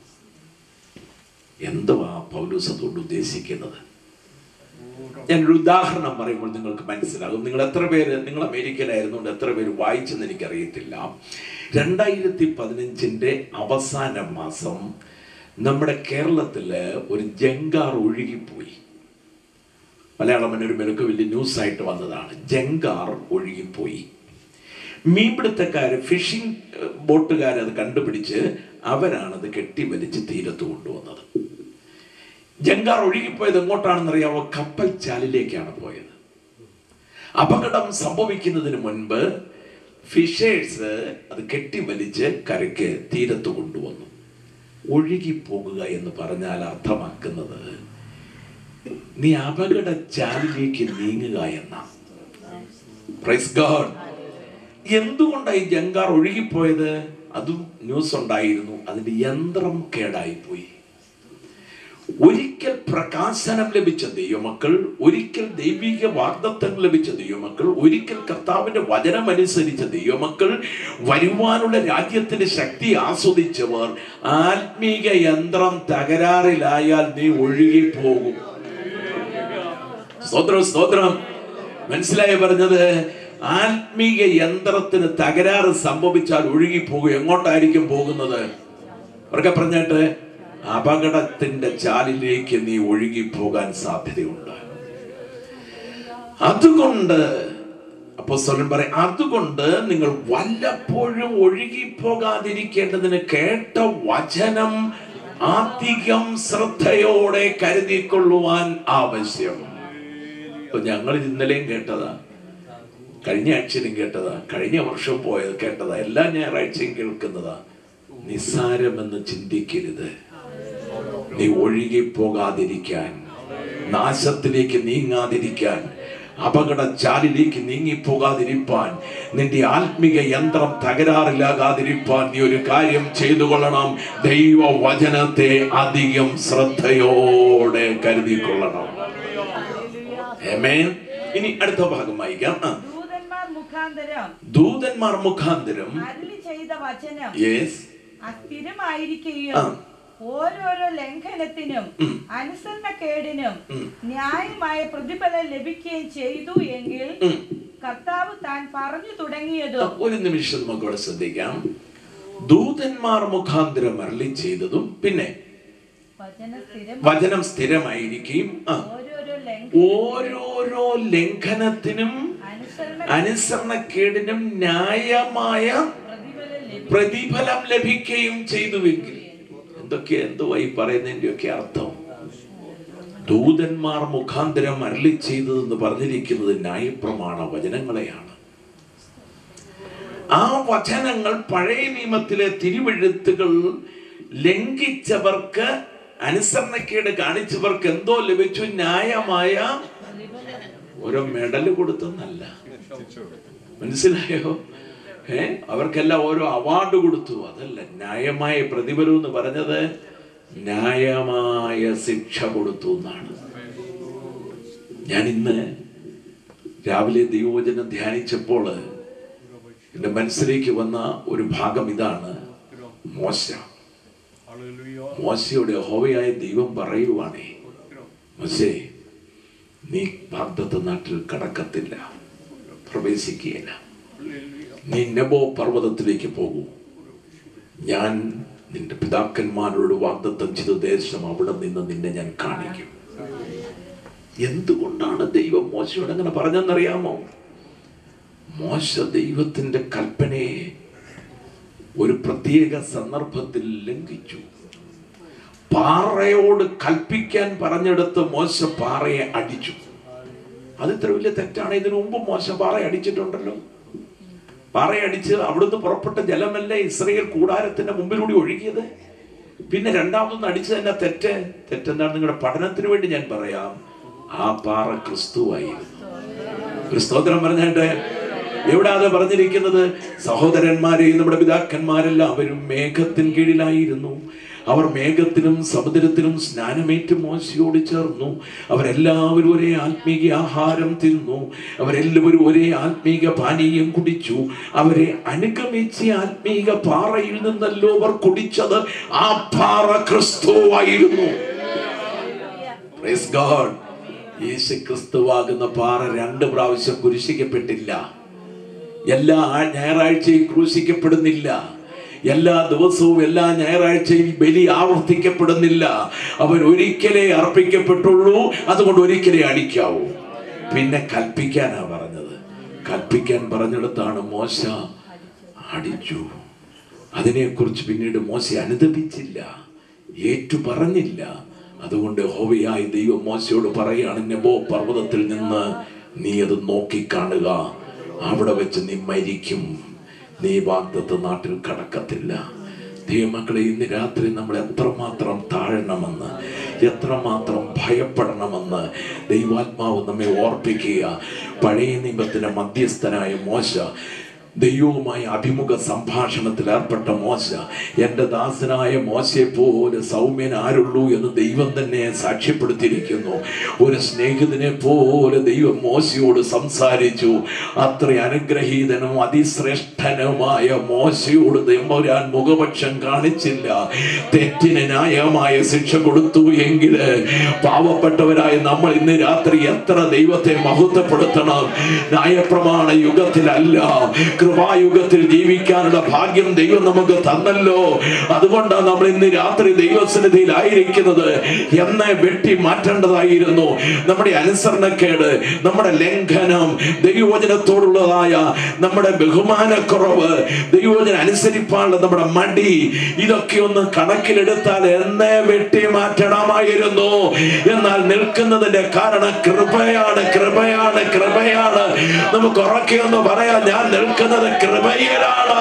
എന്തുവാ പൗലൂസ് അതുകൊണ്ട് ഉദ്ദേശിക്കുന്നത് ഞാനൊരു ഉദാഹരണം പറയുമ്പോൾ നിങ്ങൾക്ക് മനസ്സിലാകും നിങ്ങൾ എത്ര പേര് നിങ്ങൾ അമേരിക്കയിലായിരുന്നുകൊണ്ട് എത്ര പേര് വായിച്ചെന്ന് എനിക്കറിയത്തില്ല രണ്ടായിരത്തി പതിനഞ്ചിന്റെ അവസാന മാസം നമ്മുടെ കേരളത്തില് ഒരു ജങ്കാർ ഒഴുകിപ്പോയി മലയാള മനോരമയിലൊക്കെ വലിയ ന്യൂസ് ആയിട്ട് വന്നതാണ് ജങ്കാർ ഒഴുകിപ്പോയി മീൻപിടുത്തക്കാര് ഫിഷിംഗ് ബോട്ടുകാരത് കണ്ടുപിടിച്ച് അവരാണത് കെട്ടിവലിച്ച് തീരത്ത് കൊണ്ടുവന്നത് ജങ്കാർ ഒഴുകിപ്പോയത് എങ്ങോട്ടാണെന്നറിയാമോ കപ്പൽ ചാലിലേക്കാണ് പോയത് അപകടം സംഭവിക്കുന്നതിന് മുൻപ് ഫിഷേഴ്സ് അത് കെട്ടിവലിച്ച് കരയ്ക്ക് തീരത്ത് കൊണ്ടുവന്നു ഒഴുകിപ്പോകുക എന്ന് പറഞ്ഞാൽ അർത്ഥമാക്കുന്നത് നീ അപകട ചാലിലേക്ക് നീങ്ങുക എന്ന എന്തുകൊണ്ടായി ജങ്കാർ ഒഴുകിപ്പോയത് അതും ന്യൂസ് ഉണ്ടായിരുന്നു അതിന്റെ യന്ത്രം കേടായിപ്പോയി ഒരിക്കൽ പ്രകാശനം ലഭിച്ച ദൈവമക്കൾ ഒരിക്കൽ ദൈവിക വാഗ്ദത്തങ്ങൾ ലഭിച്ച ദൈവമക്കൾ ഒരിക്കൽ കർത്താവിന്റെ വചനം അനുസരിച്ച ദൈവമക്കൾ വരുവാനുള്ള രാജ്യത്തിന്റെ ശക്തി ആസ്വദിച്ചവർ ആത്മീക യന്ത്രം തകരാറിലായാൽ നീ ഒഴുകിപ്പോകും സ്തോത്രം സ്തോത്രം മനസ്സിലായി പറഞ്ഞത് ആത്മീക യന്ത്രത്തിന് തകരാറ് സംഭവിച്ചാൽ ഒഴുകിപ്പോകും എങ്ങോട്ടായിരിക്കും പോകുന്നത് അവർക്ക് പറഞ്ഞിട്ട് അപകടത്തിന്റെ ചാലിലേക്ക് നീ ഒഴുകിപ്പോകാൻ സാധ്യതയുണ്ട് അതുകൊണ്ട് അപ്പൊ സ്വലം പറയും അതുകൊണ്ട് നിങ്ങൾ വല്ലപ്പോഴും ഒഴുകിപ്പോകാതിരിക്കേണ്ടതിന് കേട്ട വചനം അധികം ശ്രദ്ധയോടെ കരുതിക്കൊള്ളുവാൻ ആവശ്യം ഇപ്പൊ ഞങ്ങൾ ഇന്നലെയും കേട്ടതാ കഴിഞ്ഞ ആഴ്ചയിലും കേട്ടതാ കഴിഞ്ഞ വർഷം പോയത് കേട്ടതാ എല്ലാ ഞായറാഴ്ചയും കേൾക്കുന്നതാ നിസ്സാരമെന്ന് ചിന്തിക്കരുത് നീ ഒഴുകി പോകാതിരിക്കാൻ നാശത്തിലേക്ക് നീങ്ങാതിരിക്കാൻ അപകട ചാലിലേക്ക് നീങ്ങിപ്പോകാതിരിപ്പാൻ നിന്റെ ആത്മിക യന്ത്രം തകരാറിലാകാതിരിപ്പാൻ നീ ഒരു കാര്യം ചെയ്തു കൊള്ളണം ദൈവ വചനത്തെ അധികം ശ്രദ്ധയോടെ കരുതിക്കൊള്ളണം Amen. ഇനി അടുത്ത ഭാഗം വായിക്കാം ആ. ദൂതന്മാർ മുഖാന്തരം ദൂതന്മാർ മുഖാന്തരം അരുളി ചെയ്ത വചനം യെസ് അസ്ഥിരമായിരിക്കുകയും ആ. ഓരോരോ ലംഘനത്തിനും അനുസരണക്കേടിനും ന്യായമായ പ്രതിഫലം ലഭിക്കുകയും ചെയ്തു എങ്കിൽ കർത്താവ് താൻ പറഞ്ഞു തുടങ്ങിയതും ഒരു നിമിഷം നമുക്ക് ഇവിടെ ശ്രദ്ധിക്കാം ദൂതന്മാർ മുഖാന്തരം അരളി ചെയ്തതും പിന്നെ വചന സ്ഥിരം വചനം സ്ഥിരമായിരിക്കും ആ ഓരോരോ ലംഘ ഓരോരോ ലംഘനത്തിനും അനുസരണ അനുസരണക്കേടിനും ന്യായമായ പ്രതിഫലം ലഭിക്കുകയും ചെയ്തുവെങ്കിൽ എന്തൊക്കെ എന്തുവാ ഈ പറയുന്നതിന്റെ ഒക്കെ അർത്ഥം ദൂതന്മാർ മുഖാന്തരം അരളി ചെയ്തതെന്ന് പറഞ്ഞിരിക്കുന്നത് ന്യായപ്രമാണ വചനങ്ങളെയാണ് ആ വചനങ്ങൾ പഴയ നിയമത്തിലെ തിരുവെഴുത്തുകൾ ലംഘിച്ചവർക്ക് അനുസരണക്കേട് കാണിച്ചവർക്ക് എന്തോ ലഭിച്ചു ന്യായമായ ഓരോ മെഡൽ കൊടുത്തെന്നല്ല മനസ്സിലായോ ഏ അവർക്കെല്ലാം ഓരോ അവാർഡ് കൊടുത്തു അതല്ല ന്യായമായ പ്രതിഫലം എന്ന് പറഞ്ഞത് ന്യായമായ ശിക്ഷ കൊടുത്തു എന്നാണ് ഞാൻ ഇന്ന് രാവിലെ ദൈവവചനം ധ്യാനിച്ചപ്പോൾ എൻ്റെ മനസ്സിലേക്ക് വന്ന ഒരു ഭാഗം ഇതാണ് മോശ മോശയുടെ ഹോവയായ ദൈവം പറയുവാണേ മോശേ നീ വാഗ്ദത്ത നാട്ടിൽ കടക്കത്തില്ല പ്രവേശിക്കുകയില്ല നീ നെബോ പർവ്വതത്തിലേക്ക് പോകൂ ഞാൻ നിന്റെ പിതാക്കന്മാരോട് വാഗ്ദത്തം ചെയ്ത ദേശം അവിടെ നിന്ന് നിന്നെ ഞാൻ കാണിക്കും എന്തുകൊണ്ടാണ് ദൈവം മോശയോട് അങ്ങനെ പറഞ്ഞെന്നറിയാമോ മോശ ദൈവത്തിന്റെ കൽപ്പനയെ ഒരു പ്രത്യേക സന്ദർഭത്തിൽ ലംഘിച്ചു പാറയോട് കൽപ്പിക്കാൻ പറഞ്ഞെടുത്ത് മോശ പാറയെ അടിച്ചു അത് ഇത്ര വലിയ തെറ്റാണ് ഇതിനു മുമ്പ് മോശ പാറ അടിച്ചിട്ടുണ്ടല്ലോ പാറയടിച്ച് അവിടുന്ന് പുറപ്പെട്ട ജലമല്ലേ ഇസ്രയേൽ കൂടാരത്തിന്റെ മുമ്പിലൂടെ ഒഴുകിയത് പിന്നെ രണ്ടാമതൊന്ന് അടിച്ച് തന്നെ തെറ്റ് തെറ്റെന്താണ് നിങ്ങളുടെ പഠനത്തിന് വേണ്ടി ഞാൻ പറയാം ആ പാറ ക്രിസ്തുവായിരുന്നു ക്രിസ്തോത്രം പറഞ്ഞിട്ട് എവിടെ അത് പറഞ്ഞിരിക്കുന്നത് സഹോദരന്മാരെ നമ്മുടെ പിതാക്കന്മാരെല്ലാവരും മേഘത്തിൻ കീഴിലായിരുന്നു അവർ മേഘത്തിനും സമുദ്രത്തിനും സ്നാനമേറ്റ് മോശയോട് ചേർന്നു അവരെല്ലാവരും ഒരേ ആത്മീക ആഹാരം തിന്നു അവരെല്ലാവരും ഒരേ ആത്മീക പാനീയം കുടിച്ചു അവരെ അനുഗമിച്ച ആത്മീക പാറയിൽ നിന്നല്ലോ അവർ കുടിച്ചത് ആ പാറ ക്രിസ്തുവായിരുന്നു Praise God. യേശു ക്രിസ്തുവാകുന്ന പാറ രണ്ട് പ്രാവശ്യം കുരിശിക്കപ്പെട്ടില്ല എല്ലാ ആ- ഞായറാഴ്ചയും ക്രൂശിക്കപ്പെടുന്നില്ല എല്ലാ ദിവസവും എല്ലാ ഞായറാഴ്ചയും ബലി ആവർത്തിക്കപ്പെടുന്നില്ല അവൻ ഒരിക്കലേ അർപ്പിക്കപ്പെട്ടുള്ളൂ അതുകൊണ്ട് ഒരിക്കലേ അടിക്കാവൂ പിന്നെ കൽപ്പിക്കാനാ പറഞ്ഞത് കൽപ്പിക്കാൻ പറഞ്ഞിടത്താണ് മോശ അടിച്ചു അതിനെക്കുറിച്ച് പിന്നീട് മോശ അനുദപിച്ചില്ല ഏറ്റു പറഞ്ഞില്ല അതുകൊണ്ട് ഹോവയായി ദൈവം മോശയോട് പറയാണ് നെബോ പർവ്വതത്തിൽ നിന്ന് നീ അത് നോക്കിക്കാണുക അവിടെ വെച്ച് നീ മരിക്കും നീ വാഗ്ദത്ത നാട്ടിൽ കടക്കത്തില്ല ദൈവമക്കളെ ഇന്ന് രാത്രി നമ്മൾ എത്രമാത്രം താഴണമെന്ന് എത്രമാത്രം ഭയപ്പെടണമെന്ന് ദൈവാത്മാവ് നമ്മെ ഓർപ്പിക്കുക പഴയ നിയമത്തിന്റെ മധ്യസ്ഥനായ മോശ ദൈവവുമായി അഭിമുഖ സംഭാഷണത്തിൽ ഏർപ്പെട്ട മോശ എൻ്റെ ദാസനായ മോശയെ പോലെ സൗമ്യൻ ആരുള്ളൂ എന്ന് ദൈവം തന്നെ സാക്ഷ്യപ്പെടുത്തിയിരിക്കുന്നു ഒരു സ്നേഹിതനെ പോലെ ദൈവം മോശയോട് സംസാരിച്ചു അത്ര അനുഗ്രഹീതനും അതിശ്രേഷ്ഠനുമായ മോശയോട് ദൈവരാൻ മുഖപക്ഷം കാണിച്ചില്ല തെറ്റിന് ന്യായമായ ശിക്ഷ കൊടുത്തു എങ്കിൽ പാവപ്പെട്ടവരായ നമ്മൾ ഇന്ന് രാത്രി എത്ര ദൈവത്തെ മഹത്വപ്പെടുത്തണം ന്യായപ്രമാണ യുഗത്തിലല്ല കൃപായുഗത്തിൽ ജീവിക്കാനുള്ള ഭാഗ്യം ദൈവം നമുക്ക് തന്നല്ലോ അതുകൊണ്ടാണ് നമ്മൾ ഇന്ന് രാത്രി ദൈവസന്നിധിയിലായിരിക്കുന്നത് എന്നെ വെട്ടി മാറ്റേണ്ടതായിരുന്നു നമ്മുടെ അനുസരണക്കേട് നമ്മുടെ ലംഘനം ദൈവവചനത്തോടുള്ളതായ നമ്മുടെ ബഹുമാനക്കുറവ് ദൈവവചനം അനുസരിപ്പാനുള്ള നമ്മുടെ മടി ഇതൊക്കെ ഒന്ന് കണക്കിലെടുത്താൽ എന്നെ വെട്ടി മാറ്റണമായിരുന്നു എന്നാൽ നിൽക്കുന്നതിന്റെ കാരണം കൃപയാണ് കൃപയാണ് കൃപയാണ് നമുക്ക് ഉറക്കെ ഒന്ന് പറയാം ഞാൻ നിൽക്കുന്നത് കൃപയിലാണ്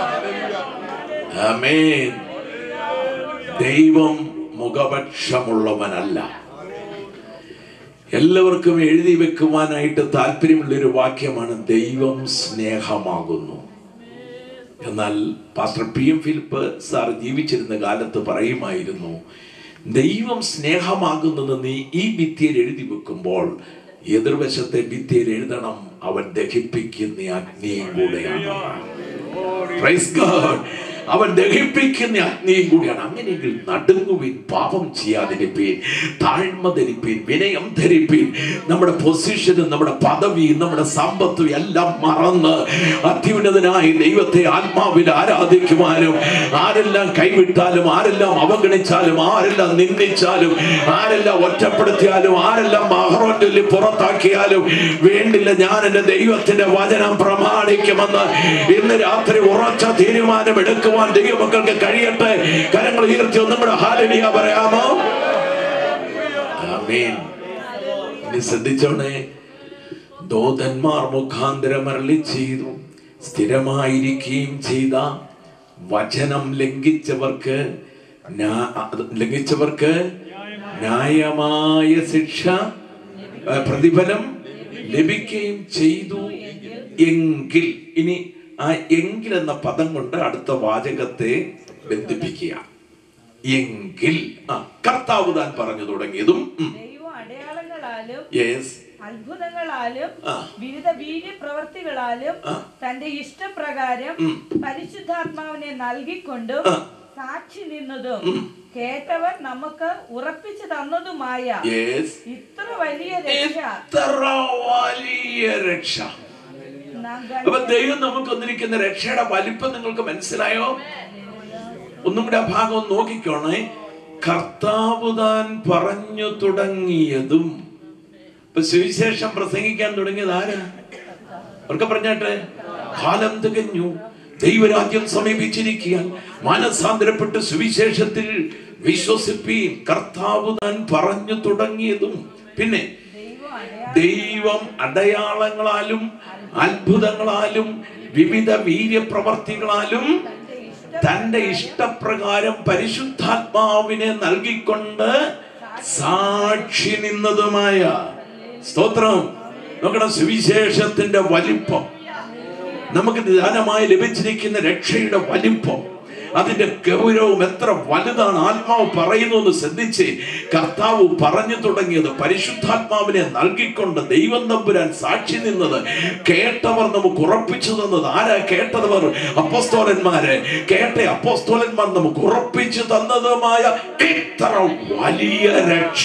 ആമേൻ ദൈവം മുഖപക്ഷമുള്ളവനല്ല എല്ലാവർക്കും എഴുതി വെക്കുവാനായിട്ട് താല്പര്യമുള്ള ഒരു വാക്യമാണ് ദൈവം സ്നേഹമാകുന്നു എന്നാൽ pastor P M Philip sir ജീവിച്ചിരുന്ന കാലത്ത് പറയുമായിരുന്നു ദൈവം സ്നേഹമാകുന്നെന്ന് നീ ഈ ഭിത്തിയിൽ എഴുതി വെക്കുമ്പോൾ എതിർവശത്തെ ഭിത്തിയിൽ എഴുതണം അവൻ ദഹിപ്പിക്കുന്ന അഗ്നിയും കൂടെയാണ് Praise God. അവൻ ദഹിപ്പിക്കുന്ന അഗ്നിയും കൂടിയാണ് അങ്ങനെയെങ്കിൽ നടുങ്ങുവിൻ പാപം ചെയ്യാതിരിപ്പീൻ താഴ്മ ധരിപ്പീൻ വിനയം ധരിപ്പീൻ നമ്മുടെ പൊസിഷനും നമ്മുടെ പദവിയും നമ്മുടെ സമ്പത്തും എല്ലാം മറന്ന് അത്യുന്നതനായി ദൈവത്തെ ആത്മാവിൽ ആരാധിക്കുവാനും ആരെല്ലാം കൈവിട്ടാലും ആരെല്ലാം അവഗണിച്ചാലും ആരെല്ലാം നിന്ദിച്ചാലും ആരെല്ലാം ഒറ്റപ്പെടുത്തിയാലും ആരെല്ലാം മഹറോൻ ചൊല്ലി പുറത്താക്കിയാലും വേണ്ടില്ല ഞാൻ എന്റെ ദൈവത്തിന്റെ വചനം പ്രമാണിക്കുമെന്ന് ഇന്ന് രാത്രി ഉറച്ച തീരുമാനം എടുക്കുവാൻ ദൈവമക്കൾക്ക് കഴിയട്ടെ കരങ്ങൾ ഉയർത്തി ഒന്നും കൂടെ ഹാലലിയ പറയാമോ ആമേൻ ഇനി ശ്രദ്ധിച്ചോണേ ദോതന്മാർ മുഖാന്തരം അരളി ചെയ്തു സ്ഥിരമായിരിക്കുകയും ചെയ്ത വചനം ലംഘിച്ചവർക്ക് ന്യാ- അത് ലംഘിച്ചവർക്ക് ന്യായമായ ശിക്ഷ ആ, പ്രതിഫലം ലഭിക്കുകയും ചെയ്തു എങ്കിൽ ഇനി ആ എങ്കിൽ എന്ന പദം കൊണ്ട് അടുത്ത വാചകത്തെ ബന്ധിപ്പിക്കുക എങ്കിൽ ആ കർത്താവ് താൻ പറഞ്ഞു തുടങ്ങിയതും ദൈവം അടയാളങ്ങളാലും യെസ് അത്ഭുതങ്ങളാലും ആ. വിവിധ വീര്യപ്രവർത്തികളാലും ആ. തന്റെ ഇഷ്ടപ്രകാരം ഉം. പരിശുദ്ധാത്മാവിനെ നൽകിക്കൊണ്ടും ആ. സാക്ഷി നിന്നതും കേട്ടവർ നമുക്ക് ഉറപ്പിച്ചു തന്നതുമായ യെസ് ഇത്ര വലിയ രക്ഷ എത്ര വലിയ രക്ഷ നാം അപ്പൊ ദൈവം നമുക്ക് വന്നിരിക്കുന്ന രക്ഷയുടെ വലിപ്പം നിങ്ങൾക്ക് മനസ്സിലായോ ഒന്നും കൂടെ ആ ഭാഗം ഒന്ന് നോക്കിക്കോണേ കർത്താവ് താൻ പറഞ്ഞു തുടങ്ങിയതും ഇപ്പൊ സുവിശേഷം പ്രസംഗിക്കാൻ തുടങ്ങിയത് ആരാ അവർക്ക് പറഞ്ഞാട്ടെ കാലം തികഞ്ഞു ദൈവരാജ്യം സമീപിച്ചിരിക്കാൻ മാനസാന്തരപ്പെട്ട് സുവിശേഷത്തിൽ വിശ്വസിപ്പീൻ കർത്താവ് താൻ പറഞ്ഞു തുടങ്ങിയതും പിന്നെ ദൈവം അടയാളങ്ങളാലും അത്ഭുതങ്ങളാലും വിവിധ വീര്യപ്രവർത്തികളാലും തന്റെ ഇഷ്ടപ്രകാരം പരിശുദ്ധാത്മാവിനെ നൽകിക്കൊണ്ട് സാക്ഷി നിന്നതുമായ സ്തോത്രം നോക്കണം സുവിശേഷത്തിന്റെ വലിപ്പം നമുക്ക് ദാനമായി ലഭിച്ചിരിക്കുന്ന രക്ഷയുടെ വലിപ്പം അതിന്റെ ഗൗരവം എത്ര വലുതാണ് ആത്മാവ് പറയുന്നു എന്ന് ശ്രദ്ധിച്ച് കർത്താവ് പറഞ്ഞു തുടങ്ങിയത് പരിശുദ്ധാത്മാവിനെ നൽകിക്കൊണ്ട് ദൈവം തമ്പുരാൻ സാക്ഷി നിന്നത് കേട്ടവർ നമുക്ക് ഉറപ്പിച്ചു തന്നത് ആരാ കേട്ടവർ അപ്പോസ്തോലന്മാര് കേട്ട അപ്പോസ്തോലന്മാർ നമുക്ക് ഉറപ്പിച്ചു തന്നതുമായ ഇത്ര വലിയ രക്ഷ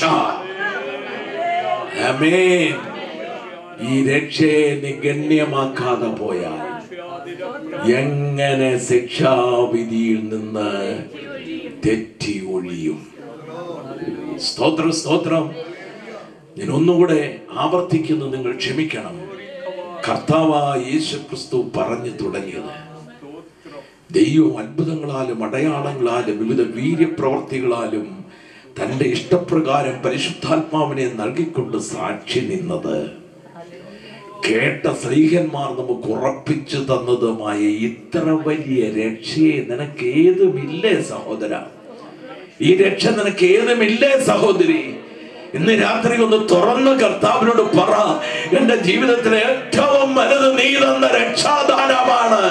ആമേൻ ഈ രക്ഷയെ നീ ഗണ്യമാക്കാതെ പോയാൽ എങ്ങനെ ശിക്ഷാവിധിയിൽ നിന്ന് തെറ്റി ഒഴിയും സ്തോത്രം സ്തോത്രം ഞാൻ ഒന്നുകൂടെ ആവർത്തിക്കുന്നു നിങ്ങൾ ക്ഷമിക്കണം കർത്താവായ യേശു ക്രിസ്തു പറഞ്ഞു തുടങ്ങിയത് ദൈവം അത്ഭുതങ്ങളാലും അടയാളങ്ങളാലും വിവിധ വീര്യപ്രവർത്തികളാലും തന്റെ ഇഷ്ടപ്രകാരം പരിശുദ്ധാത്മാവിനെ നൽകിക്കൊണ്ട് സാക്ഷി നിന്നത് കേട്ട സ്ത്രീഹന്മാർ നമുക്ക് ഉറപ്പിച്ചു തന്നതുമായ ഇത്ര വലിയ രക്ഷയെ നിനക്ക് ഏതുമില്ലേ സഹോദര ഈ രക്ഷ നിനക്ക് ഏതുമില്ലേ സഹോദരി ഇന്ന് രാത്രി ഒന്ന് തുറന്ന് കർത്താവിനോട് പറ എന്റെ ജീവിതത്തിലെ ഏറ്റവും വലുത് നീ തന്ന രക്ഷാദാനമാണ്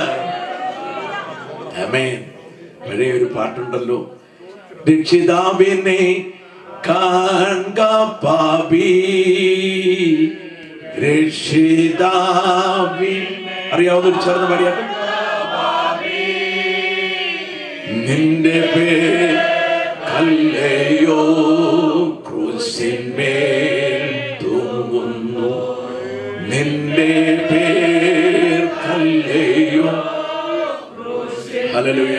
ആമേൻ പഴയ ഒരു പാട്ടുണ്ടല്ലോ രക്ഷിതാവിനെ കാൺക പാപി രക്ഷിതാവി അറിയാവുന്ന ഒരു ചേർന്ന് പാടിയാട്ടെ നിന്റെ പേർ കല്ലയോ ക്രൂശിന്മേൽ തൂങ്ങുന്നു നിന്റെ പേർ കല്ലയോ ഹല്ലേലൂയ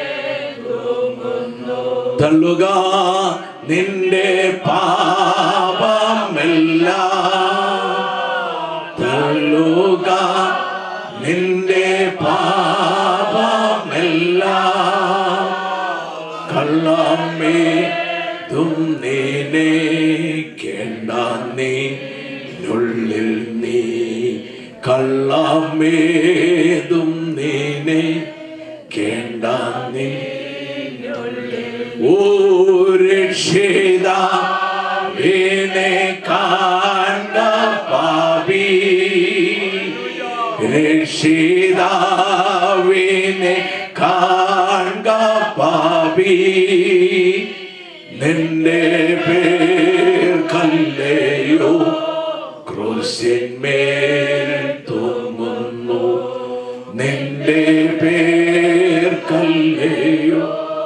തള്ളുക നിന്റെ പാപമെല്ലാം തള്ളുക നിന്റെ പാപമെല്ലാം കള്ളമ്മേ തും നീനെ കേണ്ട നീ നുള്ളിൽ നീ കള്ളമ്മേതും നീനെ കേണ്ട നീ ഓ രക്ഷിത വീണെ കാണ്ട പാപി രക്ഷിതാവിനെ കാൺക പാപി നിന്റെ പേർ കല്ലയോ ക്രൂശന്മേൽ തൂങ്ങുന്നു നിന്റെ പേർ കല്ലയോ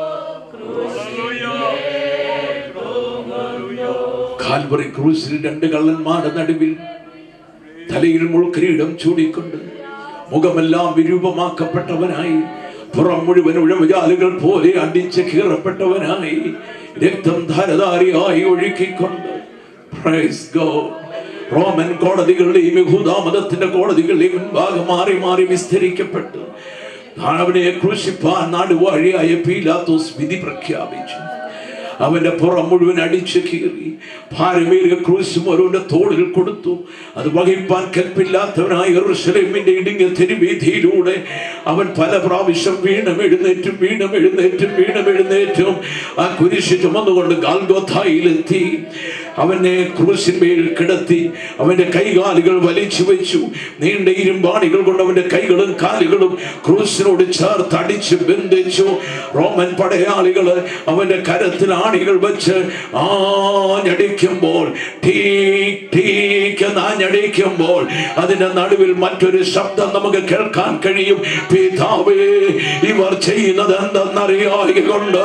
കാൽവറി ക്രൂസിൽ രണ്ട് കള്ളന്മാരുടെ നടുവിൽ തലയിൽ മുൾക്കിരീടം ചൂടിക്കൊണ്ട് മുഖമെല്ലാം വിരൂപമാക്കപ്പെട്ടവനായി പുറം മുഴുവൻ ഉഴവുചാലുകൾ പോലെ അടിച്ച് കീറപ്പെട്ടവനായി രക്തം ധാരധാരിയായി ഒഴുക്കിക്കൊണ്ട് Praise God. റോമൻ കോടതികളുടെയും യഹൂദാമതത്തിന്റെ കോടതികളുടെയും മുൻപാകെ മാറി മാറി വിസ്തരിക്കപ്പെട്ടു അവനെ ക്രൂശിപ്പാൻ നാടുവാഴിയായ പീലാത്തോസ് വിധി പ്രഖ്യാപിച്ചു അവന്റെ പുറം മുഴുവൻ അടിച്ചു കീറി ഭാരമേറിയ ക്രൂശും ഓരോന്റെ തോളിൽ കൊടുത്തു അത് വഹിപ്പാൻ കൽപ്പില്ലാത്തവനായ യെരൂശലേമിന്റെ ഇടുങ്ങിയ തെരുവീതിയിലൂടെ അവൻ പല പ്രാവശ്യം വീണം എഴുന്നേറ്റും വീണം എഴുന്നേറ്റും വീണം എഴുന്നേറ്റും ആ കുരിശ് ചുമന്നുകൊണ്ട് ഗാൽഗോഥായിലെത്തി അവനെ ക്രൂശിന്മേൽ കിടത്തി അവന്റെ കൈകാലുകൾ വലിച്ചു വെച്ചു നീണ്ട ഇരുമ്പാണികൾ കൊണ്ട് അവന്റെ കൈകളും കാലുകളും ക്രൂശിനോട് ചേർത്ത് അടിച്ച് ബന്ധിച്ചു റോമൻ പടയാളികള് അവന്റെ കരത്തിൽ ആണികൾ വെച്ച് ആഞ്ഞടിക്കുമ്പോൾ ടീക് ടീക് എന്ന് ആഞ്ഞടിക്കുമ്പോൾ അതിന്റെ നടുവിൽ മറ്റൊരു ശബ്ദം നമുക്ക് കേൾക്കാൻ കഴിയും പിതാവേ ഇവർ ചെയ്യുന്നത് എന്തെന്നറിയായ കൊണ്ട്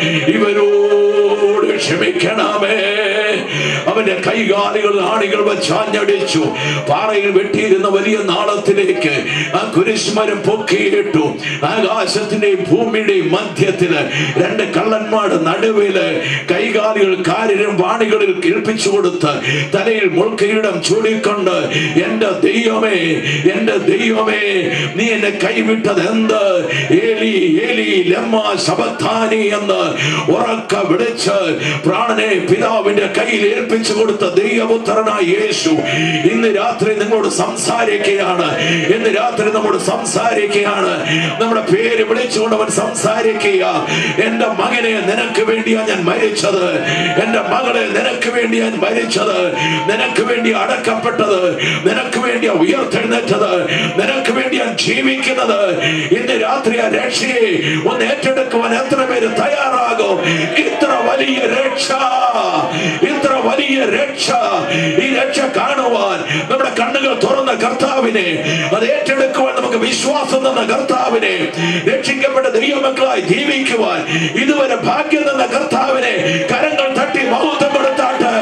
ഇവരോട് ക്ഷമിക്കണമേ അവന്റെ കൈകാലുകൾ ആണികൾ വെച്ച് ആഞ്ഞടിച്ചു പാറയിൽ വെട്ടിയിരുന്ന വലിയ നാളത്തിലേക്ക് ആ കുരിശ്മരം പൊക്കിയിട്ടു ആകാശത്തിന്റെയും ഭൂമിയുടെയും മധ്യത്തില് രണ്ട് കള്ളന്മാരുടെ നടുവില് കൈകാലുകൾ കാരിലും വാണികളിൽ കേൾപ്പിച്ചു കൊടുത്ത് തലയിൽ മുൾക്കിരീടം ചൂടിക്കൊണ്ട് എന്റെ ദൈവമേ എന്റെ ദൈവമേ നീ എന്നെ കൈവിട്ടത് എന്ത് ഏലി ഏലി ലമ്മ ശബത്താനി എന്ന് ഉറക്ക വിളിച്ച് പ്രാണനെ പിതാവിന്റെ കയ്യിൽ ഏൽപ്പിച്ചു കൊടുത്ത ദൈവപുത്രനായ യേശു ഇന്ന് രാത്രി നിങ്ങളോട് സംസാരിക്കുകയാണ് ഇന്ന് രാത്രി നമ്മോട് സംസാരിക്കുകയാണ് നമ്മുടെ പേര് വിളിച്ചുകൊണ്ട് അവൻ സംസാരിക്കുക എന്റെ മകനെ നിനക്ക് വേണ്ടിയാ ഞാൻ മരിച്ചത് എന്റെ മകളെ നിനക്ക് വേണ്ടി ഞാൻ മരിച്ചത് നിനക്ക് വേണ്ടി അടക്കപ്പെട്ടത് നിനക്ക് വേണ്ടിയാ ഉയർത്തെഴുന്നേറ്റത് നിനക്ക് വേണ്ടി ഞാൻ ജീവിക്കുന്നത് ഇന്ന് രാത്രി ആ രക്ഷയെ ഒന്ന് ഏറ്റെടുക്കുവാൻ എത്ര പേര് തയ്യാറാകും ഇത്ര വലിയ രക്ഷ ഇത്ര വലിയ രക്ഷ ഈ രക്ഷ കാണുവാൻ നമ്മുടെ കണ്ണുകൾ തുറന്ന കർത്താവിനെ അത് ഏറ്റെടുക്കുവാൻ നമുക്ക് വിശ്വാസം തന്ന കർത്താവിനെ രക്ഷിക്കപ്പെട്ട ദൈവമക്കളായി ജീവിക്കുവാൻ ഇതുവരെ ഭാഗ്യം തന്ന കർത്താവിനെ കരങ്ങൾ തട്ടി മഹത്വം കൊടുത്താട്ട്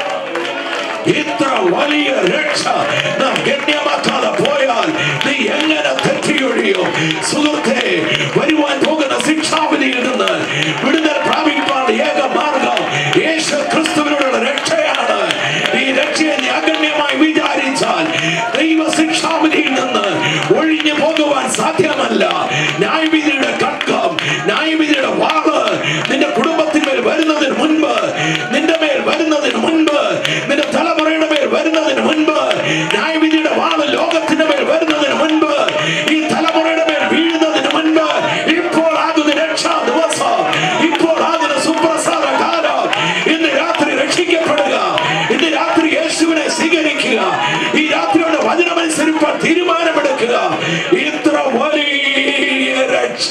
ഇത്ര വലിയ രക്ഷ നാം ഗണ്യമാക്കാതെ പോയാൽ നീ എങ്ങനെ തെറ്റിയൊഴിയോ സുഹൃത്തെ വരുവാൻ പോകുന്ന ശിക്ഷാവിധിയിൽ നിന്ന് വിടുതൽ പ്രാപിക്കാൻ ഏക മാർഗം യേശു ക്രിസ്തുവിനോടുള്ള രക്ഷയാണ് ഈ രക്ഷയെ നീ അഗണ്യമായി വിചാരിച്ചാൽ ദൈവ ശിക്ഷാവിധിയിൽ നിന്ന് ഒഴിഞ്ഞു പോകുവാൻ സാധ്യമല്ല ന്യായവിധിയുടെ കട്ടം ന്യായവിധിയുടെ വാള് നിന്റെ കുടുംബത്തിന്മേൽ വരുന്നതിന് മുൻപ് നിന്റെ മേൽ വരുന്നതിന് മുൻപ് നിന്റെ തലമുറയുടെ മേൽ വരുന്നതിന് മുൻപ് ന്യായവിധിയുടെ വാള് ലോകത്തിന്റെ മേൽ വരുന്നതിന് മുൻപ് ഈ തലമുറയുടെ മേൽ വീഴുന്നതിന് മുൻപ് ഇപ്പോൾ ആകുന്ന രക്ഷാ ദിവസം ഇപ്പോൾ ആകുന്ന സുപ്രസാദ കാലം ഇന്ന് രാത്രി രക്ഷിക്കപ്പെടുക ഇന്ന് രാത്രി യേശുവിനെ സ്വീകരിക്കുക ഈ രാത്രിയുടെ വചനമനുസരിപ്പാൻ തീരുമാനമെടുക്കുക ഇത്ര വലിയ രക്ഷ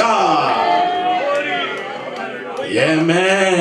Amen.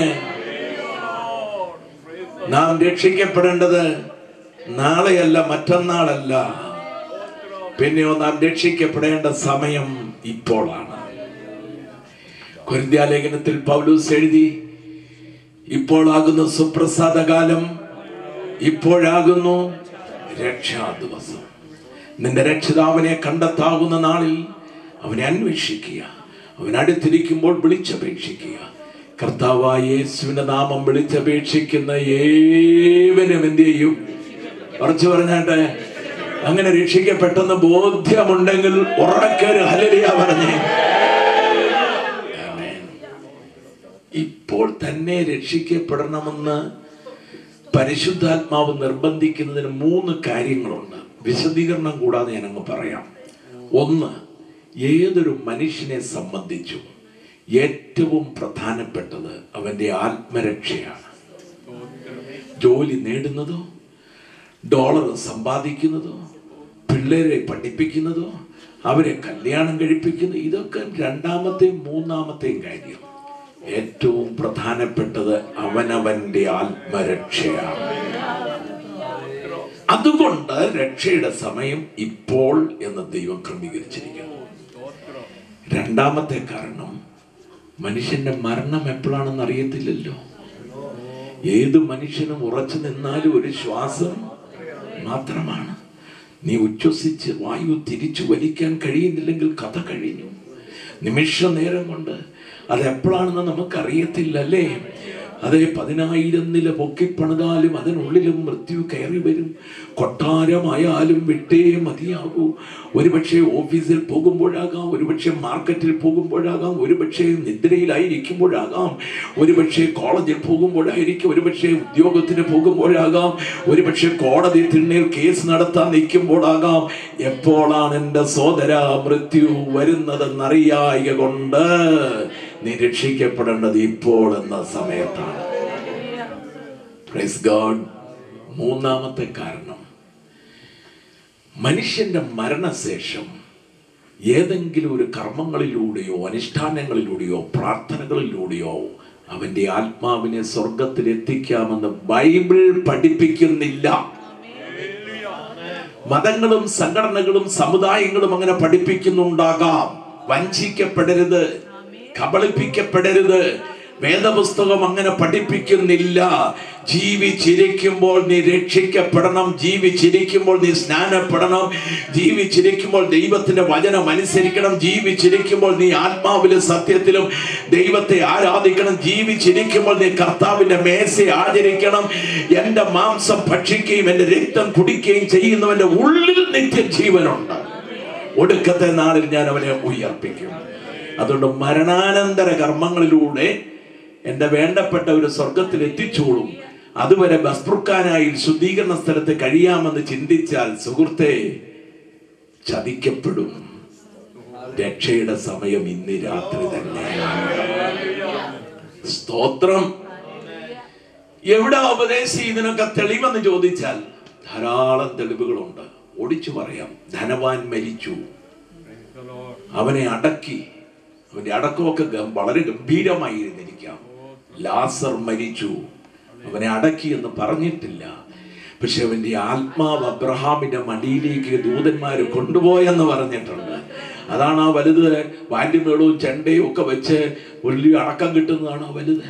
നാം രക്ഷിക്കപ്പെടേണ്ടത് നാളെയല്ല മറ്റന്നാളല്ല പിന്നെയോ നാം രക്ഷിക്കപ്പെടേണ്ട സമയം ഇപ്പോഴാണ് കൊരിന്ത്യാലേഖനത്തിൽ പൗലൂസ് എഴുതി ഇപ്പോഴാകുന്നു സുപ്രസാദ കാലം ഇപ്പോഴാകുന്നു രക്ഷാ ദിവസം നിന്റെ രക്ഷിതാവിനെ കണ്ടെത്താവുന്ന നാളിൽ അവനെ അന്വേഷിക്കുക അവൻ അടുത്തിരിക്കുമ്പോൾ വിളിച്ചപേക്ഷിക്കുക കർത്താവായ യേശുവിന്റെ നാമം വിളിച്ചപേക്ഷിക്കുന്ന ഏവനും എന്ത് ചെയ്യും ഉറച്ചു പറഞ്ഞാട്ടെ അങ്ങനെ രക്ഷിക്കപ്പെട്ടെന്ന് ബോധ്യമുണ്ടെങ്കിൽ ഉറക്കര് ഹലലിയ പറഞ്ഞേ ആമേൻ. ഇപ്പോൾ തന്നെ രക്ഷിക്കപ്പെടണമെന്ന് പരിശുദ്ധാത്മാവ് നിർബന്ധിക്കുന്നതിന് മൂന്ന് കാര്യങ്ങളുണ്ട് വിശദീകരണം കൂടാതെ ഞാൻ അങ്ങ് പറയാം ഒന്ന് ഏതൊരു മനുഷ്യനെ സംബന്ധിച്ചും ഏറ്റവും പ്രധാനപ്പെട്ടത് അവന്റെ ആത്മരക്ഷയാണ് ജോലി നേടുന്നതോ ഡോളർ സമ്പാദിക്കുന്നതോ പിള്ളേരെ പഠിപ്പിക്കുന്നതോ അവരെ കല്യാണം കഴിപ്പിക്കുന്നു ഇതൊക്കെ രണ്ടാമത്തെയും മൂന്നാമത്തെയും കാര്യം ഏറ്റവും പ്രധാനപ്പെട്ടത് അവനവന്റെ ആത്മരക്ഷയാണ് അതുകൊണ്ട് രക്ഷയുടെ സമയം ഇപ്പോൾ എന്ന് ദൈവം ക്രമീകരിച്ചിരിക്കുന്നു രണ്ടാമത്തെ കാരണം മനുഷ്യന്റെ മരണം എപ്പോഴാണെന്ന് അറിയത്തില്ലല്ലോ ഏത് മനുഷ്യനും ഉറച്ചു നിന്നാലും ഒരു ശ്വാസം മാത്രമാണ് നീ ഉച്ഛ്വസിച്ച് വായു തിരിച്ചു വലിക്കാൻ കഴിയുന്നില്ലെങ്കിൽ കഥ കഴിഞ്ഞു നിമിഷ നേരം കൊണ്ട് അത് എപ്പോഴാണെന്ന് നമുക്കറിയത്തില്ല അല്ലേ അതേ പതിനായിരം നില പൊക്കിപ്പണിതാലും അതിനുള്ളിലും മൃത്യു കയറി വരും കൊട്ടാരമായാലും വിട്ടേ മതിയാകൂ ഒരുപക്ഷെ ഓഫീസിൽ പോകുമ്പോഴാകാം ഒരുപക്ഷെ മാർക്കറ്റിൽ പോകുമ്പോഴാകാം ഒരുപക്ഷെ നിദ്രയിലായിരിക്കുമ്പോഴാകാം ഒരുപക്ഷെ കോളേജിൽ പോകുമ്പോഴായിരിക്കും ഒരുപക്ഷെ ഉദ്യോഗത്തിന് പോകുമ്പോഴാകാം ഒരുപക്ഷെ കോടതി തിണ്ണയിൽ കേസ് നടത്താൻ നിൽക്കുമ്പോഴാകാം എപ്പോഴാണ് എൻ്റെ സോദര മൃത്യു വരുന്നതെന്നറിയായ കൊണ്ട് നീ രക്ഷിക്കപ്പെടേണ്ടത് ഇപ്പോൾ എന്ന സമയത്താണ് Praise God. മൂന്നാമത്തെ കാരണം മനുഷ്യന്റെ മരണശേഷം ഏതെങ്കിലും ഒരു കർമ്മങ്ങളിലൂടെയോ അനുഷ്ഠാനങ്ങളിലൂടെയോ പ്രാർത്ഥനകളിലൂടെയോ അവന്റെ ആത്മാവിനെ സ്വർഗത്തിൽ എത്തിക്കാമെന്ന് ബൈബിൾ പഠിപ്പിക്കുന്നില്ല മതങ്ങളും സംഘടനകളും സമുദായങ്ങളും അങ്ങനെ പഠിപ്പിക്കുന്നുണ്ടാകാം വഞ്ചിക്കപ്പെടരുത് കബളിപ്പിക്കപ്പെടരുത് വേദപുസ്തകം അങ്ങനെ പഠിപ്പിക്കുന്നില്ല ജീവിച്ചിരിക്കുമ്പോൾ നീ രക്ഷിക്കപ്പെടണം ജീവിച്ചിരിക്കുമ്പോൾ നീ സ്നാനപ്പെടണം ജീവിച്ചിരിക്കുമ്പോൾ ദൈവത്തിന്റെ വചനം അനുസരിക്കണം ജീവിച്ചിരിക്കുമ്പോൾ നീ ആത്മാവിലും സത്യത്തിലും ദൈവത്തെ ആരാധിക്കണം ജീവിച്ചിരിക്കുമ്പോൾ നീ കർത്താവിന്റെ മേശ ആചരിക്കണം എന്റെ മാംസം ഭക്ഷിക്കുകയും എന്റെ രക്തം കുടിക്കുകയും ചെയ്യുന്നവന്റെ ഉള്ളിൽ നിത്യജീവനുണ്ട് ഒടുക്കത്തെ നാളിൽ ഞാൻ അവനെ ഉയർപ്പിക്കും അതുകൊണ്ട് മരണാനന്തര കർമ്മങ്ങളിലൂടെ എൻ്റെ വേണ്ടപ്പെട്ട ഒരു സ്വർഗത്തിൽ എത്തിച്ചോളും അതുവരെ ബസ്പുർക്കാനായി ശുദ്ധീകരണ സ്ഥലത്ത് കഴിയാമെന്ന് ചിന്തിച്ചാൽ സുഹൃത്തെ ചതിക്കപ്പെടും രക്ഷയുടെ സമയം ഇന്ന് രാത്രി തന്നെയാണ് സ്തോത്രം എവിടെ ഉപദേശി ഇതിനൊക്കെ തെളിവെന്ന് ചോദിച്ചാൽ ധാരാളം തെളിവുകളുണ്ട് ഓടിച്ചു പറയാം ധനവാൻ മരിച്ചു അവനെ അടക്കി അവന്റെ അടക്കമൊക്കെ ഗം- വളരെ ഗംഭീരമായിരുന്നിരിക്കാം ലാസർ മരിച്ചു അവനെ അടക്കി എന്ന് പറഞ്ഞിട്ടില്ല പക്ഷെ അവന്റെ ആത്മാവ് അബ്രഹാമിന്റെ മടിയിലേക്ക് ദൂതന്മാര് കൊണ്ടുപോയെന്ന് പറഞ്ഞിട്ടുണ്ട് അതാണ് ആ വലുത് വാല്യമേളവും ചെണ്ടയും ഒക്കെ വെച്ച് വലിയ അടക്കം കിട്ടുന്നതാണ് ആ വലുത്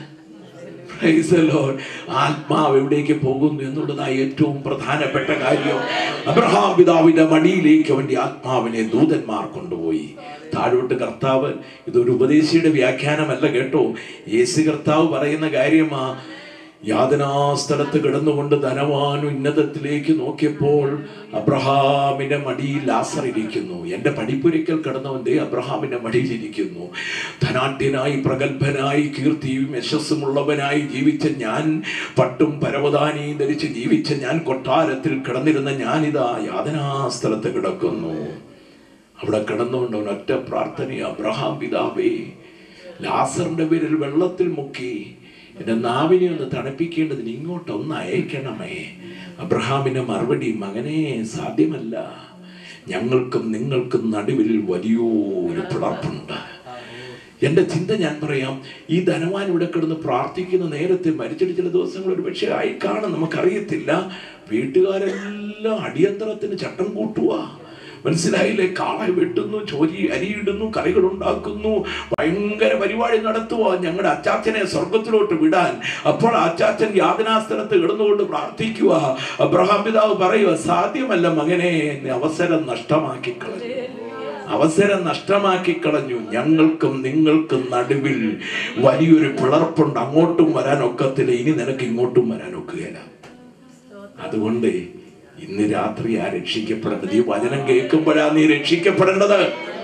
Praise the Lord. ആത്മാവ് എവിടേക്ക് പോകുന്നു എന്നുള്ളതായ ഏറ്റവും പ്രധാനപ്പെട്ട കാര്യം അബ്രഹാം പിതാവിന്റെ മടിയിലേക്ക് അവന്റെ ആത്മാവിനെ ദൂതന്മാർ കൊണ്ടുപോയി താഴോട്ട് കർത്താവ് ഇതൊരു ഉപദേശിയുടെ വ്യാഖ്യാനമല്ല കേട്ടോ യേശു കർത്താവ് പറയുന്ന കാര്യമാ യാതനാ സ്ഥലത്ത് കിടന്നുകൊണ്ട് ധനവാൻ ഉന്നതത്തിലേക്ക് നോക്കിയപ്പോൾ അബ്രഹാമിന്റെ മടിയിൽ ലാസർ ഇരിക്കുന്നു എന്റെ പടിപ്പുരയ്ക്കൽ കിടന്നവൻ ദേ അബ്രഹാമിന്റെ മടിയിൽ ഇരിക്കുന്നു ധനാഢ്യനായി പ്രഗത്ഭനായി കീർത്തിയും യശസ്സുമുള്ളവനായി ജീവിച്ച ഞാൻ പട്ടും പരവതാനിയും ധരിച്ച് ജീവിച്ച ഞാൻ കൊട്ടാരത്തിൽ കിടന്നിരുന്ന ഞാനിതാ യാതനാ സ്ഥലത്ത് കിടക്കുന്നു അവിടെ കിടന്നുകൊണ്ട് അവൻ ഒറ്റ പ്രാർത്ഥന അബ്രഹാം പിതാവേ ലാസറിന്റെ പേരിൽ വെള്ളത്തിൽ മുക്കി എന്റെ നാവിനെ ഒന്ന് തണുപ്പിക്കേണ്ടതിന് ഇങ്ങോട്ടൊന്ന് അയക്കണമേ അബ്രഹാമിന്റെ മറുപടി മകനെ സാധ്യമല്ല ഞങ്ങൾക്കും നിങ്ങൾക്കും നടുവിൽ വലിയൊരു പിളർപ്പുണ്ട് എന്റെ ചിന്ത ഞാൻ പറയാം ഈ ധനവാൻ ഇവിടെ കിടന്ന് പ്രാർത്ഥിക്കുന്ന നേരത്തെ മരിച്ചിട്ട് ചില ദിവസങ്ങൾ ഒരു പക്ഷേ ആയി കാണും നമുക്കറിയത്തില്ല വീട്ടുകാരെല്ലാം അടിയന്തരത്തിന് ചട്ടം കൂട്ടുക മനസ്സിലായില്ലേ കാള വെട്ടുന്നു ചോരി അരിയിടുന്നു കറികൾ ഉണ്ടാക്കുന്നു ഭയങ്കര പരിപാടി നടത്തുക ഞങ്ങളുടെ അച്ചാച്ചനെ സ്വർഗത്തിലോട്ട് വിടാൻ അപ്പോൾ അച്ചാച്ചൻ യാതനാ സ്ഥലത്ത് കിടന്നുകൊണ്ട് പ്രാർത്ഥിക്കുക അബ്രഹാം പിതാവ് പറയുക സാധ്യമല്ല മകനെ നീ അവസരം നഷ്ടമാക്കി കളഞ്ഞു അവസരം നഷ്ടമാക്കി കളഞ്ഞു ഞങ്ങൾക്കും നിങ്ങൾക്കും നടുവിൽ വലിയൊരു പിളർപ്പുണ്ട് അങ്ങോട്ടും വരാൻ ഒക്കത്തില്ല ഇനി നിനക്ക് ഇങ്ങോട്ടും വരാൻ ഒക്കുകയില്ല അതുകൊണ്ട് ഇന്ന് രാത്രി ആ രക്ഷിക്കപ്പെടേണ്ടത് ഈ വചനം കേൾക്കുമ്പോഴാ നീ രക്ഷിക്കപ്പെടേണ്ടത്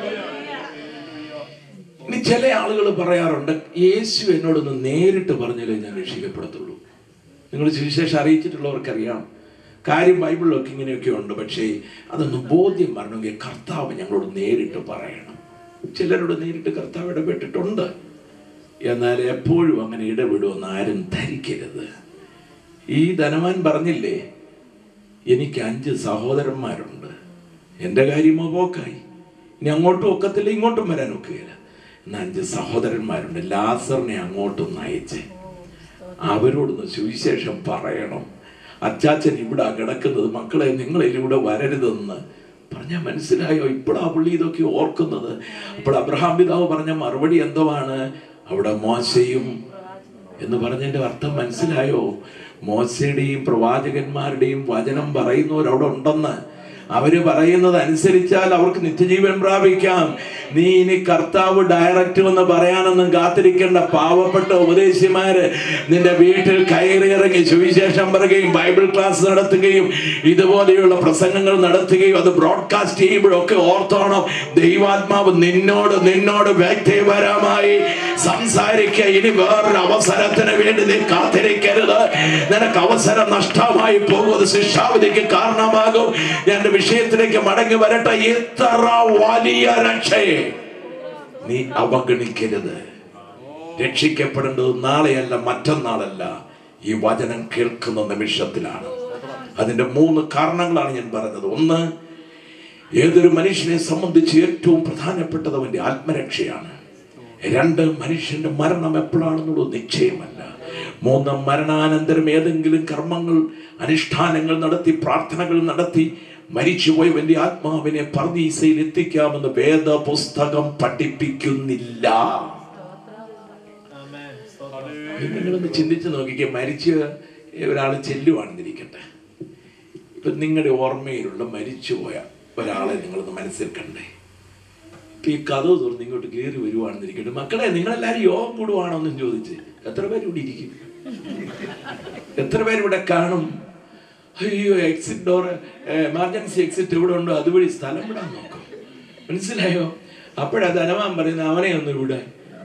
ഇനി ചില ആളുകൾ പറയാറുണ്ട് യേശു എന്നോടൊന്ന് നേരിട്ട് പറഞ്ഞാലേ ഞാൻ രക്ഷിക്കപ്പെടത്തുള്ളൂ നിങ്ങൾ സുവിശേഷം അറിയിച്ചിട്ടുള്ളവർക്കറിയാം കാര്യം ബൈബിളിലൊക്കെ ഇങ്ങനെയൊക്കെ ഉണ്ട് പക്ഷേ അതൊന്ന് ബോധ്യം വരണമെങ്കിൽ കർത്താവ് ഞങ്ങളോട് നേരിട്ട് പറയണം ചിലരോട് നേരിട്ട് കർത്താവ് ഇടപെട്ടിട്ടുണ്ട് എന്നാൽ എപ്പോഴും അങ്ങനെ ഇടപെടുമെന്ന് ആരും ധരിക്കരുത് ഈ ധനവാൻ പറഞ്ഞില്ലേ എനിക്ക് അഞ്ച് സഹോദരന്മാരുണ്ട് എൻ്റെ കാര്യമോ പോക്കായി ഇനി അങ്ങോട്ടും ഒക്കത്തില്ല ഇങ്ങോട്ടും വരാൻ ഒക്കുകയില്ല എന്നാൽ അഞ്ച് സഹോദരന്മാരുണ്ട് ലാസറിനെ അങ്ങോട്ടൊന്ന് അയച്ചേ അവരോടൊന്ന് സുവിശേഷം പറയണം അച്ചാച്ചൻ ഇവിടെ കിടക്കുന്നത് മക്കളെ നിങ്ങൾ ഇവിടെ വരരുതെന്ന് പറഞ്ഞാൽ മനസ്സിലായോ ഇപ്പോഴാ പുള്ളി ഇതൊക്കെ ഓർക്കുന്നത് അപ്പോൾ അബ്രഹാം പിതാവ് പറഞ്ഞ മറുപടി എന്തുവാണ് അവിടെ മോശയും എന്ന് പറഞ്ഞതിന്റെ അർത്ഥം മനസ്സിലായോ മോശയുടെയും പ്രവാചകന്മാരുടെയും വചനം പറയുന്നവർ അവിടെ ഉണ്ടെന്ന് അവര് പറയുന്നത് അനുസരിച്ചാൽ അവർക്ക് നിത്യജീവൻ പ്രാപിക്കാം നീ ഇനി കർത്താവ് ഡയറക്റ്റ് എന്ന് പറയാനൊന്നും കാത്തിരിക്കേണ്ട പാവപ്പെട്ട ഉപദേശിമാര് നിന്റെ വീട്ടിൽ കയറിയിറങ്ങി സുവിശേഷം പറയുകയും ബൈബിൾ ക്ലാസ് നടത്തുകയും ഇതുപോലെയുള്ള പ്രസംഗങ്ങൾ നടത്തുകയും അത് ബ്രോഡ്കാസ്റ്റ് ചെയ്യുമ്പോഴൊക്കെ ഓർത്തോണം ദൈവാത്മാവ് നിന്നോട് നിന്നോട് വ്യക്തിപരമായി സംസാരിക്കുക ഇനി വേറൊരു അവസരത്തിന് വേണ്ടി നീ കാത്തിരിക്കരുത് നിനക്ക് അവസരം നഷ്ടമായി പോകും അത് ശിക്ഷാവിധിക്ക് കാരണമാകും ഞാൻ എൻ്റെ വിഷയത്തിലേക്ക് മടങ്ങി വരട്ടെ ഇത്ര വലിയ രക്ഷയെ നീ അവഗണിക്കരുത് രക്ഷിക്കപ്പെടേണ്ടത് നാളെയല്ല മറ്റന്നാളല്ല ഈ വചനം കേൾക്കുന്ന നിമിഷത്തിലാണ് അതിന്റെ മൂന്ന് കാരണങ്ങളാണ് ഞാൻ പറഞ്ഞത് ഒന്ന് ഏതൊരു മനുഷ്യനെ സംബന്ധിച്ച് ഏറ്റവും പ്രധാനപ്പെട്ടത് അവന്റെ ആത്മരക്ഷയാണ് രണ്ട് മനുഷ്യന്റെ മരണം എപ്പോഴാണെന്നുള്ളത് നിശ്ചയമല്ല മൂന്ന് മരണാനന്തരം ഏതെങ്കിലും കർമ്മങ്ങൾ അനുഷ്ഠാനങ്ങൾ നടത്തി പ്രാർത്ഥനകൾ നടത്തി മരിച്ചുപോയവന്റെ ആത്മാവിനെ പർദീസയിൽ എത്തിക്കാമെന്ന് വേദപുസ്തകം പഠിപ്പിക്കുന്നില്ല നിങ്ങളൊന്ന് ചിന്തിച്ച് നോക്കിക്കേ മരിച്ച് ഒരാൾ ചെല്ലുവാണെന്നിരിക്കട്ടെ ഇപ്പൊ നിങ്ങളുടെ ഓർമ്മയിലുള്ള മരിച്ചുപോയ ഒരാളെ നിങ്ങളൊന്ന് മനസ്സിൽ കണ്ടേ ഇപ്പൊ ഈ കഥ തുറന്ന് ഇങ്ങോട്ട് കയറി വരുവാണെന്നിരിക്കട്ടെ മക്കളെ നിങ്ങളെല്ലാരും യോഗം കൂടുവാണോ എന്നും ചോദിച്ച് എത്ര പേര് ഇവിടെ ഇരിക്കും എത്ര പേര് ഇവിടെ കാണും അയ്യോ എക്സിറ്റ് ഡോർ എമർജൻസി എക്സിറ്റ് എവിടെ ഉണ്ടോ അതുവഴി സ്ഥലം വിടാൻ നോക്കും മനസ്സിലായോ അപ്പോഴാ ധനവാൻ പറയുന്നത് അവനെ ഒന്ന് ഇവിടെ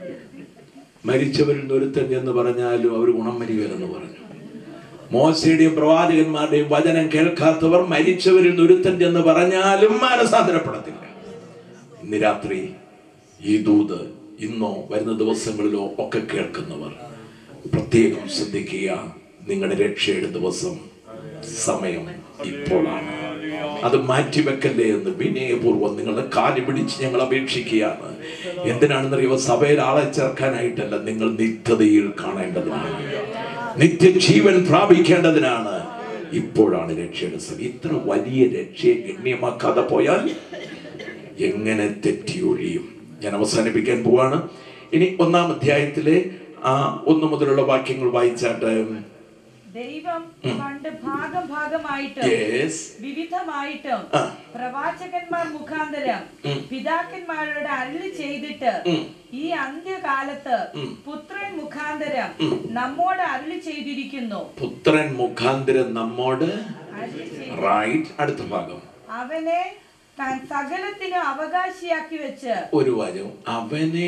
മരിച്ചവരിൽ ഒരുത്തൻ എന്ന് പറഞ്ഞാലും അവർ ഗുണം വരികയെന്ന് പറഞ്ഞു മോശയുടെയും പ്രവാചകന്മാരുടെയും വചനം കേൾക്കാത്തവർ മരിച്ചവരിൽ ഒരുത്തൻ എന്ന് പറഞ്ഞാലും മാനസാന്തരപ്പെടത്തില്ല ഇന്ന് രാത്രി ഈ ദൂത് ഇന്നോ വരുന്ന ദിവസങ്ങളിലോ ഒക്കെ കേൾക്കുന്നവർ പ്രത്യേകം ശ്രദ്ധിക്കുക നിങ്ങളുടെ രക്ഷയുടെ ദിവസം സമയം ഇപ്പോഴാണ് അത് മാറ്റിവെക്കല്ലേ എന്ന് വിനയപൂർവ്വം നിങ്ങളുടെ കാല് പിടിച്ച് ഞങ്ങൾ അപേക്ഷിക്കുകയാണ് എന്തിനാണെന്നറിയോ സഭയിൽ ആളെ ചേർക്കാനായിട്ടല്ല നിങ്ങൾ നിത്യതയിൽ കാണേണ്ടതിനാണ് നിത്യജീവൻ പ്രാപിക്കേണ്ടതിനാണ് ഇപ്പോഴാണ് രക്ഷയുടെ സമയം ഇത്ര വലിയ രക്ഷയെ ഗണ്യമാക്കാതെ പോയാൽ എങ്ങനെ തെറ്റിയൊഴിയും ഞാൻ അവസാനിപ്പിക്കാൻ പോവാണ് ഇനി ഒന്നാം അധ്യായത്തിലെ ആ ഒന്ന് മുതലുള്ള വാക്യങ്ങൾ വായിച്ചാട്ട് ദൈവം പണ്ട് ഭാഗം ഭാഗമായിട്ടും Yes. വിവിധമായിട്ടും ആ. പ്രവാചകന്മാർ മുഖാന്തരം ഉം. പിതാക്കന്മാരോട് അരുളി ചെയ്തിട്ട് ഉം. ഈ അന്ത്യകാലത്ത് ഉം. പുത്രൻ മുഖാന്തരം ഉം. നമ്മോട് അരുളി ചെയ്തിരിക്കുന്നു പുത്രൻ മുഖാന്തരം നമ്മോട് അരുളി ചെയ്തി- റൈറ്റ് അടുത്ത ഭാഗം അവനെ താൻ സകലത്തിനും അവകാശിയാക്കി വെച്ച് ഒരു വചനം അവനെ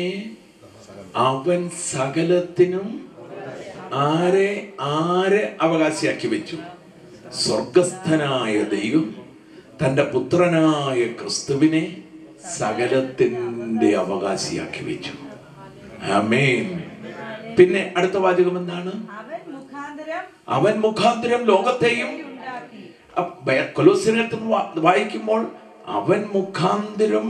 അവൻ സകലത്തിനും ആരെ ആരെ അവകാശിയാക്കി വെച്ചു സ്വർഗസ്ഥനായ ദൈവം തന്റെ പുത്രനായ ക്രിസ്തുവിനെ സകലത്തിന്റെ അവകാശിയാക്കി വെച്ചു ആമേൻ പിന്നെ അടുത്ത വാചകം എന്താണ് അവൻ മുഖാന്തരം അവൻ മുഖാന്തരം ലോകത്തെയും ഉണ്ടാക്കി കൊലോസിനത്തിൽ വായിക്കുമ്പോൾ അവൻ മുഖാന്തരം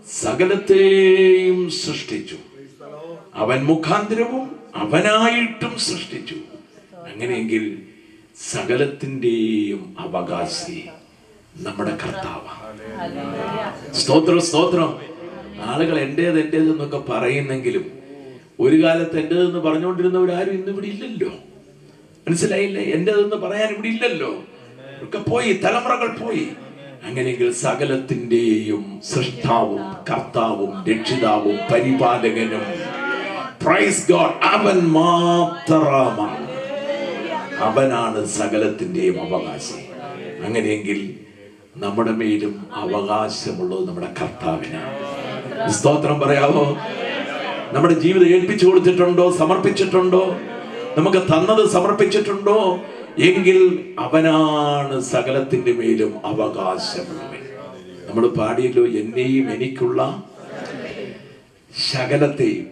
സകലത്തെയും സൃഷ്ടിച്ചു അവൻ മുഖാന്തരവും അവനായിട്ടും സൃഷ്ടിച്ചു അങ്ങനെയെങ്കിൽ സകലത്തിൻ്റെയും അവകാശി നമ്മുടെ കർത്താവ് സ്തോത്രം സ്തോത്രം ആളുകൾ എന്റേത് എന്റേത് എന്നൊക്കെ പറയുന്നെങ്കിലും ഒരു കാലത്ത് എന്റേതെന്ന് പറഞ്ഞുകൊണ്ടിരുന്നവരാരും ഇന്ന് ഇവിടെ ഇല്ലല്ലോ മനസ്സിലായില്ലേ എന്റേതെന്ന് പറയാൻ ഇവിടെ ഇല്ലല്ലോ ഒക്കെ പോയി തലമുറകൾ പോയി അങ്ങനെയെങ്കിൽ സകലത്തിന്റെയും സൃഷ്ടാവും കർത്താവും രക്ഷിതാവും പരിപാലകനും പ്രൈസ് ഗോഡ് അവൻ മാത്രമാണ് അവനാണ് സകലത്തിന്റെയും അവകാശി അങ്ങനെയെങ്കിൽ നമ്മുടെ മേലും അവകാശമുള്ളത് നമ്മുടെ കർത്താവിനാണ് സ്തോത്രം പറയാമോ നമ്മുടെ ജീവിതം ഏൽപ്പിച്ചു കൊടുത്തിട്ടുണ്ടോ സമർപ്പിച്ചിട്ടുണ്ടോ നമുക്ക് തന്നത് സമർപ്പിച്ചിട്ടുണ്ടോ എങ്കിൽ അവനാണ് സകലത്തിന്റെ മേലും അവകാശമുള്ളവൻ നമ്മൾ പാടിയല്ലോ എന്നെയും എനിക്കുള്ള ശകലത്തെയും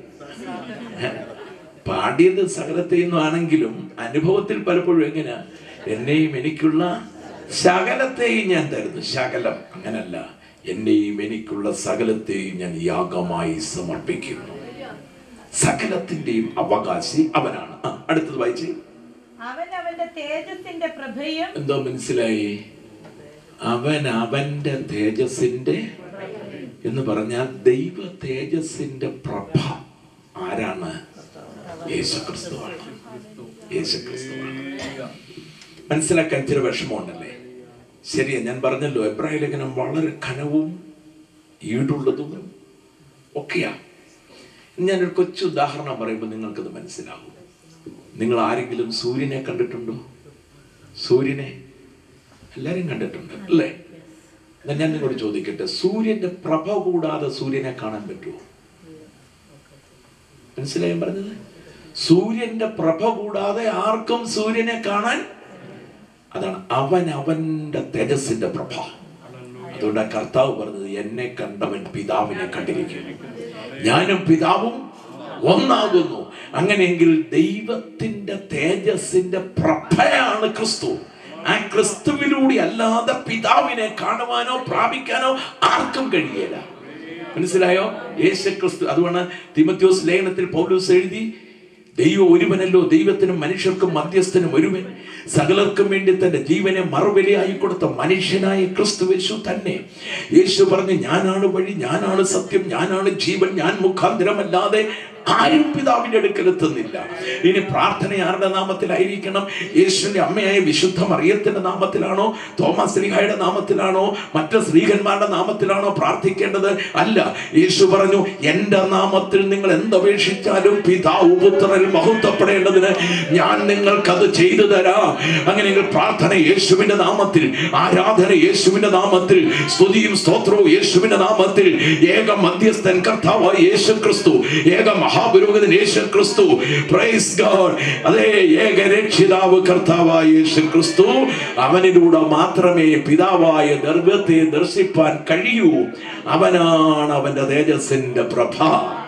പാടിയത് സകലത്തെയും ആണെങ്കിലും അനുഭവത്തിൽ പലപ്പോഴും എങ്ങനെയാ എന്നെയും എനിക്കുള്ള ശകലത്തെയും ഞാൻ തരുന്നു ശകലം അങ്ങനല്ല എന്നെയും എനിക്കുള്ള സകലത്തെയും ഞാൻ യാഗമായി സമർപ്പിക്കുന്നു സകലത്തിന്റെയും അവകാശി അവനാണ് ആ, അടുത്തത് വായിച്ചേ അവൻ അവന്റെ തേജസ്സിന്റെ പ്രഭയും എന്തോ മനസ്സിലായി അവൻ അവന്റെ തേജസ്സിന്റെ എന്ന് പറഞ്ഞാൽ ദൈവ തേജസ്സിന്റെ പ്രഭ ആരാണ് യേശുക്രിസ്തുവാണ് യേശുക്രിസ്തുവാണ് മനസ്സിലാക്കാൻ ഇച്ചിരി വിഷമമുണ്ടല്ലേ ശരിയാ ഞാൻ പറഞ്ഞല്ലോ എബ്രാഹിം ലേഖനം വളരെ ഘനവും ഈടുള്ളതും ഒക്കെയാ ഞാനൊരു കൊച്ചു ഉദാഹരണം പറയുമ്പോൾ നിങ്ങൾക്കത് മനസ്സിലാവും നിങ്ങൾ ആരെങ്കിലും സൂര്യനെ കണ്ടിട്ടുണ്ടോ സൂര്യനെ എല്ലാരും കണ്ടിട്ടുണ്ട് അല്ലേ എന്നാൽ ഞാൻ നിങ്ങളോട് ചോദിക്കട്ടെ സൂര്യന്റെ പ്രഭ കൂടാതെ സൂര്യനെ കാണാൻ പറ്റുമോ മനസ്സിലായും പറഞ്ഞത് സൂര്യന്റെ പ്രഭ കൂടാതെ ആർക്കും സൂര്യനെ കാണാൻ അതാണ് അവൻ അവന്റെ തേജസ്സിന്റെ പ്രഭ അതുകൊണ്ട് ആ കർത്താവ് പറഞ്ഞത് എന്നെ കണ്ടവൻ പിതാവിനെ കണ്ടിരിക്കുന്നു ഞാനും പിതാവും ഒന്നാകുന്നു അങ്ങനെയെങ്കിൽ ദൈവത്തിന്റെ തേജസ്സിന്റെ പ്രഭയാണ് ക്രിസ്തു ആ ക്രിസ്തുവിലൂടെ അല്ലാതെ പിതാവിനെ കാണുവാനോ പ്രാപിക്കാനോ ആർക്കും കഴിയില്ല മനസ്സിലായോ യേശു ക്രിസ്തു അതുകൊണ്ട് തിമത്യോസ് ലേഖനത്തിൽ പൗലൂസ് എഴുതി ദൈവം ഒരുവനല്ലോ ദൈവത്തിനും മനുഷ്യർക്കും മധ്യസ്ഥനും ഒരുവൻ സകലർക്കും വേണ്ടി തന്റെ ജീവനെ മറുവിലയായി കൊടുത്ത മനുഷ്യനായ ക്രിസ്തു യേശു തന്നെ യേശു പറഞ്ഞു ഞാനാണ് വഴി ഞാനാണ് സത്യം ഞാനാണ് ജീവൻ ഞാൻ മുഖാന്തരമല്ലാതെ ആരും പിതാവിന്റെ അടുക്കൽ എത്തുന്നില്ല ഇനി പ്രാർത്ഥന ആരുടെ നാമത്തിലായിരിക്കണം യേശുവിന്റെ അമ്മയായ വിശുദ്ധ മറിയത്തിന്റെ നാമത്തിലാണോ തോമസ് ശ്രീഹായുടെ നാമത്തിലാണോ മറ്റ് സ്ത്രീകന്മാരുടെ നാമത്തിലാണോ പ്രാർത്ഥിക്കേണ്ടത് അല്ല യേശു പറഞ്ഞു എന്റെ നാമത്തിൽ നിങ്ങൾ എന്തപേക്ഷിച്ചാലും പിതാവ് പുത്രനിൽ മഹത്വപ്പെടേണ്ടതിന് ഞാൻ നിങ്ങൾക്കത് ചെയ്തു തരാം അങ്ങനെയെങ്കിൽ പ്രാർത്ഥന യേശുവിന്റെ നാമത്തിൽ ആരാധന യേശുവിന്റെ നാമത്തിൽ സ്തുതിയും സ്തോത്രവും യേശുവിന്റെ നാമത്തിൽ ഏക മധ്യസ്ഥൻ കർത്താവായ യേശു ക്രിസ്തു ഏക മഹാപുരോഹിതൻ യേശു ക്രിസ്തു പ്രൈസ് ഗോഡ് അതേ ഏക രക്ഷിതാവ് കർത്താവായ യേശു ക്രിസ്തു അവനിലൂടെ മാത്രമേ പിതാവായ ദർഭത്തെ ദർശിപ്പാൻ കഴിയൂ അവനാണ് അവന്റെ തേജസ്സിന്റെ പ്രഭ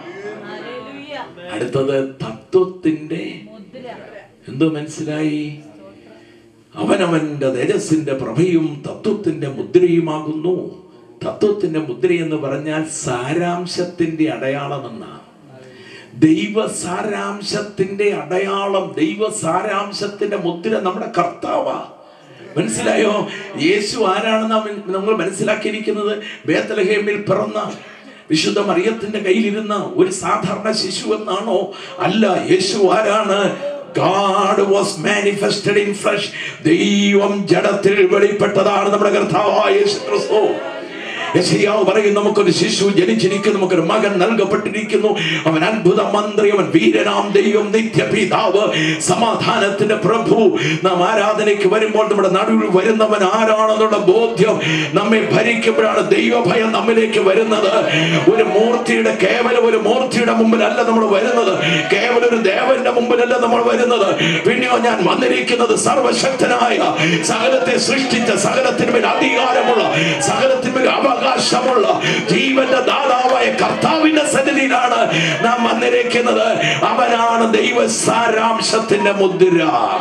അടുത്തത് തത്വത്തിന്റെ എന്തോ മനസ്സിലായി അവനവന്റെ തേജസ്സിന്റെ പ്രഭയും തത്വത്തിന്റെ മുദ്രയുമാകുന്നു തത്വത്തിന്റെ മുദ്ര എന്ന് പറഞ്ഞാൽ സാരാംശത്തിന്റെ അടയാളമെന്നാണ് ദൈവ സാരാംശത്തിന്റെ അടയാളം ദൈവ സാരാംശത്തിന്റെ മുദ്ര നമ്മുടെ കർത്താവാ മനസ്സിലായോ യേശു ആരാണെന്ന് അവൻ- നമ്മൾ മനസ്സിലാക്കിയിരിക്കുന്നത് ബേത്തലഹേമിൽ പിറന്ന വിശുദ്ധ മറിയത്തിന്റെ കയ്യിലിരുന്ന ഒരു സാധാരണ ശിശു എന്നാണോ അല്ല യേശു ആരാണ് God was manifested in flesh. ദൈവം ജഡത്തിൽ വെളിപ്പെട്ടതാണ് നമ്മുടെ കർത്താവായ യേശു ക്രിസ്തു യെശയ്യാവ് പറയും നമുക്കൊരു ശിശു ജനിച്ചിരിക്കുന്നു നമുക്കൊരു മകൻ നൽകപ്പെട്ടിരിക്കുന്നു അവൻ അത്ഭുത മന്ത്രി അവൻ വീരനാം ദൈവം നിത്യപിതാവ് സമാധാനത്തിന്റെ പ്രഭു നാം ആരാധനയ്ക്ക് വരുമ്പോൾ നമ്മുടെ നടുവിൽ വരുന്നവൻ ആരാണെന്നുള്ള ബോധ്യം നമ്മെ ഭരിക്കുമ്പോഴാണ് ദൈവഭയം നമ്മിലേക്ക് വരുന്നത് ഒരു മൂർത്തിയുടെ കേവലം ഒരു മൂർത്തിയുടെ മുമ്പിലല്ല നമ്മൾ വരുന്നത് കേവലം ഒരു ദേവന്റെ മുമ്പിലല്ല നമ്മൾ വരുന്നത് പിന്നെയോ ഞാൻ വന്നിരിക്കുന്നത് സർവശക്തനായ സകലത്തെ സൃഷ്ടിച്ച സകലത്തിന്മേൽ അധികാരമുള്ള സകലത്തിന്മേൽ അവകാശമുള്ള ജീവന്റെ ദാതാവായ കർത്താവിന്റെ സന്നിധിയിലാണ് നാം വന്നിരിക്കുന്നത് അവനാണ് ദൈവ സാരാംശത്തിന്റെ മുദ്ര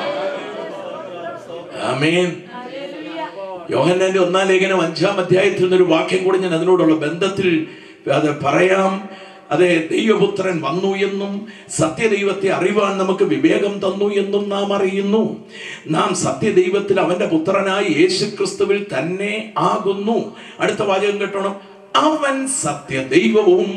ആമേൻ യോഹന്നാന്റെ ഒന്നാം ലേഖനം അഞ്ചാം അധ്യായത്തിൽ നിന്നൊരു വാക്യം കൂടി ഞാൻ അതിനോടുള്ള ബന്ധത്തിൽ അത് പറയാം അതെ ദൈവപുത്രൻ വന്നു എന്നും സത്യദൈവത്തെ അറിവാൻ നമുക്ക് വിവേകം തന്നു എന്നും നാം അറിയുന്നു നാം സത്യദൈവത്തിൽ അവന്റെ പുത്രനായി യേശു ക്രിസ്തുവിൽ തന്നെ ആകുന്നു അടുത്ത വാചകം കേട്ടോണം അവൻ സത്യദൈവവും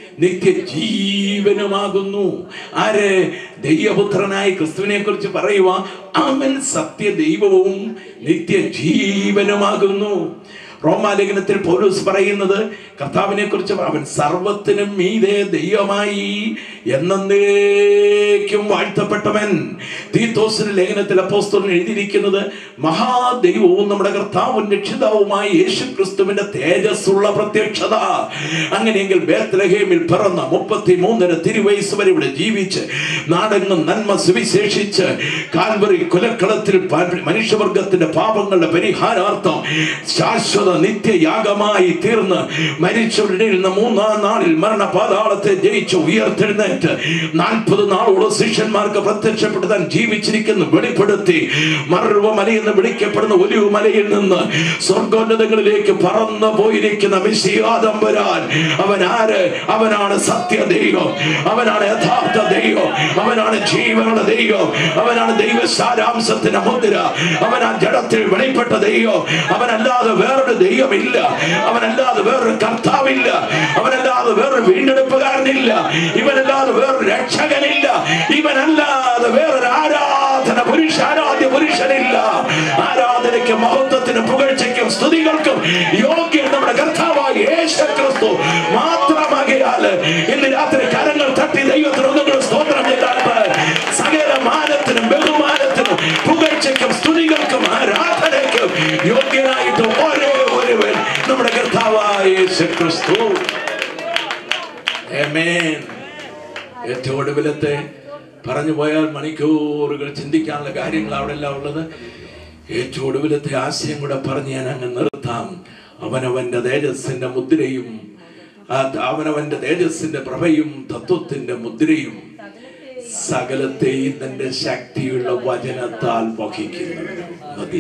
നിത്യജീവനുമാകുന്നു ആര് ദൈവപുത്രനായ ക്രിസ്തുവിനെ കുറിച്ച് പറയുക അവൻ സത്യദൈവവും നിത്യജീവനുമാകുന്നു റോമാലേഖനത്തിൽ പൗലൂസ് പറയുന്നത് കർത്താവിനെ കുറിച്ച് അവൻ സർവത്തിനും മീതെ ദൈവമായി എന്നേക്കും വാഴ്ത്തപ്പെട്ടവൻ തീത്തോസിന്റെ ലേഖനത്തിൽ അപ്പോസ്തലൻ എഴുതിയിരിക്കുന്നത് മഹാദൈവവും നമ്മുടെ കർത്താവും രക്ഷിതാവുമായി യേശു ക്രിസ്തുവിന്റെ തേജസ്സുള്ള പ്രത്യക്ഷത അങ്ങനെയെങ്കിൽ ബേത്ലഹേമിൽ പിറന്ന മുപ്പത്തി മൂന്നര തിരുവയസ് വരെ ഇവിടെ ജീവിച്ച് നാടെങ്ങും നന്മ സുവിശേഷിച്ച് കാൽവറി കുലക്കളത്തിൽ പ- മനുഷ്യവർഗത്തിന്റെ പാപങ്ങളുടെ പരിഹാരാർത്ഥം ശാശ്വത നിത്യയാഗമായി തീർന്ന് മരിച്ചവരുടെ നിന്ന് മൂന്നാം നാളിൽ മരണപാതാളത്തെ ജയിച്ച് ഉയർത്തെഴുന്നേറ്റ് നാൽപ്പത് നാളോളം ശിഷ്യന്മാർക്ക് പ്രത്യക്ഷപ്പെട്ട് താൻ ജീവിച്ചിരിക്കുന്നു വെളിപ്പെടുത്തി മറുവ മലയെന്ന് വിളിക്കപ്പെടുന്ന ഒലിവ് മലയിൽ നിന്ന് സ്വർഗോന്നതങ്ങളിലേക്ക് പറന്നു പോയിരിക്കുന്ന മിശിയാദം വരാൻ അവൻ ആര് അവനാണ് സത്യദൈവം അവനാണ് യഥാർത്ഥ ദൈവം അവനാണ് ജീവനുള്ള ദൈവം അവനാണ് ദൈവ സാരാംശത്തിന്റെ മുദ്ര അവനാ ജഡത്തിൽ വെളിപ്പെട്ട ദൈവം അവനല്ലാതെ വേറൊരു ദൈവമില്ല അവനല്ലാതെ വേറൊരു കർത്താവില്ല അവനല്ലാതെ വേറൊരു വീണ്ടെടുപ്പുകാരനില്ല ഇവനല്ലാതെ വേറൊരു രക്ഷകനില്ല ഇവനല്ലാതെ വേറൊരു ആരാധന പുരുഷ ആരാധ്യ പുരുഷനില്ല ആരാധനയ്ക്കും മഹത്വത്തിനും പുകഴ്ചയ്ക്കും സ്തുതികൾക്കും യോഗ്യൻ നമ്മുടെ കർത്താവായ യേശു ക്രിസ്തു മാത്രമാകിയാൽ ഇന്ന് രാത്രി കരങ്ങൾ തട്ടി ദൈവത്തിന് ഒന്നുകൂടെ സ്തോത്രം ചെയ്താൽ സകല മാനത്തിനും ബഹുമാനത്തിനും പുകഴ്ചയ്ക്കും സ്തുതികൾക്കും ആരാധനയ്ക്കും യോഗ്യനായിട്ട് ഒരേ ഒരുവൻ നമ്മുടെ കർത്താവായ യേശു ക്രിസ്തു Amen. ഏറ്റവും ഒടുവിലത്തെ പറഞ്ഞു പോയാൽ മണിക്കൂറുകൾ ചിന്തിക്കാനുള്ള കാര്യങ്ങൾ അവിടെ എല്ലാം ഉള്ളത് ഏറ്റവും ഒടുവിലത്തെ ആശയം കൂടെ പറഞ്ഞ് ഞാൻ അങ്ങ് നിർത്താം അവനവന്റെ തേജസ്സിന്റെ മുദ്രയും ആ അവനവന്റെ തേജസ്സിന്റെ പ്രഭയും തത്വത്തിന്റെ മുദ്രയും സകലത്തെയും തന്റെ ശക്തിയുള്ള വചനത്താൽ വഹിക്കുന്നവൻ മതി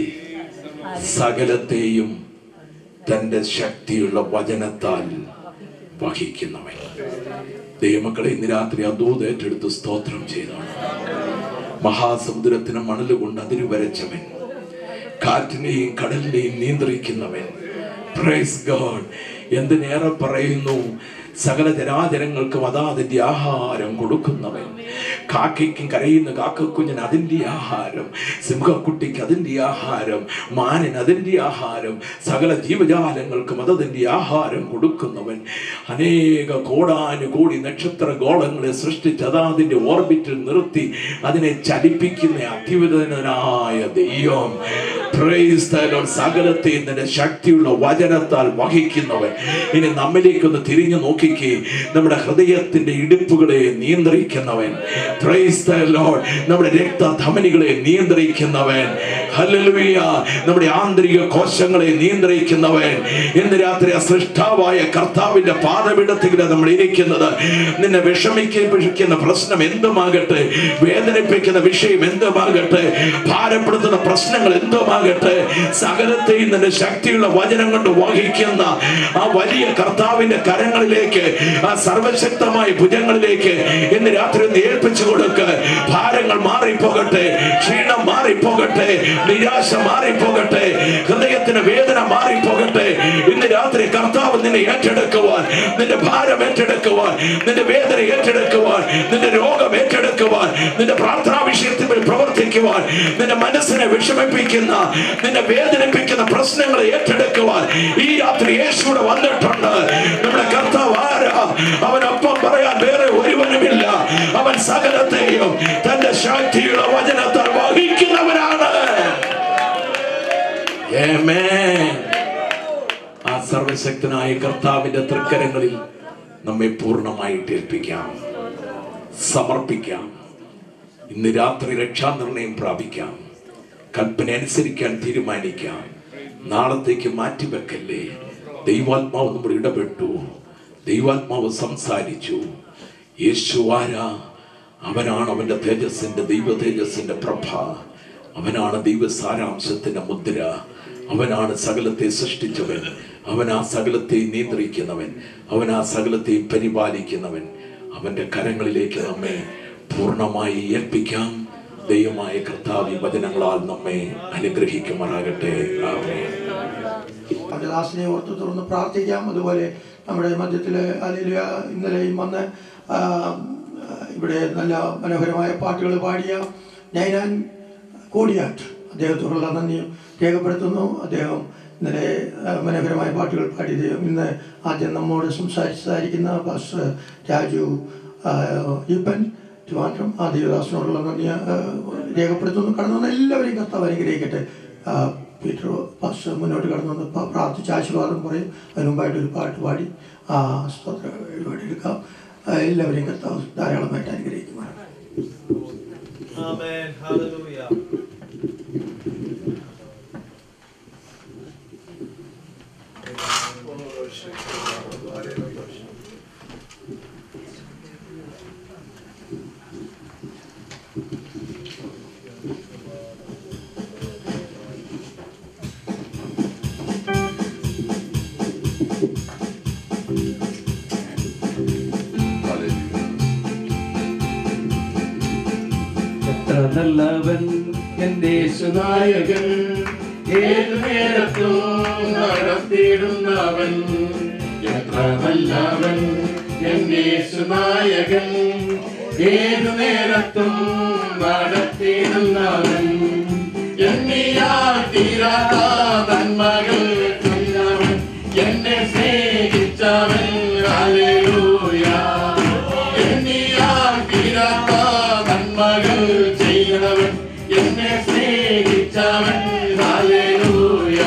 സകലത്തെയും തന്റെ ശക്തിയുള്ള വചനത്താൽ വഹിക്കുന്നവൻ ദൈവമക്കളെ ഇന്ന് രാത്രി അതൂത് ഏറ്റെടുത്ത് സ്തോത്രം ചെയ്താണ് മഹാസമുദ്രത്തിന് മണല് കൊണ്ട് അതിരു വരച്ചവൻ കാറ്റിനെയും കടലിനെയും നിയന്ത്രിക്കുന്നവൻ പ്രൈസ് ഗോഡ് എന്തിനേറെ പറയുന്നു സകല ജരാചരങ്ങൾക്കും അതാതിന്റെ ആഹാരം കൊടുക്കുന്നവൻ കാക്കയ്ക്കും കരയുന്ന കാക്കക്കുഞ്ഞിന് അതിൻ്റെ ആഹാരം സിംഹക്കുട്ടിക്ക് അതിൻ്റെ ആഹാരം മാനിന് അതിൻ്റെ ആഹാരം സകല ജീവജാലങ്ങൾക്കും അതതിൻ്റെ ആഹാരം കൊടുക്കുന്നവൻ അനേക കോടാനുകോടി നക്ഷത്ര ഗോളങ്ങളെ സൃഷ്ടിച്ച് അതാതിൻ്റെ ഓർബിറ്റിൽ നിർത്തി അതിനെ ചലിപ്പിക്കുന്ന അത്യുന്നതനായ ദൈവം Praise the Lord. സകലത്തെയും തന്റെ ശക്തിയുള്ള വചനത്താൽ വഹിക്കുന്നവൻ ഇനി നമ്മിലേക്കൊന്ന് തിരിഞ്ഞു നോക്കിക്കേ നമ്മുടെ ഹൃദയത്തിന്റെ ഇടുപ്പുകളെ നിയന്ത്രിക്കുന്നവൻ Praise the Lord. നമ്മുടെ രക്തധമനികളെ നിയന്ത്രിക്കുന്നവൻ ഹല്ലേലൂയ നമ്മുടെ ആന്തരിക കോശങ്ങളെ നിയന്ത്രിക്കുന്നവൻ ഇന്ന് രാത്രി ആ സൃഷ്ടാവായ കർത്താവിന്റെ പാദപീഠത്തിലാണ് നമ്മൾ ഇരിക്കുന്നത് നിന്നെ വിഷമിക്കുന്ന പ്രശ്നം എന്തുമാകട്ടെ വേദനിപ്പിക്കുന്ന വിഷയം എന്തുമാകട്ടെ ഭാരപ്പെടുത്തുന്ന പ്രശ്നങ്ങൾ എന്തുമാകട്ടെ സകലത്തെയും നിന്റെ ശക്തിയുള്ള വചനം കൊണ്ട് വഹിക്കുന്ന ആ വലിയ കർത്താവിന്റെ കരങ്ങളിലേക്ക് ആ സർവശക്തമായ ഭുജങ്ങളിലേക്ക് ഇന്ന് രാത്രി ഒന്ന് ഏൽപ്പിച്ചു കൊടുക്ക് ഭാരങ്ങൾ മാറിപ്പോകട്ടെ ക്ഷീണം മാറിപ്പോകട്ടെ നിരാശ മാറിപ്പോകട്ടെ ഹൃദയത്തിന് വേദന മാറിപ്പോകട്ടെ ഇന്ന് രാത്രി കർത്താവ് നിന്നെ ഏറ്റെടുക്കുവാൻ നിന്റെ ഭാരം ഏറ്റെടുക്കുവാൻ നിന്റെ വേദന ഏറ്റെടുക്കുവാൻ നിന്റെ രോഗം ഏറ്റെടുക്കുവാൻ നിന്റെ പ്രാർത്ഥനാ വിഷയത്തിൽ മേൽ പ്രവർത്തിക്കുവാൻ നിന്റെ മനസ്സിനെ വിഷമിപ്പിക്കുന്ന നിന്നെ വേദനിപ്പിക്കുന്ന പ്രശ്നങ്ങളെ ഏറ്റെടുക്കുവാൻ ഈ രാത്രി യേശുവിടെ വന്നിട്ടുണ്ട് നമ്മുടെ കർത്താവ് ആരാ അവനൊപ്പം പറയാൻ വേറെ ഒരുവനുമില്ല അവൻ സകലത്തെയും തന്റെ ശക്തിയുള്ള വചനത്താൽ വഹിക്കുന്നവനാണ് Amen. ആ സർവശക്തനായ കർത്താവിന്റെ തൃക്കരങ്ങളിൽ നമ്മെ പൂർണ്ണമായിട്ട് ഏൽപ്പിക്കാം സമർപ്പിക്കാം ഇന്ന് രാത്രി രക്ഷാനിർണയം പ്രാപിക്കാം കൽപ്പന അനുസരിക്കാൻ തീരുമാനിക്കാം നാളത്തേക്ക് മാറ്റിവെക്കല്ലേ ദൈവാത്മാവ് നമ്മൾ ഇടപെട്ടു ദൈവാത്മാവ് സംസാരിച്ചു യേശു ആരാ അവനാണ് അവന്റെ തേജസ്സിന്റെ ദൈവ തേജസ്സിന്റെ പ്രഭ അവനാണ് ദൈവ സാരാംശത്തിന്റെ മുദ്ര അവനാണ് സകലത്തെ സൃഷ്ടിച്ചവൻ അവൻ ആ സകലത്തെ നിയന്ത്രിക്കുന്നവൻ അവൻ ആ സകലത്തെ പരിപാലിക്കുന്നവൻ അവന്റെ കരങ്ങളിലേക്ക് നമ്മെ പൂർണ്ണമായി ഏൽപ്പിക്കാം ദൈവമായ കർത്താവ് ഈ വചനങ്ങളാൽ നമ്മെ അനുഗ്രഹിക്കുമാറാകട്ടെ ആമേൻ അവന്റെ ദാസനെ ഓർത്ത് തുറന്ന് പ്രാർത്ഥിക്കാം അതുപോലെ നമ്മുടെ മധ്യത്തിൽ അല്ലെ ഇന്നലെയും വന്ന് ആ, ഇവിടെ നല്ല മനോഹരമായ പാട്ടുകൾ പാടിയ നൈനാൻ കോടിയാട്ട് അദ്ദേഹത്തോടുള്ള നന്ദി രേഖപ്പെടുത്തുന്നു അദ്ദേഹം ഇന്നലെ ആ, മനോഹരമായ പാട്ടുകൾ പാടിയത് ഇന്ന് ആദ്യം നമ്മോട് സംസാരിച്ചതായിരിക്കുന്ന പാസ്റ്റർ രാജു ആ, ഈപ്പൻ ട്രിവാൻഡ്രം ആ ദേവദാസനോടുള്ള നന്ദി ആ, രേഖപ്പെടുത്തുന്നു കടന്നു വന്ന എല്ലാവരെയും കർത്താവ് അനുഗ്രഹിക്കട്ടെ ആ, പീറ്റർ പാസ്റ്റർ മുന്നോട്ട് കടന്നു വന്ന് പ- പ്രാർത്ഥിച്ച് ആശീർവാദം പറയും അതിന് മുമ്പായിട്ട് ഒരു പാട്ട് പാടി ആ സ്തോത്ര പരിപാടി എടുക്കാം ആ, എല്ലാവരെയും കർത്താവ് ധാരാളമായിട്ട് അനുഗ്രഹിക്കുമാറാണ് Amen. Hallelujah. എത്ര നല്ലവൻ എന്റെ സുനായകൻ ഏതു നേരത്തും നടത്തിയിടുന്നവൻ എത്ര നല്ലവൻ എന്റെ സുനായകൻ ഏതു നേരത്തും നടത്തിയിടുന്നവൻ എണ്ണിയാ തീരാത്ത നന്മകൾ ചെയ്തവൻ എന്നെ സ്നേഹിച്ചവൻ ഹല്ലേലൂയ എണ്ണിയാ തീരാത്ത നന്മകൾ ചെയ്തവൻ എന്നെ സ്നേഹിച്ചവൻ ഹല്ലേലൂയ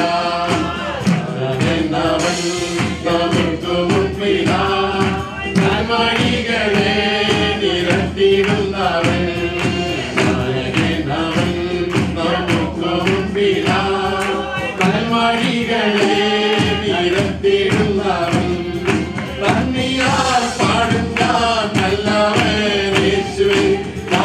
എന്നവൻ നമുക്ക് മുൻപിലാ നന്മണികളെ നിരത്തിടുന്നവൻ എന്നവൻ നമുക്ക് മുൻപിലാ നന്മണികളെ നിരത്തിടുന്നവൻ നന്ദിയാൽ പാടും ഞാൻ നല്ലവൻ യേശുവേ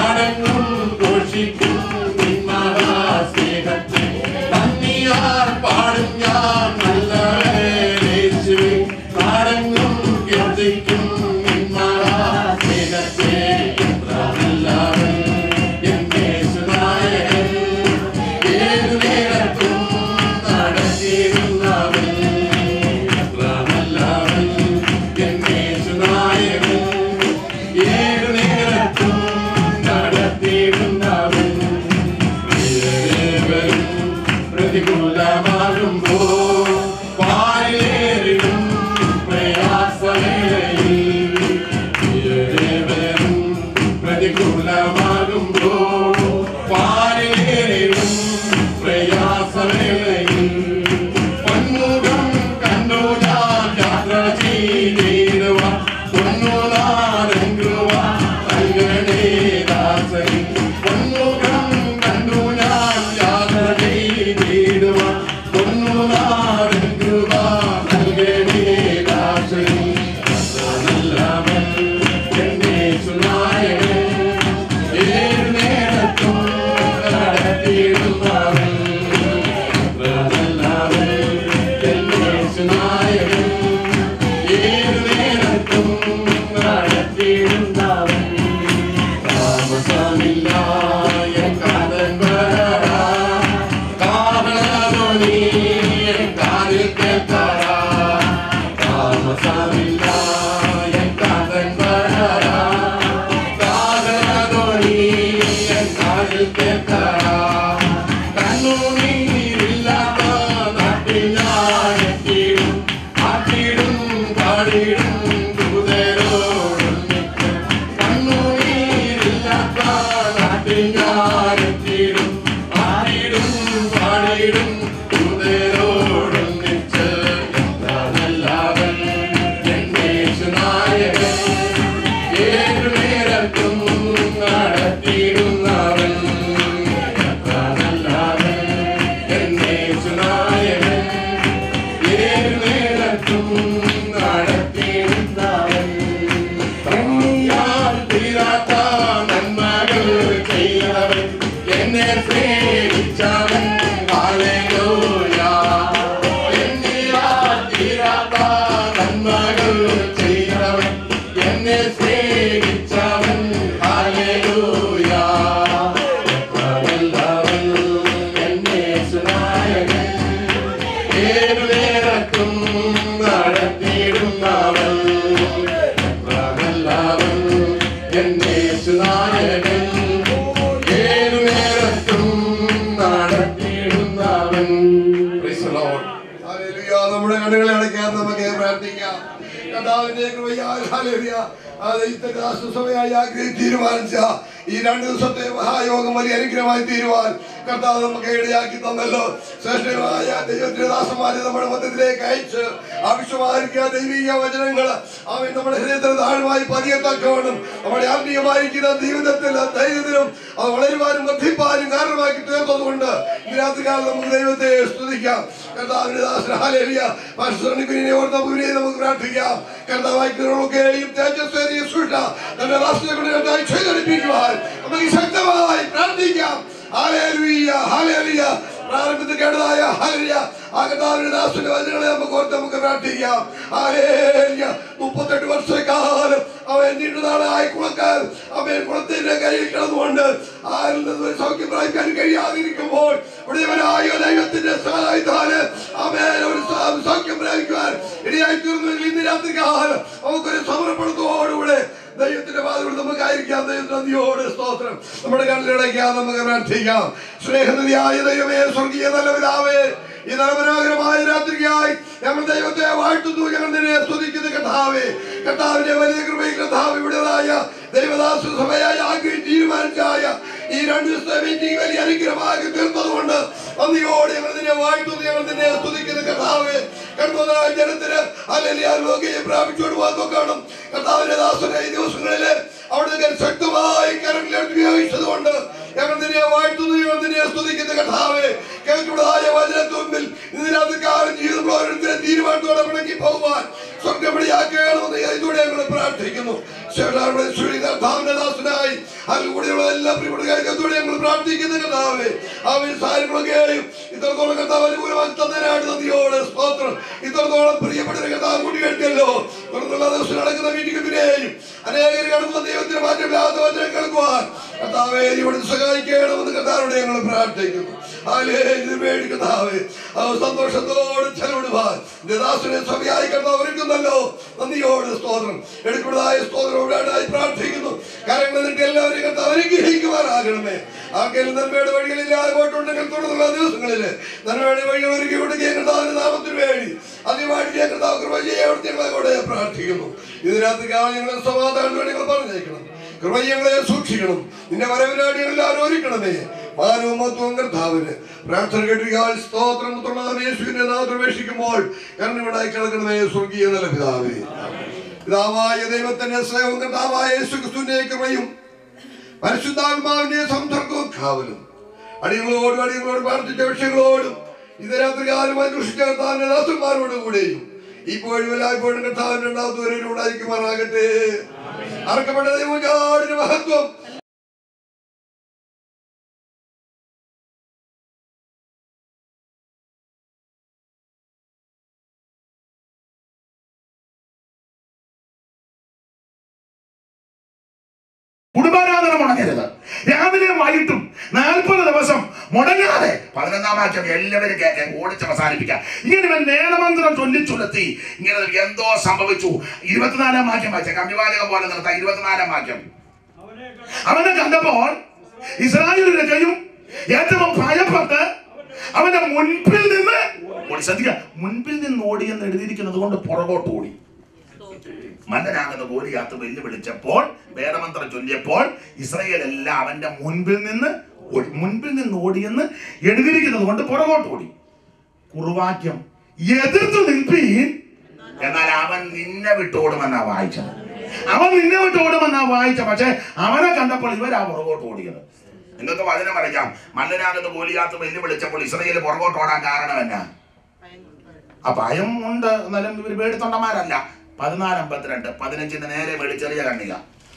സ്നേഹിച്ചവൻ ഹല്ലേലൂയ വല്ലവൻ എന്നെ സുനായകൻ ഏതു നേരത്തും നടത്തിയിടുന്നവൻ വല്ലവൻ എന്നെ സുനായകൻ ഏതു നേരത്തും നടത്തിയിടുന്നവൻ Praise the Lord. Hallelujah. നമ്മുടെ കണ്ണുകളെ അടയ്ക്കാൻ നമുക്ക് പ്രാർത്ഥിക്കാം കർത്താവിന്റെ കൃപയാൽ ഹല്ലേലൂയ. ആ ദൈവത്തിന്റെ ആശ്വാസമായി ആഗ്രഹിച്ച് തീരുമാനിച്ച ഈ രണ്ട് ദിവസത്തെ മഹായോഗം വലിയ അനുഗ്രഹമായി തീരുവാൻ കർത്താവ് നമുക്ക് ഇടയാക്കി തന്നല്ലോ ശ്രേഷ്ഠമായ ദൈവത്തിന്റെ ദാസന്മാരെ നമ്മുടെ മധ്യത്തിലേക്ക് അയച്ച് ആവശ്യമായിരിക്കുക ദൈവിക വചനങ്ങൾ അവൻ നമ്മുടെ ഹൃദയത്തിൽ താഴ്വായി പതിയത്തക്കവണ്ണം നമ്മുടെ ആത്മീയമായിരിക്കുന്ന ജീവിതത്തിൽ ധൈര്യത്തിലും അത് വളരുവാനും വർദ്ധിപ്പാനും കാരണമാക്കി തീർത്തതുകൊണ്ട് ഈ രാത്രികാലം നമുക്ക് ദൈവത്തെ സ്തുതിക്കാം കർത്താവിന്റെ ദാസന ഹാലേലിയ പരിശ്രമിക്കുന്നതിനെ ഓർത്ത് നമുക്ക് വിനയം നമുക്ക് പ്രാർത്ഥിക്കാം കർത്താവായിക്കൊക്കെയും തേജസ്വേറിയ സൃഷ്ട തന്റെ ദാസനെ കൊണ്ട് കർത്താവ് ചെയ്തെടുപ്പിക്കുവാൻ നമുക്ക് ശക്തമായി പ്രാർത്ഥിക്കാം ഹാലേലുയ്യ ഹാലേലിയ പ്രാരംഭത്തിൽ കേട്ടതായ ഹാലേലിയ ആ കർത്താവിന്റെ ദാസന്റെ വചനങ്ങളെ നമുക്ക് ഓർത്ത് നമുക്ക് പ്രാർത്ഥിക്കാം ഹാലേലിയ മുപ്പത്തെട്ട് വർഷക്കാലം അവൻ നീണ്ടനാളായി കുളക്കാർ അവൻ കുളത്തിന്റെ കയ്യിൽ കിടന്നുകൊണ്ട് ആരിൽ നിന്ന് ഒരു സൗഖ്യം പ്രാപിക്കാൻ കഴിയാതിരിക്കുമ്പോൾ ഉടയവനായ ദൈവത്തിന്റെ സഹായത്താല് അവൻ ഒരു സ- സൗഖ്യം പ്രാപിക്കുവാൻ ഇടയായി തീർന്നുവെങ്കിൽ ഇന്ന് രാത്രി കാലം നമുക്കൊരു സമർപ്പണത്തോടുകൂടെ ദൈവത്തിന്റെ വാതിൽ നമുക്കായിരിക്കാം ദൈവത്തിന്റെ നന്ദിയോട് സ്തോത്രം നമ്മുടെ കണ്ണിലടയ്ക്കാം നമുക്ക് പ്രാർത്ഥിക്കാം സ്നേഹനിധിയായ ദൈവമേ സ്വർഗീയ നല്ല പിതാവേ ഈ നരമനോഹരമായ രാത്രിയായി ഞങ്ങൾ ദൈവത്തെ വാഴ്ത്തുന്നു ഞങ്ങൾ നിന്നെ സ്തുതിക്കുന്നു കഥാവേ കർത്താവിന്റെ വലിയ കൃപയിൽ കർത്താവ് ഇവിടെതായ ദൈവദാസ സഭയായി ആഗ്രഹിച്ച് തീരുമാനിച്ചായ ഈ രണ്ട് ദിവസത്തെ മീറ്റിംഗ് വലിയ അനുഗ്രഹമാക്കി തീർത്തതുകൊണ്ട് നന്ദിയോട് ഞങ്ങൾ നിന്നെ വാഴ്ത്തുന്നു ഞങ്ങൾ നിന്നെ സ്തുതിക്കുന്നു കർത്താവേ കർത്താവായ ജനത്തിന് അല്ലെങ്കിൽ ആരോഗ്യം പ്രാപിച്ചോട് നോക്കണം കർത്താവിന്റെ ദാസനെ ഈ ദിവസങ്ങളില് അവിടെ ശക്തമായി കരങ്ങളിൽ ഉപയോഗിച്ചതുകൊണ്ട് ഞങ്ങൾ നിന്നെ വാഴ്ത്തുന്നു ഞങ്ങൾ നിന്നെ സ്തുതിക്കുന്നു കർത്താവേ കേൾക്കുന്നതായ വചനത്തിന് മുമ്പിൽ ഇതിനകത്ത് കാലം ജീവിതം ഓരോരുത്തരെ തീരുമാനത്തോടെ മുടങ്ങി പോകുവാൻ സ്വർഗപടിയാക്കണമെന്ന് ഇതിലൂടെ ഞങ്ങൾ പ്രാർത്ഥിക്കുന്നു ശേഷാവിടെ ശ്രീ കർത്താവിന്റെ ദാസനായി അതിലൂടെയുള്ള എല്ലാ പ്രിയപ്പെട്ട ഞങ്ങൾ പ്രാർത്ഥിക്കുന്നു കർത്താവേ അവൻ സാരങ്ങളൊക്കെയും ഇത്രത്തോളം കർത്താവ് അനുകൂലമാക്കി തന്നതിനായിട്ട് നന്ദിയോട് സ്തോത്രം ഇത്രത്തോളം പ്രിയപ്പെട്ട ഒരു കർത്താവ് കൂടി കേട്ടല്ലോ തുടർന്നുള്ള ദിവസം നടക്കുന്ന മീറ്റിംഗിനെയും അനേകർ കടന്നു ദൈവത്തിന് മാറ്റമില്ലാത്ത വചനം കേൾക്കുവാൻ കർത്താവെ ഇവിടെ സഹായിക്കണമെന്ന് കർത്താവിനോട് ഞങ്ങൾ പ്രാർത്ഥിക്കുന്നു ആലേ ഇത് വേണ്ടി കർത്താവെ അവ സന്തോഷത്തോട് ചെലവിടുവാൻ നിന്റെ ദാസനെ സഭയായി കർത്താവ് ഒരുക്കുന്നല്ലോ നന്ദിയോട് സ്തോത്രം എടുക്കുന്നതായ സ്തോത്രം ഉണ്ടായി പ്രാർത്ഥിക്കുന്നു കരങ്ങൾ നിന്നിട്ട് എല്ലാവരെയും കർത്താവ് അനുഗ്രഹിക്കുവാനാകണമേ ആർക്കെങ്കിലും നന്മയുടെ വഴികളില്ലാതെ പോയിട്ടുണ്ടെങ്കിൽ തുടർന്നുള്ള ദിവസങ്ങളില് നന്മയുടെ വഴികൾ ഒരുക്കി കൊടുക്കുകയും കർത്താവിന്റെ നാമത്തിന് വേണ്ടി അതിനുമായിട്ട് ഞാൻ കർത്താവ് കൃപ ചെയ്യാൻ ഞങ്ങളെ കൂടെ പ്രാർത്ഥിക്കുന്നു ഇതിനകത്ത് ഞങ്ങളെ സമാധാനം വേണ്ടി ഞങ്ങൾ പറഞ്ഞേക്കണം കൃപ ഞങ്ങളെ സൂക്ഷിക്കണം നിന്റെ വരവിനാടി എല്ലാവരും ഒരുക്കണമേ മാനവും മൊത്തവും കർത്താവിന് പ്രാർത്ഥന കേട്ടിരിക്കാൻ സ്തോത്രം തുറന്നാമേ യേശുവിനെ നാഥം അപേക്ഷിക്കുമ്പോൾ കരുണയുണ്ടായി കിടക്കണമേ സ്വർഗീയ നല്ല പിതാവേ പിതാവായ ദൈവത്തിന്റെ സ്നേഹവും കർത്താവായ യേശു ക്രിസ്തുവിന്റെ കൃപയും പരിശുദ്ധാത്മാവിന്റെ സംസർഗവും കാവലും അടികളോടും അടികളോട് പ്രാർത്ഥിച്ച വിഷയങ്ങളോടും ഇത് രാത്രി കാലം അന്വേഷിച്ച കർത്താവിന്റെ ദാസന്മാരോട് കൂടെയും ഇപ്പോഴും എല്ലായ്പ്പോഴും കർത്താവിന്റെ രണ്ടാമത്തെ വരെ ഉണ്ടായിരിക്കുമാറാകട്ടെ അറക്കപ്പെട്ട ദൈവജാടിന്റെ മഹത്വം കുടുംബാരാധന മുടങ്ങരുത് രാവിലെ വൈകിട്ടും നാൽപ്പത് ദിവസം മുടങ്ങാതെ പതിനൊന്നാം വാക്യം എല്ലാവരും കേൾക്കാൻ ഓടിച്ച് അവസാനിപ്പിക്കാം ഇങ്ങനെ ഇവൻ വേദമന്ത്രം ചൊല്ലിച്ചുലത്തി ഇങ്ങനെ എന്തോ സംഭവിച്ചു ഇരുപത്തിനാലാം വാക്യം വായിച്ച കമ്മിവാചകം പോലെ നിർത്താം ഇരുപത്തിനാലാം വാക്യം അവനെ കണ്ടപ്പോൾ ഇസ്രായേലിനൊക്കെയും ഏറ്റവും ഭയപ്പെട്ട് അവന്റെ മുൻപിൽ നിന്ന് ഓടി ശ്രദ്ധിക്കുക മുൻപിൽ നിന്ന് ഓടി എന്ന് എഴുതിയിരിക്കുന്നത് കൊണ്ട് പുറകോട്ട് ഓടി മന്നനാകുന്ന ഗോലിയാത്ത് വെല്ലുവിളിച്ചപ്പോൾ വേദമന്ത്രം ചൊല്ലിയപ്പോൾ ഇസ്രയേൽ എല്ലാം അവന്റെ മുൻപിൽ നിന്ന് ഓടി മുൻപിൽ നിന്ന് ഓടിയെന്ന് എഴുതിയിരിക്കുന്നത് കൊണ്ട് പുറകോട്ട് ഓടി കുറുവാക്യം എതിർത്ത് നിൽപ്പീൻ എന്നാൽ അവൻ നിന്നെ വിട്ടോടുമെന്നാ വായിച്ചത് അവൻ നിന്നെ വിട്ടോടുമെന്നാ വായിച്ച പക്ഷെ അവനെ കണ്ടപ്പോൾ ഇവരാ പുറകോട്ട് ഓടിയത് നിങ്ങൾക്ക് വചനം അറിയാം മല്ലനാകുന്ന ഗോലിയാത്ത് വെല്ലുവിളിച്ചപ്പോൾ ഇസ്രയേൽ പുറകോട്ട് ഓടാൻ കാരണം എന്നാ ആ ഭയം ഉണ്ട് എന്നാലും ഇവർ പേടിത്തൊണ്ടന്മാരല്ല പതിനാല് അമ്പത്തിരണ്ട് പതിനഞ്ചിന് നേരെ വെളിച്ചെറിയ കണ്ണിക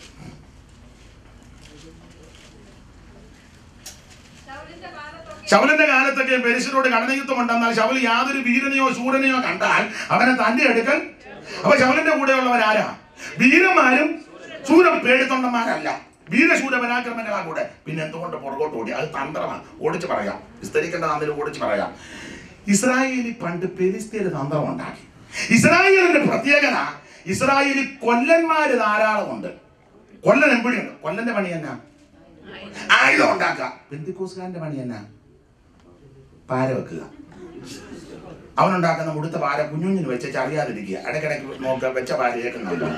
ശവലിന്റെ കാലത്തൊക്കെ പെരിശിനോട് കടനയുദ്ധം ഉണ്ടെന്നാൽ ശവൽ യാതൊരു വീരനെയോ ശൂരനെയോ കണ്ടാൽ അവനെ തന്റെ എടുക്കൽ അപ്പൊ ശവലിന്റെ കൂടെയുള്ളവരാരാ വീരന്മാരും പേടിത്തൊണ്ടന്മാരല്ല വീരശൂര പരാക്രമങ്ങളാ കൂടെ പിന്നെ എന്തുകൊണ്ട് പുറകോട്ട് ഓടി അത് തന്ത്രമാണ് ഓടിച്ച് പറയാം വിസ്തരിക്കേണ്ട തന്ത്രം ഓടിച്ച് പറയാം ഇസ്രായേലി പണ്ട് പെലിസ്തീന് തന്ത്രം ഉണ്ടാക്കി ഇസ്രായേലിന്റെ പ്രത്യേകത ഇസ്രായേലി കൊല്ലന്മാര് ധാരാളമുണ്ട് കൊല്ലൻ എവിടെയുണ്ട് കൊല്ലന്റെ പണി എന്നാ ആയുധം ഉണ്ടാക്കുക ബന്ധുക്കോസുകാരന്റെ പണി എന്നാ പാര വെക്കുക അവനുണ്ടാക്കുന്ന മുടുത്ത പാര കുഞ്ഞുഞ്ഞിന് വെച്ച് അറിയാതിരിക്കുക ഇടയ്ക്കിടയ്ക്ക് നോക്കുക വെച്ച പാര കേൾക്കുന്നുണ്ടോ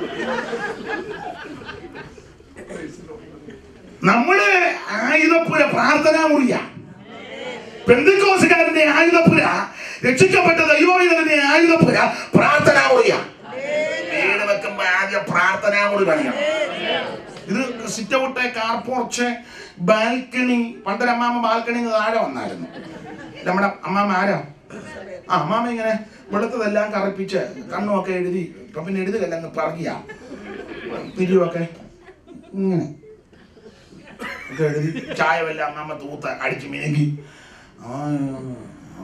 നമ്മുടെ ആയുധപ്പുര പ്രാർത്ഥനാ മുറിയ പെന്തിക്കോസുകാരന്റെ ആയുധപ്പുര രക്ഷിക്കപ്പെട്ട ദൈവോയുധന്റെ ആയുധപ്പുര പ്രാർത്ഥനാ മുറിയ വീട് വെക്കുമ്പോ ആദ്യം പ്രാർത്ഥനാ മുറി പണിയണം ഇത് sit out car porch balcony പണ്ടൊരു അമ്മാമ്മ ബാൽക്കണി താഴെ വന്നായിരുന്നു നമ്മുടെ അമ്മാമ്മ ആരാ ആ അമ്മാമ്മ ഇങ്ങനെ വെളുത്തതെല്ലാം കറുപ്പിച്ച് കണ്ണുമൊക്കെ എഴുതി ഇപ്പൊ പിന്നെ എഴുതുകല്ല അങ്ങ് പറകിയ തിരിയുമൊക്കെ ഇങ്ങനെ ഒക്കെ എഴുതി ചായവെല്ലാം അമ്മാമ്മ തൂത്ത് അടിച്ച് മിനുങ്ങി ആ, ആ.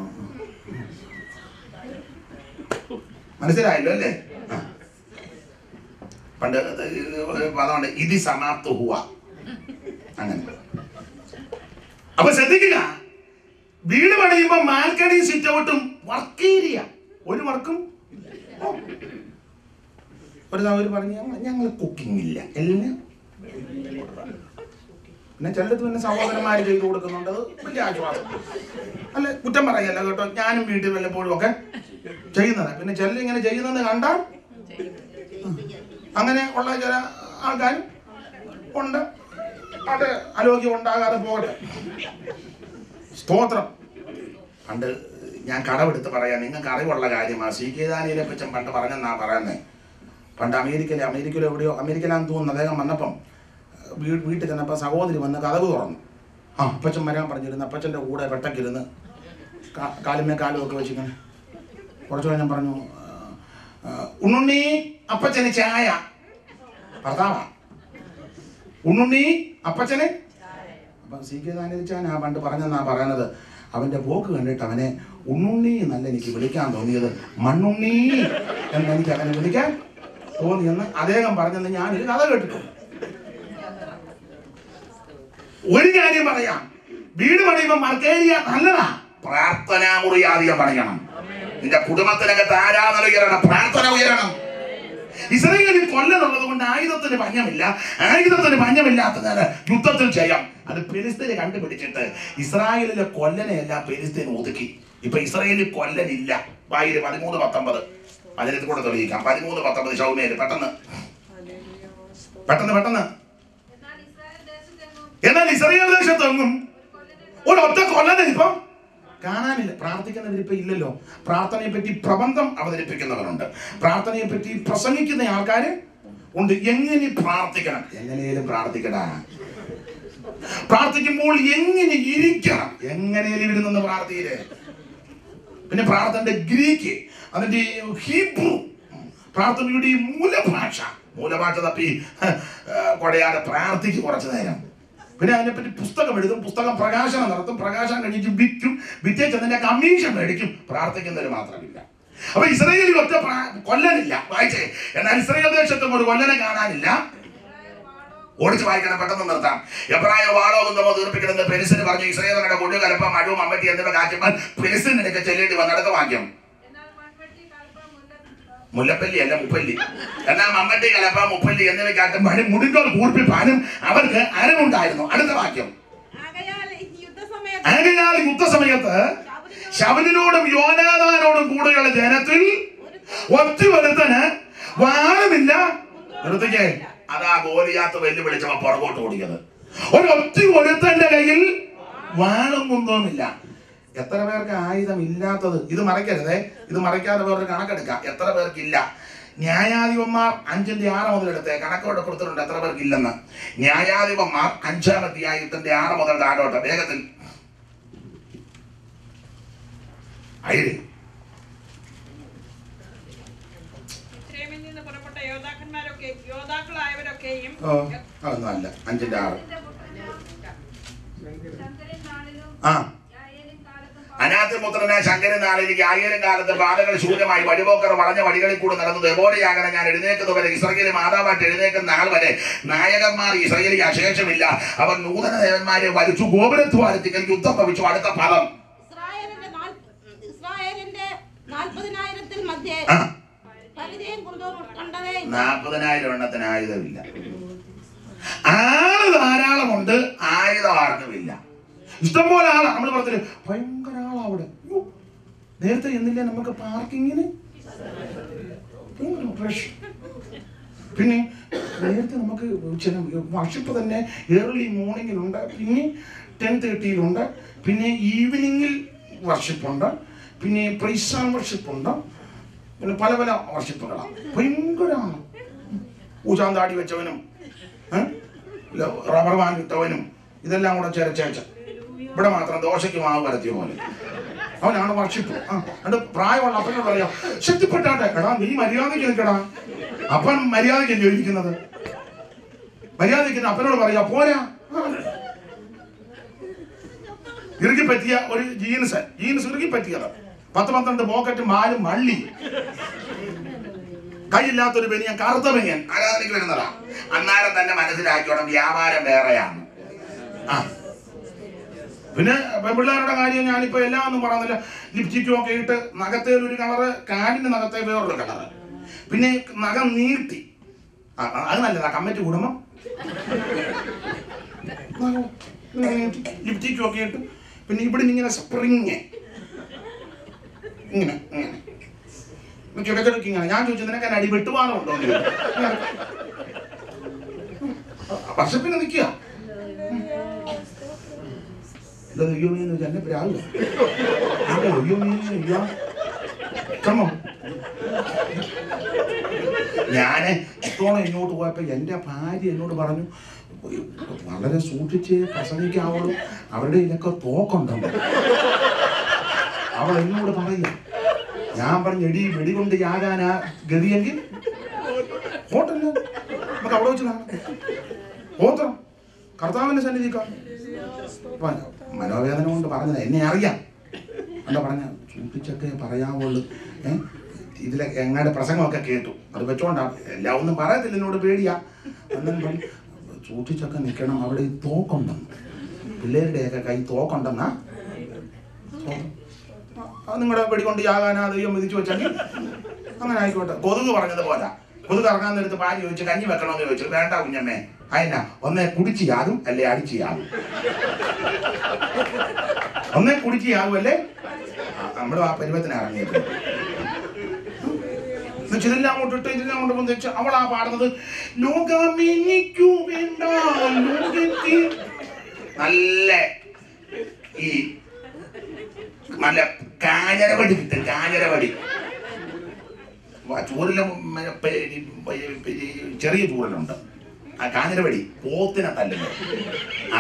മനസ്സിലായല്ലോ അല്ലേ ആ. പണ്ട് പദമുണ്ട് ഇതി സമാപ്ത ഹുവ അങ്ങനെ അപ്പൊ ശ്രദ്ധിക്കുക വീട് പണിയുമ്പോ മാൽക്കണി സിറ്റ് ഔട്ടും വർക്ക് ഏരിയ ഒരു വർക്കും ഓ. ഒരു സൗകര്യം പറഞ്ഞു ഞങ്ങൾ കുക്കിംഗ് ഇല്ല എല്ലാം പിന്നെ ചിലത് പിന്നെ സഹോദരന്മാര് ചെയ്തു കൊടുക്കുന്നുണ്ട് അത് വലിയ ആശ്വാസം അല്ല കുറ്റം പറയല്ല കേട്ടോ ഞാനും വീട്ടിൽ വല്ലപ്പോഴും ഒക്കെ ചെയ്യുന്നത് പിന്നെ ചിലർ ഇങ്ങനെ ചെയ്യുന്നത് കണ്ടാൽ അങ്ങനെ ഉള്ള ചില ആൾക്കാരും ഉണ്ട് അത് ആരോഗ്യം ഉണ്ടാകാതെ പോകട്ടെ സ്തോത്രം പണ്ട് ഞാൻ കടമെടുത്ത് പറയാം നിങ്ങൾക്ക് അറിവുള്ള കാര്യമാണ് സി കെ ദാനിയെ പറ്റും പണ്ട് പറഞ്ഞെന്നാ പറയുന്നത് പണ്ട് അമേരിക്കയിലെ അമേരിക്കയിലോ എവിടെയോ അമേരിക്കയിലാന്ന് തോന്നുന്നു അദ്ദേഹം വന്നപ്പം വീ- വീട്ടിൽ ചെന്നപ്പോൾ സഹോദരി വന്ന് കഥക് തുറന്നു ആ അപ്പച്ചൻ വരാൻ പറഞ്ഞിരുന്നു അപ്പച്ചൻ്റെ കൂടെ പെട്ടക്കിരുന്ന് കാ- കാലുമേ കാലും ഒക്കെ വെച്ചിങ്ങനെ കുറച്ച് കഴിഞ്ഞാൽ പറഞ്ഞു ആ, ഉണ്ണുണ്ണി അപ്പച്ചന് ചായ ഭർത്താവാ ഉണ്ണുണ്ണി അപ്പച്ചന് അപ്പം സി കെ ദാനിച്ചാൻ ആ പണ്ട് പറഞ്ഞെന്നാ പറയുന്നത് അവന്റെ പോക്ക് കണ്ടിട്ട് അവനെ ഉണ്ണുണ്ണി എന്നല്ല എനിക്ക് വിളിക്കാൻ തോന്നിയത് മണ്ണുണ്ണി എന്ന് എനിക്ക് അവനെ വിളിക്കാൻ തോന്നിയെന്ന് അദ്ദേഹം പറഞ്ഞെന്ന് ഞാനൊരു കഥ കേട്ടിട്ടുണ്ട് ഒരു കാര്യം പറയാം വീട് പണിയുമ്പോൾ മർക്കേരിയ നല്ലതാ പ്രാർത്ഥനാ മുറി ആദ്യം പണിയണം നിന്റെ കുടുംബത്തിനകത്ത് ആരാധന ഉയരണം പ്രാർത്ഥന ഉയരണം ഇസ്രയേലിൽ കൊല്ലനുള്ളത് കൊണ്ട് ആയുധത്തിന് പഞ്ഞമില്ല ആയുധത്തിന് പഞ്ഞമില്ലാത്തതിനാൽ യുദ്ധത്തിൽ ചെയ്യാം അത് പെരിസ്തീന് കണ്ടുപിടിച്ചിട്ട് ഇസ്രായേലിലെ കൊല്ലനെയല്ല പെരിസ്തീൻ ഒതുക്കി ഇപ്പൊ ഇസ്രായേലിൽ കൊല്ലനില്ല വായില് പതിമൂന്ന് പത്തൊമ്പത് അതിനകത്ത് കൂടെ തെളിയിക്കാം പതിമൂന്ന് പത്തൊമ്പത് ഷൗമേല് പെട്ടെന്ന് പെട്ടെന്ന് പെട്ടെന്ന് എന്നാൽ ഇസ്രായേൽ ദേശത്തെങ്ങും ഒരു ഒറ്റ കൊല്ലനെ ഇപ്പം കാണാനില്ല പ്രാർത്ഥിക്കുന്നവർ ഇപ്പൊ ഇല്ലല്ലോ പ്രാർത്ഥനയെ പറ്റി പ്രബന്ധം അവതരിപ്പിക്കുന്നവരുണ്ട് പ്രാർത്ഥനയെ പറ്റി പ്രസംഗിക്കുന്ന ആൾക്കാര് ഉണ്ട് എങ്ങനെ പ്രാർത്ഥിക്കണം എങ്ങനെയും പ്രാർത്ഥിക്കടാ പ്രാർത്ഥിക്കുമ്പോൾ എങ്ങനെ ഇരിക്കണം എങ്ങനെയും ഇരുന്നെന്ന് പ്രാർത്ഥിയില്ലേ പിന്നെ പ്രാർത്ഥനയുടെ ഗ്രീക്ക് അതിന്റെ ഹീബ്രു പ്രാർത്ഥനയുടെ ഈ മൂലഭാഷ മൂലഭാഷ തപ്പി കൊടയാതെ പ്രാർത്ഥിക്കും കുറച്ചു നേരം പിന്നെ അതിനെപ്പറ്റി പുസ്തകം എഴുതും പുസ്തകം പ്രകാശനം നടത്തും പ്രകാശനം കഴിഞ്ഞിട്ട് വിൽക്കും വിറ്റേച്ച് അതിന്റെ കമ്മീഷൻ മേടിക്കും പ്രാർത്ഥിക്കുന്നവർ മാത്രമില്ല അപ്പൊ ഇസ്രയേലിൽ ഒറ്റ പ്രാ- കൊല്ലനില്ല വായിച്ചേ എന്നാൽ ഇസ്രയേൽ ദേശത്തും ഒരു കൊല്ലനെ കാണാനില്ല ഓടിച്ച് വായിക്കണം പെട്ടെന്ന് നിർത്താം എബ്രായ വാളോ കുന്തമോ തീർപ്പിക്കണമെന്ന് പെരിസിന് പറഞ്ഞു ഇസ്രയേലിന്റെ കൊടി കലപ്പ മഴവും അമ്മറ്റി എന്നിവ കാറ്റുമ്പോൾ പെരിസിനിടയ്ക്ക് ചെല്ലേണ്ടി വന്ന അടുത്ത വാക്യം മുല്ലപ്പല്ലി അല്ല മുപ്പല്ലി എന്നാൽ മമ്മട്ടി കലപ്പ മുപ്പല്ലി എന്നിവയ്ക്കാട്ടും മഴ മുടിന്തോൾ കൂർപ്പിപ്പാനും അവർക്ക് അരമുണ്ടായിരുന്നു അടുത്ത വാക്യം ആകയാൽ ഈ യുദ്ധസമയത്ത് ആകയാൽ യുദ്ധസമയത്ത് ശവനിനോടും യോനാഥാനോടും കൂടെയുള്ള ജനത്തിൽ ഒറ്റ ഒരുത്തന് വാണമില്ല നിർത്തിക്കേ അതാ ഗോലിയാത്ത് വെല്ലുവിളിച്ചപ്പോ പുറകോട്ട് ഓടിയത് ഒരു ഒറ്റ ഒരുത്തന്റെ കയ്യിൽ വാളും കുന്തവുമില്ല എത്ര പേർക്ക് ആയുധം ഇല്ലാത്തത് ഇത് മറയ്ക്കരുതേ ഇത് മറയ്ക്കാതെ വേറൊരു കണക്കെടുക്കാം എത്ര പേർക്കില്ല ന്യായാധിപന്മാർ അഞ്ചിന്റെ ആറ് മുതൽ എടുത്തേ കണക്കോടെ കൊടുത്തിട്ടുണ്ട് എത്ര പേർക്ക് ഇല്ലെന്ന് ന്യായാധിപന്മാർ അഞ്ചാം അധ്യായത്തിന്റെ ആറ് മുതൽ താഴോട്ട് വേഗത്തിൽ അയിര് ഇസ്രയേലിൽ നിന്ന് പുറപ്പെട്ട യോദ്ധാക്കന്മാരൊക്കെ യോദ്ധാക്കളായവരൊക്കെയും ഓ അതൊന്നും അല്ല അഞ്ചിന്റെ ആറ് ആ അനാഥപുത്രനെ ശങ്കരൻ നാളിലേക്ക് ആയിരം കാലത്ത് ബാധകൾ ശൂന്യമായി വഴിപോക്കർ വളഞ്ഞ വഴികളിൽ കൂടെ നടന്നത് എബോടെയാകണം ഞാൻ എഴുന്നേക്കുന്നവരെ ഇസ്രയേലി മാതാവായിട്ട് എഴുന്നേക്കുന്ന നാൾ വരെ നായകന്മാർ ഇസ്രയേലി അശേഷമില്ല അവർ നൂതന ദേവന്മാരെ വലിച്ചു ഗോപുരത്വാരത്തിക്കൽ യുദ്ധം ഭവിച്ചു അടുത്ത പദം ഇസ്രായേലിന്റെ നാല്- ഇസ്രായേലിന്റെ നാൽപ്പതിനായിരത്തിൽ മധ്യേ ആ. പരിചയം കൊണ്ടു കണ്ടതേ ഇല്ല. നാൽപ്പതിനായിരം എണ്ണത്തിന് ആയുധമില്ല ആള് ധാരാളമുണ്ട് ആയുധം ആർക്കുമില്ല ഇഷ്ടംപോലെ ആളാ നമ്മൾ പറഞ്ഞില്ല ഭയങ്കര ആളാ അവിടെ യ്യോ, നേരത്തെ എന്നില്ല നമുക്ക് പാർക്കിങ്ങിന് റഷ് പിന്നെ നേരത്തെ നമുക്ക് ചില വർഷിപ്പ് തന്നെ ഏർലി മോർണിംഗിലുണ്ട് പിന്നെ ടെൻ തേർട്ടിയിലുണ്ട് പിന്നെ ഈവനിങ്ങിൽ വർഷിപ്പുണ്ട് പിന്നെ പ്രൈസാൻ വർഷിപ്പുണ്ട് പിന്നെ പല പല വർഷിപ്പുകളാണ് ഭയങ്കരമാണ് ഊശാന്താടി വെച്ചവനും ഏ? ഇല്ല, റബ്ബർ ബാൻഡ് ഇട്ടവനും ഇതെല്ലാം കൂടെ ചേരച്ചേച്ച ഇവിടെ മാത്രം ദോശയ്ക്ക് മാവ് പരത്തിയ പോലെ അവനാണ് വർഷിപ്പ് ആ അത് പ്രായമുള്ള അപ്പനോട് പറയാം ശക്തിപ്പെട്ടാട്ടെ എടാ നീ മര്യാദയ്ക്ക് നിൽക്കടാ അപ്പൻ മര്യാദയ്ക്ക് ചോദിക്കുന്നത് മര്യാദയ്ക്ക് അപ്പനോട് പറയാ പോരാ ആ. ഇറുകി പറ്റിയ ഒരു ജീൻസ് ജീൻസ് ഇറുകി പറ്റിയത് പത്ത് പന്ത്രണ്ട് പോക്കറ്റും മാലും മള്ളി കൈയില്ലാത്തൊരു ബനിയൻ കറുത്ത ബനിയൻ ആരാധനയ്ക്ക് വരുന്നതാ അന്നേരം തന്നെ മനസ്സിലാക്കിയോണം വ്യാപാരം വേറെയാണ് ആ പിന്നെ പെൺപിള്ളേരുടെ കാര്യം ഞാനിപ്പോ എല്ലാം ഒന്നും പറയുന്നില്ല ലിപ്സ്റ്റിക്കും ഒക്കെ ഇട്ട് നഖത്തേൽ ഒരു കളറ് കാലിന്റെ നഖത്തെ വേറൊരു കളറ് പിന്നെ നഖം നീട്ടി ആ, ആ, അത് നല്ലതാ കമ്മറ്റി കുടുംബം ലിപ്സ്റ്റിക്കും ഒക്കെ ഇട്ട് പിന്നെ ഇവിടെ ഇങ്ങനെ സ്പ്രിങ് ഇങ്ങനെ ഇങ്ങനെ കിടക്കിടക്ക് ഇങ്ങനെ ഞാൻ ചോദിച്ചു നിനക്ക് എന്നെ അടി വെട്ടുവാനുണ്ടോ വർഷപ്പിന് നിൽക്കുക എന്താ ദൈവമേന്ന് വെച്ചാൽ എന്നെ പ്രാവുക എന്താ ദൈവമേന്ന് അയ്യോ ക്രമം ഞാന് ഇത്തോളം ഇങ്ങോട്ട് പോയപ്പോ എന്റെ ഭാര്യ എന്നോട് പറഞ്ഞു വളരെ സൂക്ഷിച്ച് പ്രസംഗിക്കാവുള്ളൂ അവരുടെ ഇതിലൊക്കെ തോക്കുണ്ടെന്ന് അവൾ എന്നോട് പറയുക ഞാൻ പറഞ്ഞു എടി വെടികൊണ്ട് യാകാനാ ഗതിയെങ്കിൽ ഹോട്ടലില് നമുക്ക് അവിടെ വെച്ച് കാണാം ഓത്രം കർത്താവിന്റെ സന്നിധിക്കാം അപ്പൊ മനോവേദന കൊണ്ട് പറഞ്ഞത് എന്നെ അറിയാം എന്താ പറഞ്ഞ സൂക്ഷിച്ചൊക്കെ പറയാവുള്ളൂ ഏ ഇതിലെ എങ്ങാണ്ട് പ്രസംഗമൊക്കെ കേട്ടു അത് വെച്ചോണ്ടാ എല്ലാം ഒന്നും പറയത്തില്ല എന്നോട് പേടിയാ അന്നും പറഞ്ഞു സൂക്ഷിച്ചൊക്കെ നിൽക്കണം അവിടെ ഈ തോക്കുണ്ടെന്ന് പിള്ളേരുടെയൊക്കെ കൈ തോക്കുണ്ടെന്നാ അത് നിങ്ങളുടെ വെടികൊണ്ട് യാകാനാ ദൈവം വിധിച്ചു വെച്ചാൽ അങ്ങനെ ആയിക്കോട്ടെ കൊതുക് പറഞ്ഞത് പോരാ കൊതുക് ഇറങ്ങാൻ നേരത്ത് പാല് ചോദിച്ചു കഞ്ഞി വെക്കണമെന്ന് ചോദിച്ചു വേണ്ട കുഞ്ഞമ്മേ അതിനാ ഒന്നേ കുടിച്ച് യാതും അല്ലേ അടിച്ച് യാതും ഒന്നേ കുടിച്ച് യാതും അല്ലേ നമ്മൾ ആ പരുവത്തിന് ഇറങ്ങിയത് എന്നിട്ട് ഇതെല്ലാം അങ്ങോട്ട് ഇട്ട് ഇതെല്ലാം അങ്ങോട്ട് വന്ന് വെച്ച് അവളാ പാടുന്നത് ലോകമെനിക്കു വേണ്ട ലോകത്തിൽ നല്ല ഈ നല്ല കാഞ്ഞരവടി കിട്ടും കാഞ്ഞരവടി വ- ചൂരിലും മ- പെ- ഈ പെ- പെ- ഈ ചെറിയ ചൂരലുണ്ട് ആ കാഞ്ഞരവടി പോത്തിനെ തല്ലുന്നത് ആ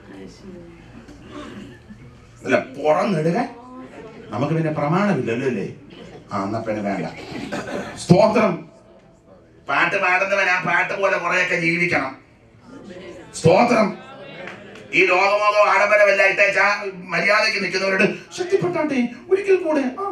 അല്ല പുറന്നിടുക നമുക്ക് പിന്നെ പ്രമാണമില്ലല്ലോ അല്ലേ ആ എന്നാ പിന്നെ വേണ്ട സ്തോത്രം പാട്ട് പാടുന്നവൻ ആ പാട്ട് പോലെ കുറെയൊക്കെ ജീവിക്കണം സ്തോത്രം ഈ ലോകമോകോ ആഡംബരമല്ല ഇട്ടേച്ചാ മര്യാദയ്ക്ക് നിൽക്കുന്നവരോട് ശക്തിപ്പെട്ടാട്ടെ ഒരിക്കൽ കൂടെ ആ.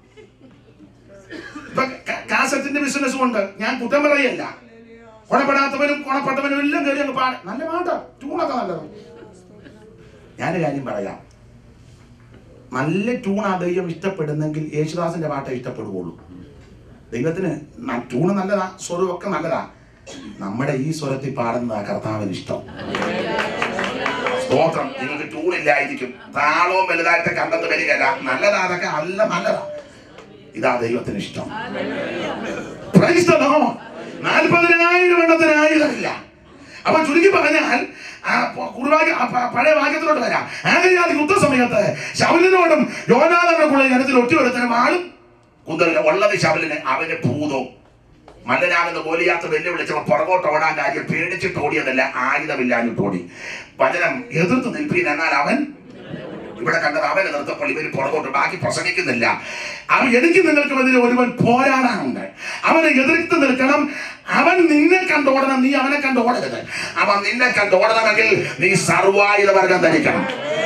ഇപ്പൊ ക- കാസറ്റിന്റെ ബിസിനസ്സും ഉണ്ട് ഞാൻ കുറ്റം പറയല്ല കുണപ്പെടാത്തവനും കുണപ്പെട്ടവനും എല്ലാം കയറി അങ്ങ് പാട് നല്ല പാട്ടാ ട്യൂണൊക്കെ നല്ലത് ഞാനൊരു കാര്യം പറയാം നല്ല ട്യൂൺ ആ ദൈവം ഇഷ്ടപ്പെടുന്നെങ്കിൽ യേശുദാസിന്റെ പാട്ടേ ഇഷ്ടപ്പെടുകയുള്ളൂ ദൈവത്തിന് ന- ട്യൂണ് നല്ലതാ സ്വരമൊക്കെ നല്ലതാ നമ്മുടെ ഈ സ്വരത്തിൽ പാടുന്നതാ കർത്താവിന് ഇഷ്ടം സ്തോത്രം നിങ്ങൾക്ക് ട്യൂൺ ഇല്ലായിരിക്കും താളവും വലുതായിട്ട് കണ്ടെന്ന് വരികയല്ല നല്ലതാ അതൊക്കെ നല്ല നല്ലതാ ഇതാ ദൈവത്തിന് ഇഷ്ടം Praise the Lord. നാൽപ്പതിനായിരം എണ്ണത്തിന് ആയുധമില്ല അപ്പൊ ചുരുക്കി പറഞ്ഞാൽ ആ പ- കുറുവാക്യ ആ പ- പഴയ വാക്യത്തിലോട്ട് വരാം ആകയാൽ യുദ്ധസമയത്ത് ശൗലിനോടും യോനാഥനോടുള്ള ജനത്തിൽ ഒറ്റയൊരുത്തനും ആളും കുന്തലിന് ഉള്ളത് ശവലിന് അവന് ഭൂതവും മല്ലനാകുന്ന ഗോലിയാത്ത് വെല്ലുവിളിച്ചപ്പോൾ പുറകോട്ട് ഓടാൻ കാര്യം പേടിച്ചിട്ട് ഓടിയതല്ല ആയുധമില്ലാഞ്ഞിട്ട് ഓടി വചനം എതിർത്ത് നിൽപ്പീൻ എന്നാൽ അവൻ ഇവിടെ കണ്ടത് അവനെ നിർത്തപ്പോൾ ഇവർ പുറകോട്ട് ബാക്കി പ്രസംഗിക്കുന്നില്ല അവൻ എനിക്ക് നിങ്ങൾക്ക് എതിരെ ഒരുവൻ പോരാടാനുണ്ട് അവനെ എതിർത്ത് നിൽക്കണം അവൻ നിന്നെ കണ്ടോടണം നീ അവനെ കണ്ടോടരുത് അവൻ നിന്നെ കണ്ടോടണമെങ്കിൽ നീ സർവായുധ വർഗം ധരിക്കണം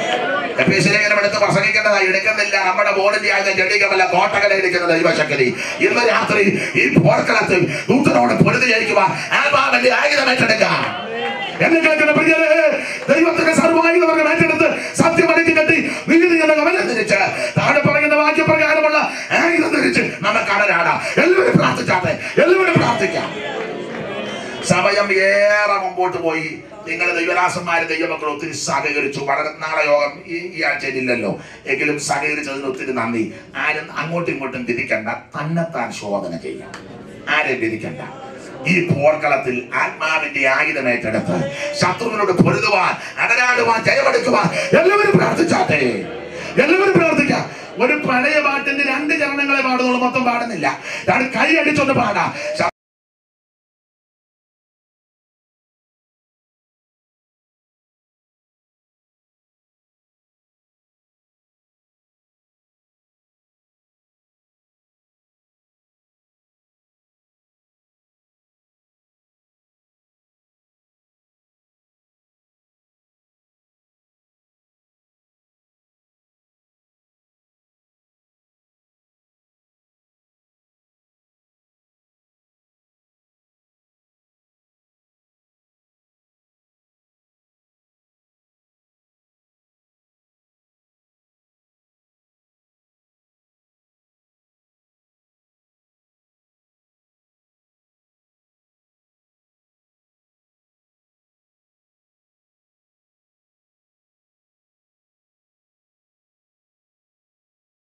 എഫീസിലേഖനം എടുത്ത് പ്രസംഗിക്കേണ്ടതായി എടുക്കുന്നില്ല നമ്മുടെ ബോർഡിന്റെ ആയുധം ചെടിക്കമല്ല കോട്ടകല ഇരിക്കുന്നത് ദൈവശക്തി ഇന്ന് രാത്രി ഈ പോർക്കളത്തിൽ ദൂതനോട് പൊരുതി ജയിക്കുക ആത്മാവിന്റെ ആയുധം ഏറ്റെടുക്കാം എന്നെ കേൾക്കുന്ന പ്രിയരെ ദൈവത്തിന്റെ സർവായുധവർഗം ഏറ്റെടുത്ത് സത്യമടിച്ച് കെട്ടി നീതി എന്ന കവലം തിരിച്ച് താഴെ പറയുന്ന വാക്യപ്രകാരമുള്ള ആയുധം തിരിച്ച് നമുക്ക് അടരാടാം എല്ലാവരും പ്രാർത്ഥിച്ചാട്ടെ എല്ലാവരും പ്രാർത്ഥിക്കാം സമയം ഏറെ മുമ്പോട്ട് പോയി നിങ്ങൾ ദൈവദാസന്മാര് ദൈവമക്കൾ ഒത്തിരി സഹകരിച്ചു വളരെ നാളെ യോഗം ഈ ഈ ആഴ്ചയിൽ ഇല്ലല്ലോ എങ്കിലും സഹകരിച്ചതിന് ഒത്തിരി നന്ദി ആരും അങ്ങോട്ടും ഇങ്ങോട്ടും തിരിക്കണ്ട തന്നെത്താൻ ശോധന ചെയ്യാം ആരെയും തിരിക്കണ്ട ഈ പോർക്കളത്തിൽ ആത്മാവിന്റെ ആയുധം ഏറ്റെടുത്ത് ശത്രുവിനോട് പൊരുതുവാൻ അടരാടുവാൻ ജയമെടുക്കുവാൻ എല്ലാവരും പ്രാർത്ഥിച്ചാട്ടെ എല്ലാവരും പ്രാർത്ഥിക്കാം ഒരു പഴയ പാട്ടിന്റെ രണ്ട് ചരണങ്ങളെ പാടുന്നുള്ളൂ മൊത്തം പാടുന്നില്ല രണ്ട് കൈ അടിച്ചൊന്ന് പാടാം